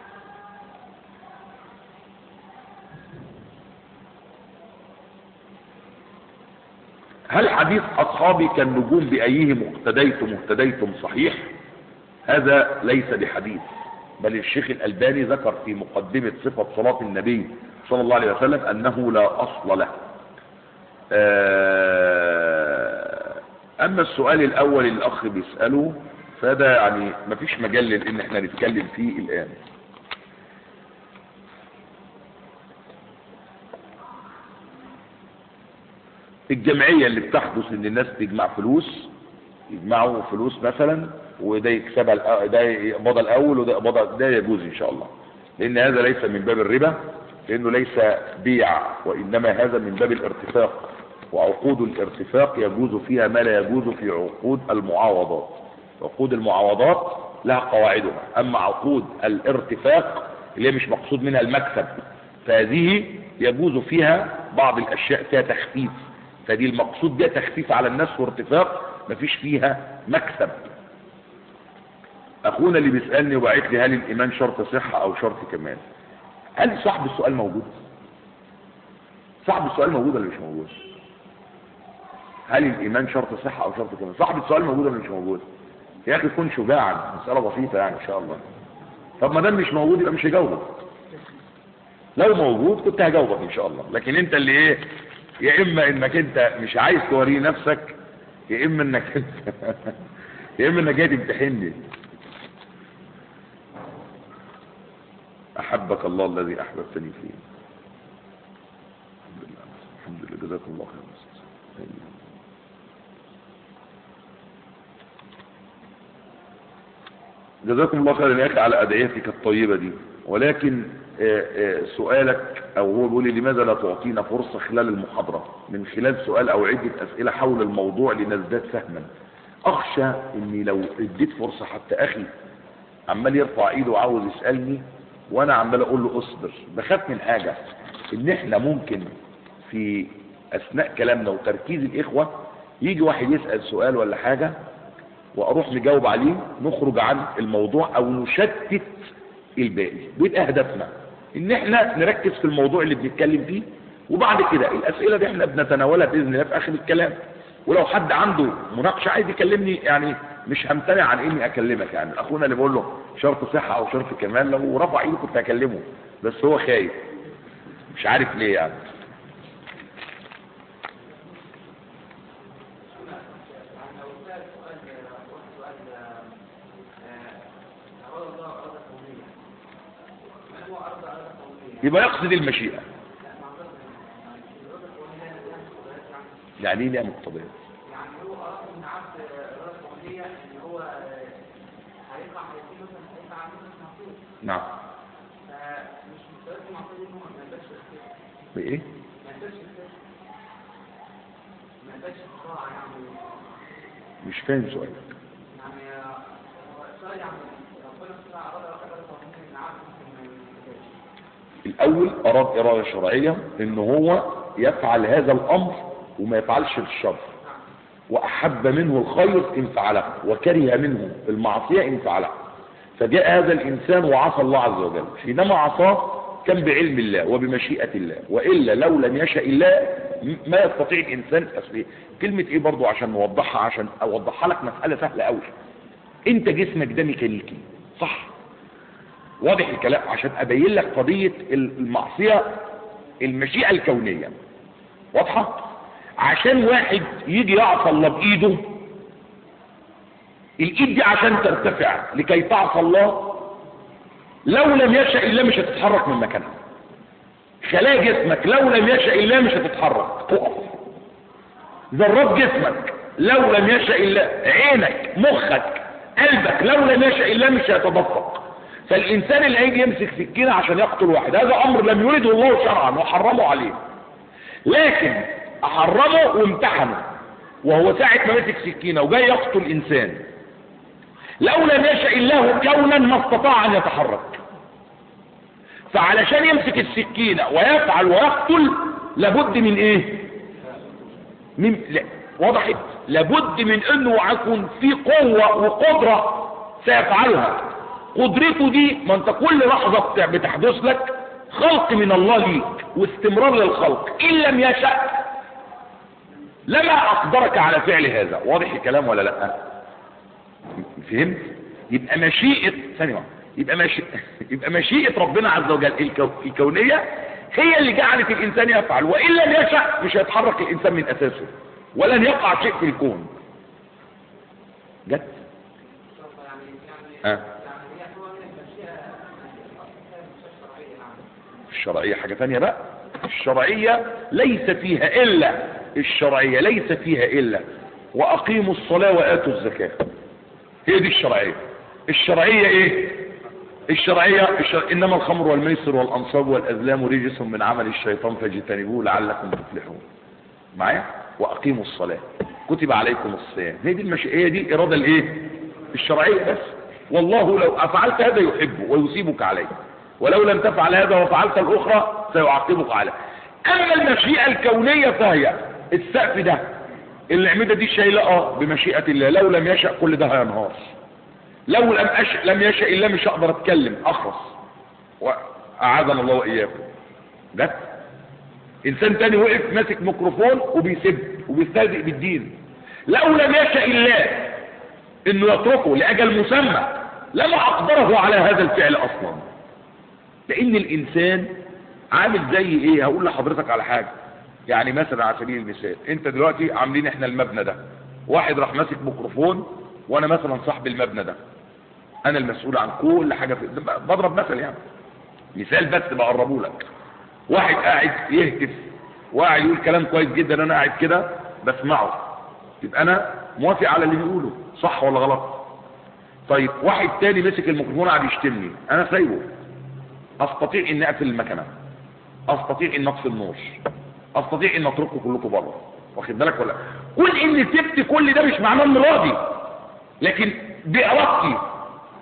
هل حديث أصحابي كالنجوم بأيهم اقتديتم اهتديتم صحيح هذا ليس بحديث بل الشيخ الألباني ذكر في مقدمة صفة صلاة النبي صلى الله عليه وسلم أنه لا أصل له آه، أما السؤال الأول اللي الأخ بيسأله فده يعني مفيش مجال لأن احنا نتكلم فيه الآن الجمعية اللي بتحدث ان الناس تجمع فلوس يجمعوا فلوس مثلا وده يكسبها الأ- ده يقبضها الاول وده يقبضها ده يجوز ان شاء الله لان هذا ليس من باب الربا لانه ليس بيع وانما هذا من باب الارتفاق وعقود الارتفاق يجوز فيها ما لا يجوز في عقود المعاوضات عقود المعاوضات لها قواعدها اما عقود الارتفاق اللي هي مش مقصود منها المكسب فهذه يجوز فيها بعض الاشياء فيها تخفيف فدي المقصود بها تخفيف على الناس وارتفاق مفيش فيها مكسب اخونا اللي بيسالني وبعت لي هل الايمان شرط صحه او شرط كمال هل صاحب السؤال موجود صاحب السؤال موجود ولا مش موجود هل الايمان شرط صحه او شرط كمال صاحب السؤال موجود ولا مش موجود يا اخي كن شجاعا مساله بسيطه يعني ان شاء الله طب ما دام مش موجود يبقى مش هجاوبك لو موجود كنت هجاوبك ان شاء الله لكن انت اللي ايه يا اما انك انت مش عايز توريه نفسك يا اما انك انت يا اما انك جاي تمتحني احبك الله الذي احببتني فيه الحمد لله الحمد لله جزاكم الله خير جزاكم الله خيرا يا اخي على ادعيتك الطيبه دي ولكن آه، آه، سؤالك او هو بيقول لي لماذا لا تعطينا فرصه خلال المحاضره من خلال سؤال او عده اسئله حول الموضوع لنزداد فهما اخشى اني لو اديت فرصه حتى اخي عمال يرفع ايده وعاوز يسالني وانا عمال اقول له اصبر بخاف من حاجه ان احنا ممكن في اثناء كلامنا وتركيز الاخوه يجي واحد يسال سؤال ولا حاجه واروح مجاوب عليه نخرج عن الموضوع او نشتت الباقي بيبقى هدفنا ان احنا نركز في الموضوع اللي بنتكلم فيه وبعد كده الاسئله دي احنا بنتناولها باذن الله في اخر الكلام ولو حد عنده مناقشه عايز يكلمني يعني مش همتنع عن اني اكلمك يعني اخونا اللي بقول له شرط صحه او شرط كمال لو رفع ايده كنت هكلمه بس هو خايف مش عارف ليه يعني يعني لو سأل سؤال واحد سؤال آه، أراد الله إرادة كونية ما هو أراد إرادة كونية؟ يبقى يقصد المشيئه لا معذرة يعني الإرادة الكونية لها مقتضيات يعني يعني ايه ليها مقتضيات يعني هو أراد من عبد إرادة كونية إن هو آه، هيقع هيكون مثلا هيقع عليه مثلا معصية نعم فمش مقتضيات المعصية دي إن هو ما يبقاش اختيار بايه ما يبقاش اختيار ما يبقاش اختراع يعني مش فاهم سؤالك يعني هو السؤال يعني ربنا سبحانه أراد إرادة كونية من عبد ممكن ما يبقاش الاول اراد اراده شرعيه ان هو يفعل هذا الامر وما يفعلش الشر واحب منه الخير ان فعله وكره منه المعصيه ان فعله فجاء هذا الانسان وعصى الله عز وجل حينما عصاه كان بعلم الله وبمشيئه الله والا لو لم يشاء الله م- ما يستطيع الانسان أصل كلمه ايه برضو عشان نوضحها عشان اوضحها لك مساله سهله قوي انت جسمك ده ميكانيكي صح واضح الكلام عشان ابين لك قضيه المعصيه المشيئه الكونيه واضحه عشان واحد يجي يعصى الله بايده الايد دي عشان ترتفع لكي تعصى الله لو لم يشاء الله مش هتتحرك من مكانها خلايا جسمك لو لم يشاء الله مش هتتحرك تقف ذرات جسمك لو لم يشاء الله عينك مخك قلبك لو لم يشاء الله مش هيتدفق فالانسان اللي هيجي يمسك سكينه عشان يقتل واحد هذا امر لم يرده الله شرعا وحرمه عليه لكن احرمه وامتحنه وهو ساعة ما مسك سكينة وجاي يقتل انسان لو لم يشاء الله كونا ما استطاع ان يتحرك فعلشان يمسك السكينة ويفعل ويقتل لابد من ايه من لا وضحت لابد من انه يكون في قوة وقدرة سيفعلها قدرته دي ما انت كل لحظة بت- بتحدث لك خلق من الله ليك واستمرار للخلق ان لم يشأ لما اقدرك على فعل هذا واضح الكلام ولا لا فهمت يبقى مشيئة ثانية واحدة. يبقى مشيئة يبقى مشيئة ربنا عز وجل الكو... الكونية هي اللي جعلت الانسان يفعل وان لم يشأ مش هيتحرك الانسان من اساسه ولن يقع شيء في الكون جت يعني يعني ها يعني هي هو من المشيئة المشيئة الشرعية نعم الشرعية حاجة تانية بقى الشرعية ليس فيها إلا الشرعية ليس فيها إلا وأقيموا الصلاة وآتوا الزكاة هي دي الشرعية الشرعية إيه الشرعية الشر... إنما الخمر والميسر والأنصاب والأزلام رجس من عمل الشيطان فاجتنبوه لعلكم تفلحون معايا وأقيموا الصلاة كتب عليكم الصيام هي دي المش... هي دي الإرادة الإيه الشرعية بس والله لو أفعلت هذا يحبه ويصيبك عليه ولو لم تفعل هذا وفعلت الأخرى سيعاقبك عليه أما المشيئة الكونية فهي السقف ده الأعمدة دي شايلة اه بمشيئة الله لو لم يشأ كل ده هينهار لو لم أش... لم يشأ الله مش هقدر اتكلم اخرس وأعاذنا الله وإياكم جت انسان تاني وقف ماسك ميكروفون وبيسب وبيستهزئ بالدين لو لم يشأ الله انه يتركه لاجل مسمى لما اقدره على هذا الفعل اصلا لان الانسان عامل زي ايه هقول لحضرتك على حاجة يعني مثلا على سبيل المثال انت دلوقتي عاملين احنا المبنى ده واحد راح ماسك ميكروفون وانا مثلا صاحب المبنى ده انا المسؤول عن كل حاجة في بضرب مثل يعني مثال بس بقربه لك واحد قاعد يهتف وقاعد يقول كلام كويس جدا انا قاعد كده بسمعه يبقى انا موافق على اللي بيقوله صح ولا غلط طيب واحد تاني مسك الميكروفون قاعد يشتمني انا سايبه استطيع ان اقفل المكنه استطيع ان اطفي النور استطيع ان اترككم كلكم بره واخد بالك ولا كل ان سبت كل ده مش معناه اني راضي لكن بارادتي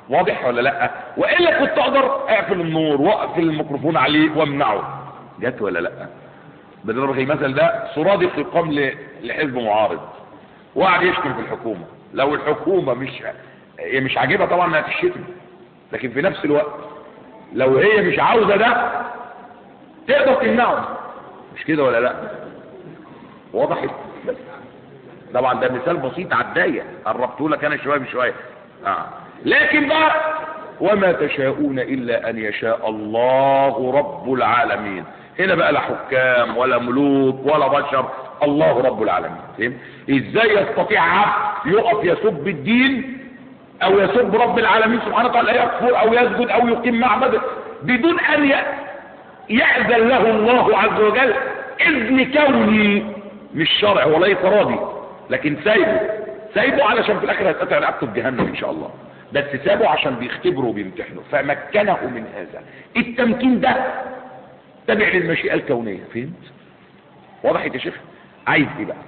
واضح ولا لا والا كنت اقدر اقفل النور واقفل الميكروفون عليه وامنعه جت ولا لا بضربك المثل ده صرادق يقام ل- لحزب معارض وقعد يشتم في الحكومه لو الحكومه مش هي مش عاجبها طبعا انها تشتم لكن في نفس الوقت لو هي مش عاوزه ده تقدر تمنعه مش كده ولا لا وضحت بس طبعا ده مثال بسيط على الضيق قربته لك انا شويه بشويه آه. لكن بقى وما تشاءون الا ان يشاء الله رب العالمين هنا بقى لا حكام ولا ملوك ولا بشر الله رب العالمين فهم ازاي يستطيع عبد يقف يسب الدين او يسب رب العالمين سبحانه وتعالى يكفر او يسجد او يقيم معبد بدون ان ي... يأذن له الله عز وجل اذن كوني مش شرع ولا راضي لكن سايبه سايبه علشان في الاخر هيتقطع رقبته في جهنم ان شاء الله بس سابه عشان بيختبره وبيمتحنه فمكنه من هذا التمكين ده تابع للمشيئة الكونية فهمت وضحت يا شيخ عايز ايه بقى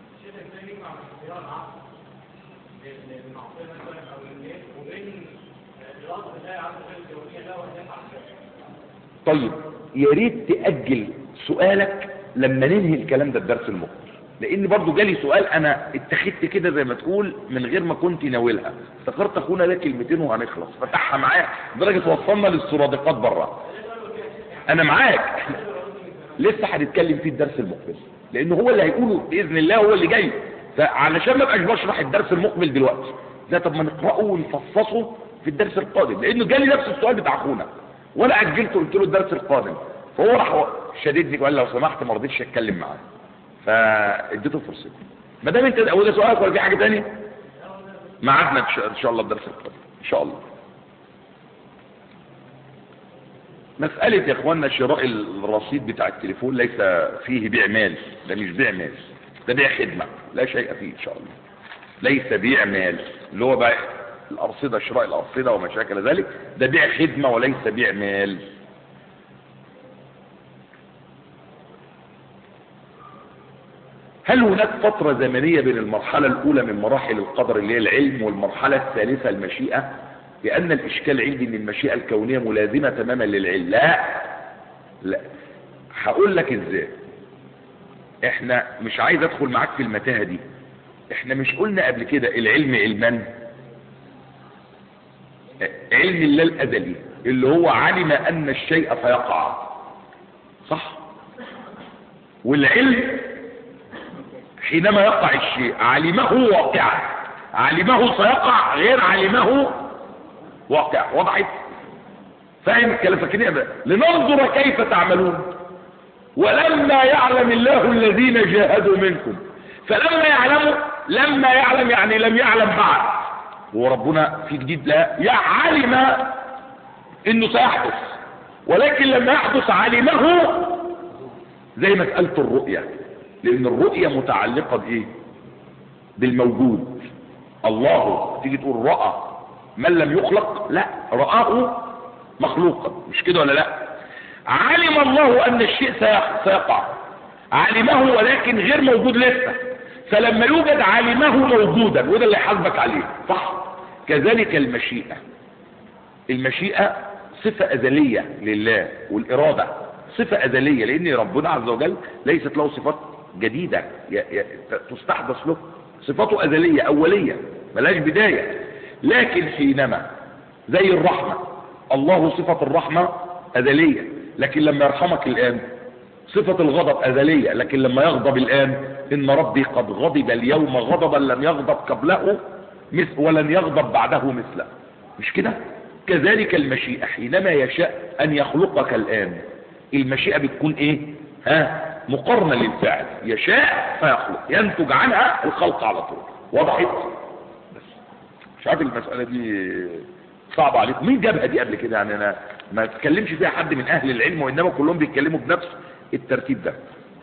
طيب يا ريت تأجل سؤالك لما ننهي الكلام ده الدرس المقبل لان برضو جالي سؤال انا اتخذت كده زي ما تقول من غير ما كنت ناويلها افتكرت اخونا ده كلمتين وهنخلص فتحها معايا لدرجه وصلنا للسرادقات بره انا معاك لسه هنتكلم فيه الدرس المقبل لان هو اللي هيقوله باذن الله هو اللي جاي فعلشان ما ابقاش بشرح الدرس المقبل دلوقتي ده طب ما نقراه ونفصصه في الدرس القادم لانه جالي نفس السؤال بتاع اخونا وانا اجلته قلت له الدرس القادم فهو راح شددني وقال لو سمحت ما رضيتش اتكلم معاه فاديته فرصته ما دام انت هو ده سؤالك ولا في حاجه ثانيه ميعادنا ان شاء- إن شاء الله الدرس القادم ان شاء الله مسألة يا اخوانا شراء الرصيد بتاع التليفون ليس فيه بيع مال ده مش بيع مال ده بيع خدمة لا شيء فيه ان شاء الله ليس بيع مال اللي هو بقى الأرصدة شراء الأرصدة وما شاكل ذلك ده بيع خدمة وليس بيع مال هل هناك فترة زمنية بين المرحلة الأولى من مراحل القدر اللي هي العلم والمرحلة الثالثة المشيئة لأن الإشكال عندي أن المشيئة الكونية ملازمة تماما للعلم لا لا هقول لك إزاي احنا مش عايز ادخل معاك في المتاهة دي احنا مش قلنا قبل كده العلم علمان علم الله الأزلي اللي هو علم أن الشيء سيقع صح والعلم حينما يقع الشيء علمه واقعا علمه سيقع غير علمه واقع وضعت فاهم الكلام فاكرين ده لننظر كيف تعملون ولما يعلم الله الذين جاهدوا منكم فلما يعلموا لما يعلم يعني لم يعلم بعد هو ربنا في جديد لا يعلم انه سيحدث ولكن لما يحدث علمه زي مسألة الرؤية لان الرؤية متعلقة بايه بالموجود الله تيجي تقول رأى من لم يخلق لا رآه مخلوقا مش كده ولا لا علم الله ان الشيء سيق- سيقع علمه ولكن غير موجود لسه فلما يوجد علمه موجودا وده اللي حاسبك عليه صح كذلك المشيئة المشيئة صفة أزلية لله والإرادة صفة أزلية لأن ربنا عز وجل ليست له صفات جديدة ي- ي- تستحدث له صفاته أزلية أولية ملاش بداية لكن حينما زي الرحمة الله صفة الرحمة أزلية لكن لما يرحمك الآن صفة الغضب أزلية لكن لما يغضب الآن إن ربي قد غضب اليوم غضبا لم يغضب قبله مثل ولن يغضب بعده مثله مش كده كذلك المشيئة حينما يشاء أن يخلقك الآن المشيئة بتكون إيه ها مقارنة للفعل يشاء فيخلق ينتج عنها الخلق على طول وضحت بس مش عارف المسألة دي صعبة عليكم مين جابها دي قبل كده يعني أنا ما اتكلمش فيها حد من أهل العلم وإنما كلهم بيتكلموا بنفس الترتيب ده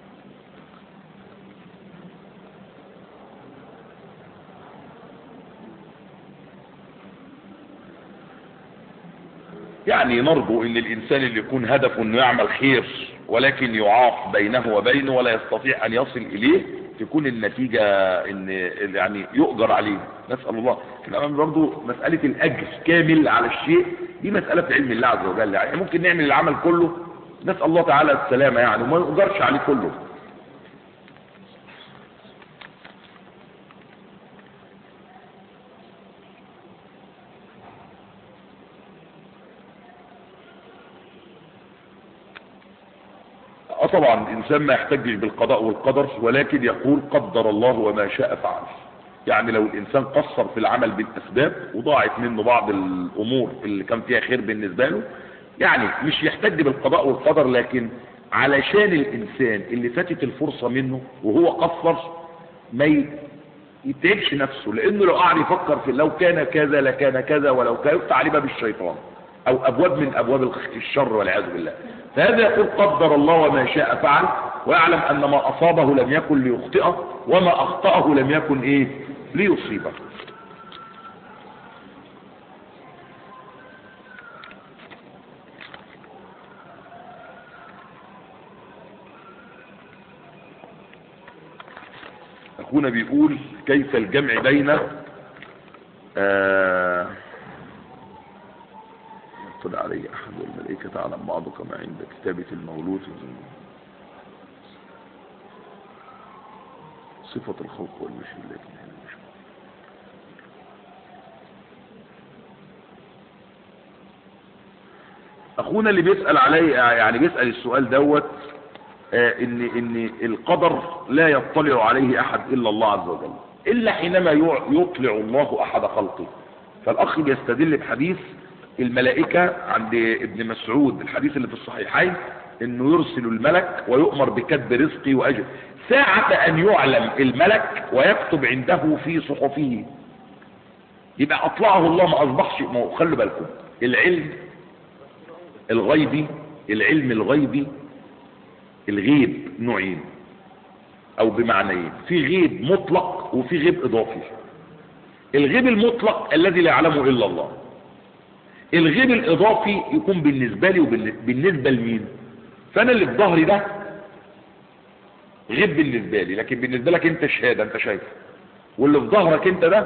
يعني نرجو ان الانسان اللي يكون هدفه انه يعمل خير ولكن يعاق بينه وبينه ولا يستطيع ان يصل اليه تكون النتيجة ان يعني يؤجر عليه نسأل الله كما برضو مسألة الاجر كامل على الشيء دي مسألة في علم الله عز وجل يعني ممكن نعمل العمل كله نسأل الله تعالى السلامة يعني وما يؤجرش عليه كله اه طبعا الانسان ما يحتجش بالقضاء والقدر ولكن يقول قدر الله وما شاء فعل يعني لو الانسان قصر في العمل بالاسباب وضاعت منه بعض الامور اللي كان فيها خير بالنسبه له يعني مش يحتج بالقضاء والقدر لكن علشان الانسان اللي فاتت الفرصه منه وهو قصر ما ي- يتعبش نفسه لانه لو قعد يفكر في لو كان كذا لكان كذا ولو كان يفتح عليه باب الشيطان او ابواب من ابواب الخ- الشر والعياذ بالله فهذا يقول قدر الله وما شاء فعل ويعلم ان ما اصابه لم يكن ليخطئه وما اخطاه لم يكن ايه ليصيبه اخونا بيقول كيف الجمع بين آه يطلع علي احد والملائكه تعلم بعضك ما عند كتابه المولود صفه الخلق والمشي لكن هنا مش اخونا اللي بيسال علي يعني بيسال السؤال دوت آه، ان ان القدر لا يطلع عليه احد الا الله عز وجل الا حينما يع- يطلع الله احد خلقه فالاخ بيستدل بحديث الملائكه عند ابن مسعود الحديث اللي في الصحيحين انه يرسل الملك ويؤمر بكتب رزقه واجل ساعة ان يعلم الملك ويكتب عنده في صحفه يبقى اطلعه الله ما اصبحش ما هو خلوا بالكم العلم الغيبي العلم الغيبي الغيب نوعين او بمعنيين في غيب مطلق وفي غيب اضافي الغيب المطلق الذي لا يعلمه الا الله الغيب الاضافي يكون بالنسبه لي وبالنسبه لمين فانا اللي في ظهري ده غيب بالنسبه لي لكن بالنسبه لك انت شهاده انت شايفه واللي في ظهرك انت ده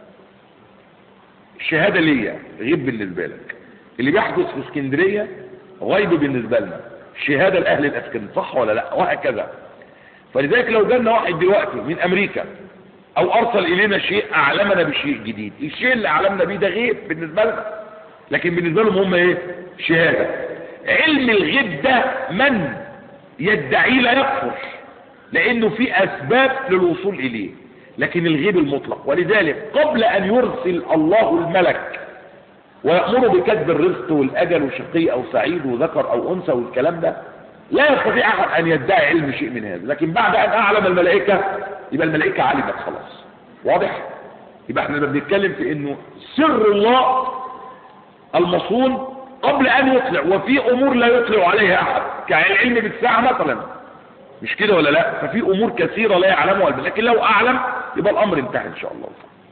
شهاده ليا غيب بالنسبه لك اللي بيحدث في اسكندريه غيب بالنسبه لنا شهاده لاهل الاسكندريه صح ولا لا وهكذا فلذلك لو جالنا واحد دلوقتي من امريكا او ارسل الينا شيء اعلمنا بشيء جديد الشيء اللي اعلمنا بيه ده غيب بالنسبه لنا لكن بالنسبه لهم هم ايه شهاده علم الغيب ده من يدعيه لا يكفر لانه في اسباب للوصول اليه لكن الغيب المطلق ولذلك قبل ان يرسل الله الملك ويأمر بكتب الرزق والأجل وشقي أو سعيد وذكر أو أنثى والكلام ده لا يستطيع أحد أن يدعي علم شيء من هذا لكن بعد أن أعلم الملائكة يبقى الملائكة علمت خلاص واضح يبقى احنا بنتكلم في انه سر الله المصون قبل ان يطلع وفي امور لا يطلع عليها احد كالعلم بالساعة مثلا مش كده ولا لا ففي امور كثيرة لا يعلمها البشر لكن لو اعلم يبقى الامر انتهى ان شاء الله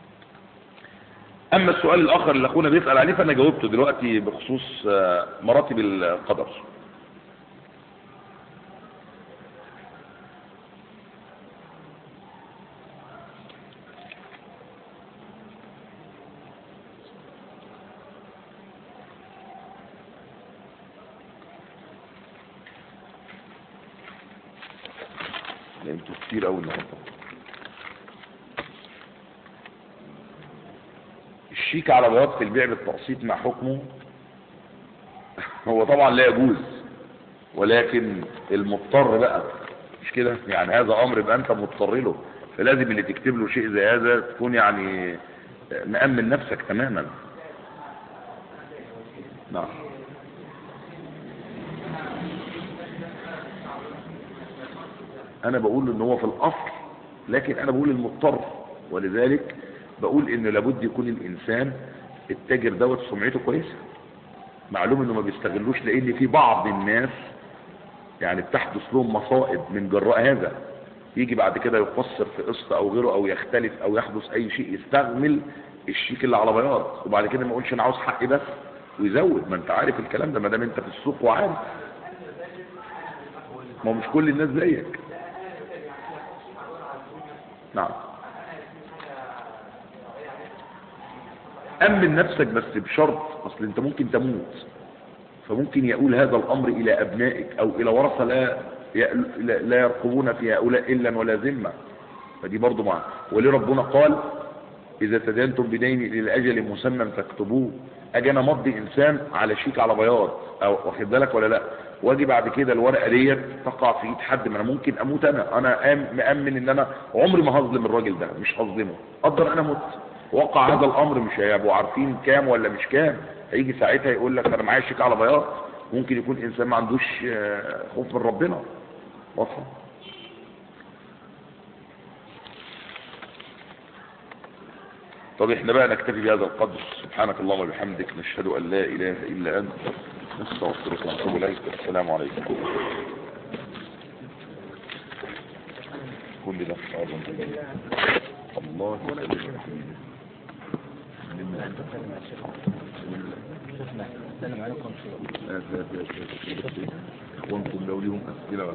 اما السؤال الاخر اللي اخونا بيسأل عليه فانا جاوبته دلوقتي بخصوص آه، مراتب القدر ده انتوا كتير قوي النهارده الشيك على بوابة البيع بالتقسيط مع حكمه هو طبعا لا يجوز ولكن المضطر بقى مش كده يعني هذا امر يبقى انت مضطر له فلازم اللي تكتب له شيء زي هذا تكون يعني مأمن نفسك تماما نعم انا بقول ان هو في الاصل لكن انا بقول المضطر ولذلك بقول ان لابد يكون الانسان التاجر دوت سمعته كويسه معلوم انه ما بيستغلوش لان في بعض الناس يعني بتحدث لهم مصائب من جراء هذا يجي بعد كده يقصر في قسط او غيره او يختلف او يحدث اي شيء يستغمل الشيك اللي على بياض وبعد كده ما يقولش انا عاوز حقي بس ويزود ما انت عارف الكلام ده ما دام انت في السوق وعارف ما هو مش كل الناس زيك نعم أمن نفسك بس بشرط أصل أنت ممكن تموت فممكن يقول هذا الأمر إلى أبنائك أو إلى ورثة لا لا لا يرقبون في هؤلاء إلا ولا ذمة فدي برضو معه وليه ربنا قال إذا تدينتم بدين إلى أجل مسمى فاكتبوه أجي أنا مضي إنسان على شيك على بياض أو واخد بالك ولا لا واجي بعد كده الورقة ديت تقع في إيد حد ما أنا ممكن أموت أنا أنا أم- مأمن إن أنا عمري ما هظلم الراجل ده مش هظلمه قدر أنا مت وقع هذا الأمر مش هيبقوا عارفين كام ولا مش كام هيجي ساعتها يقول لك أنا معايا شيك على بياض ممكن يكون إنسان ما عندوش آه، خوف من ربنا واضحة طب احنا بقى نكتفي بهذا القدر سبحانك اللهم وبحمدك نشهد ان لا اله الا انت نستغفرك ونتوب اليك السلام عليكم كل ده الله السلام عليكم وانتم لو ليهم اسئله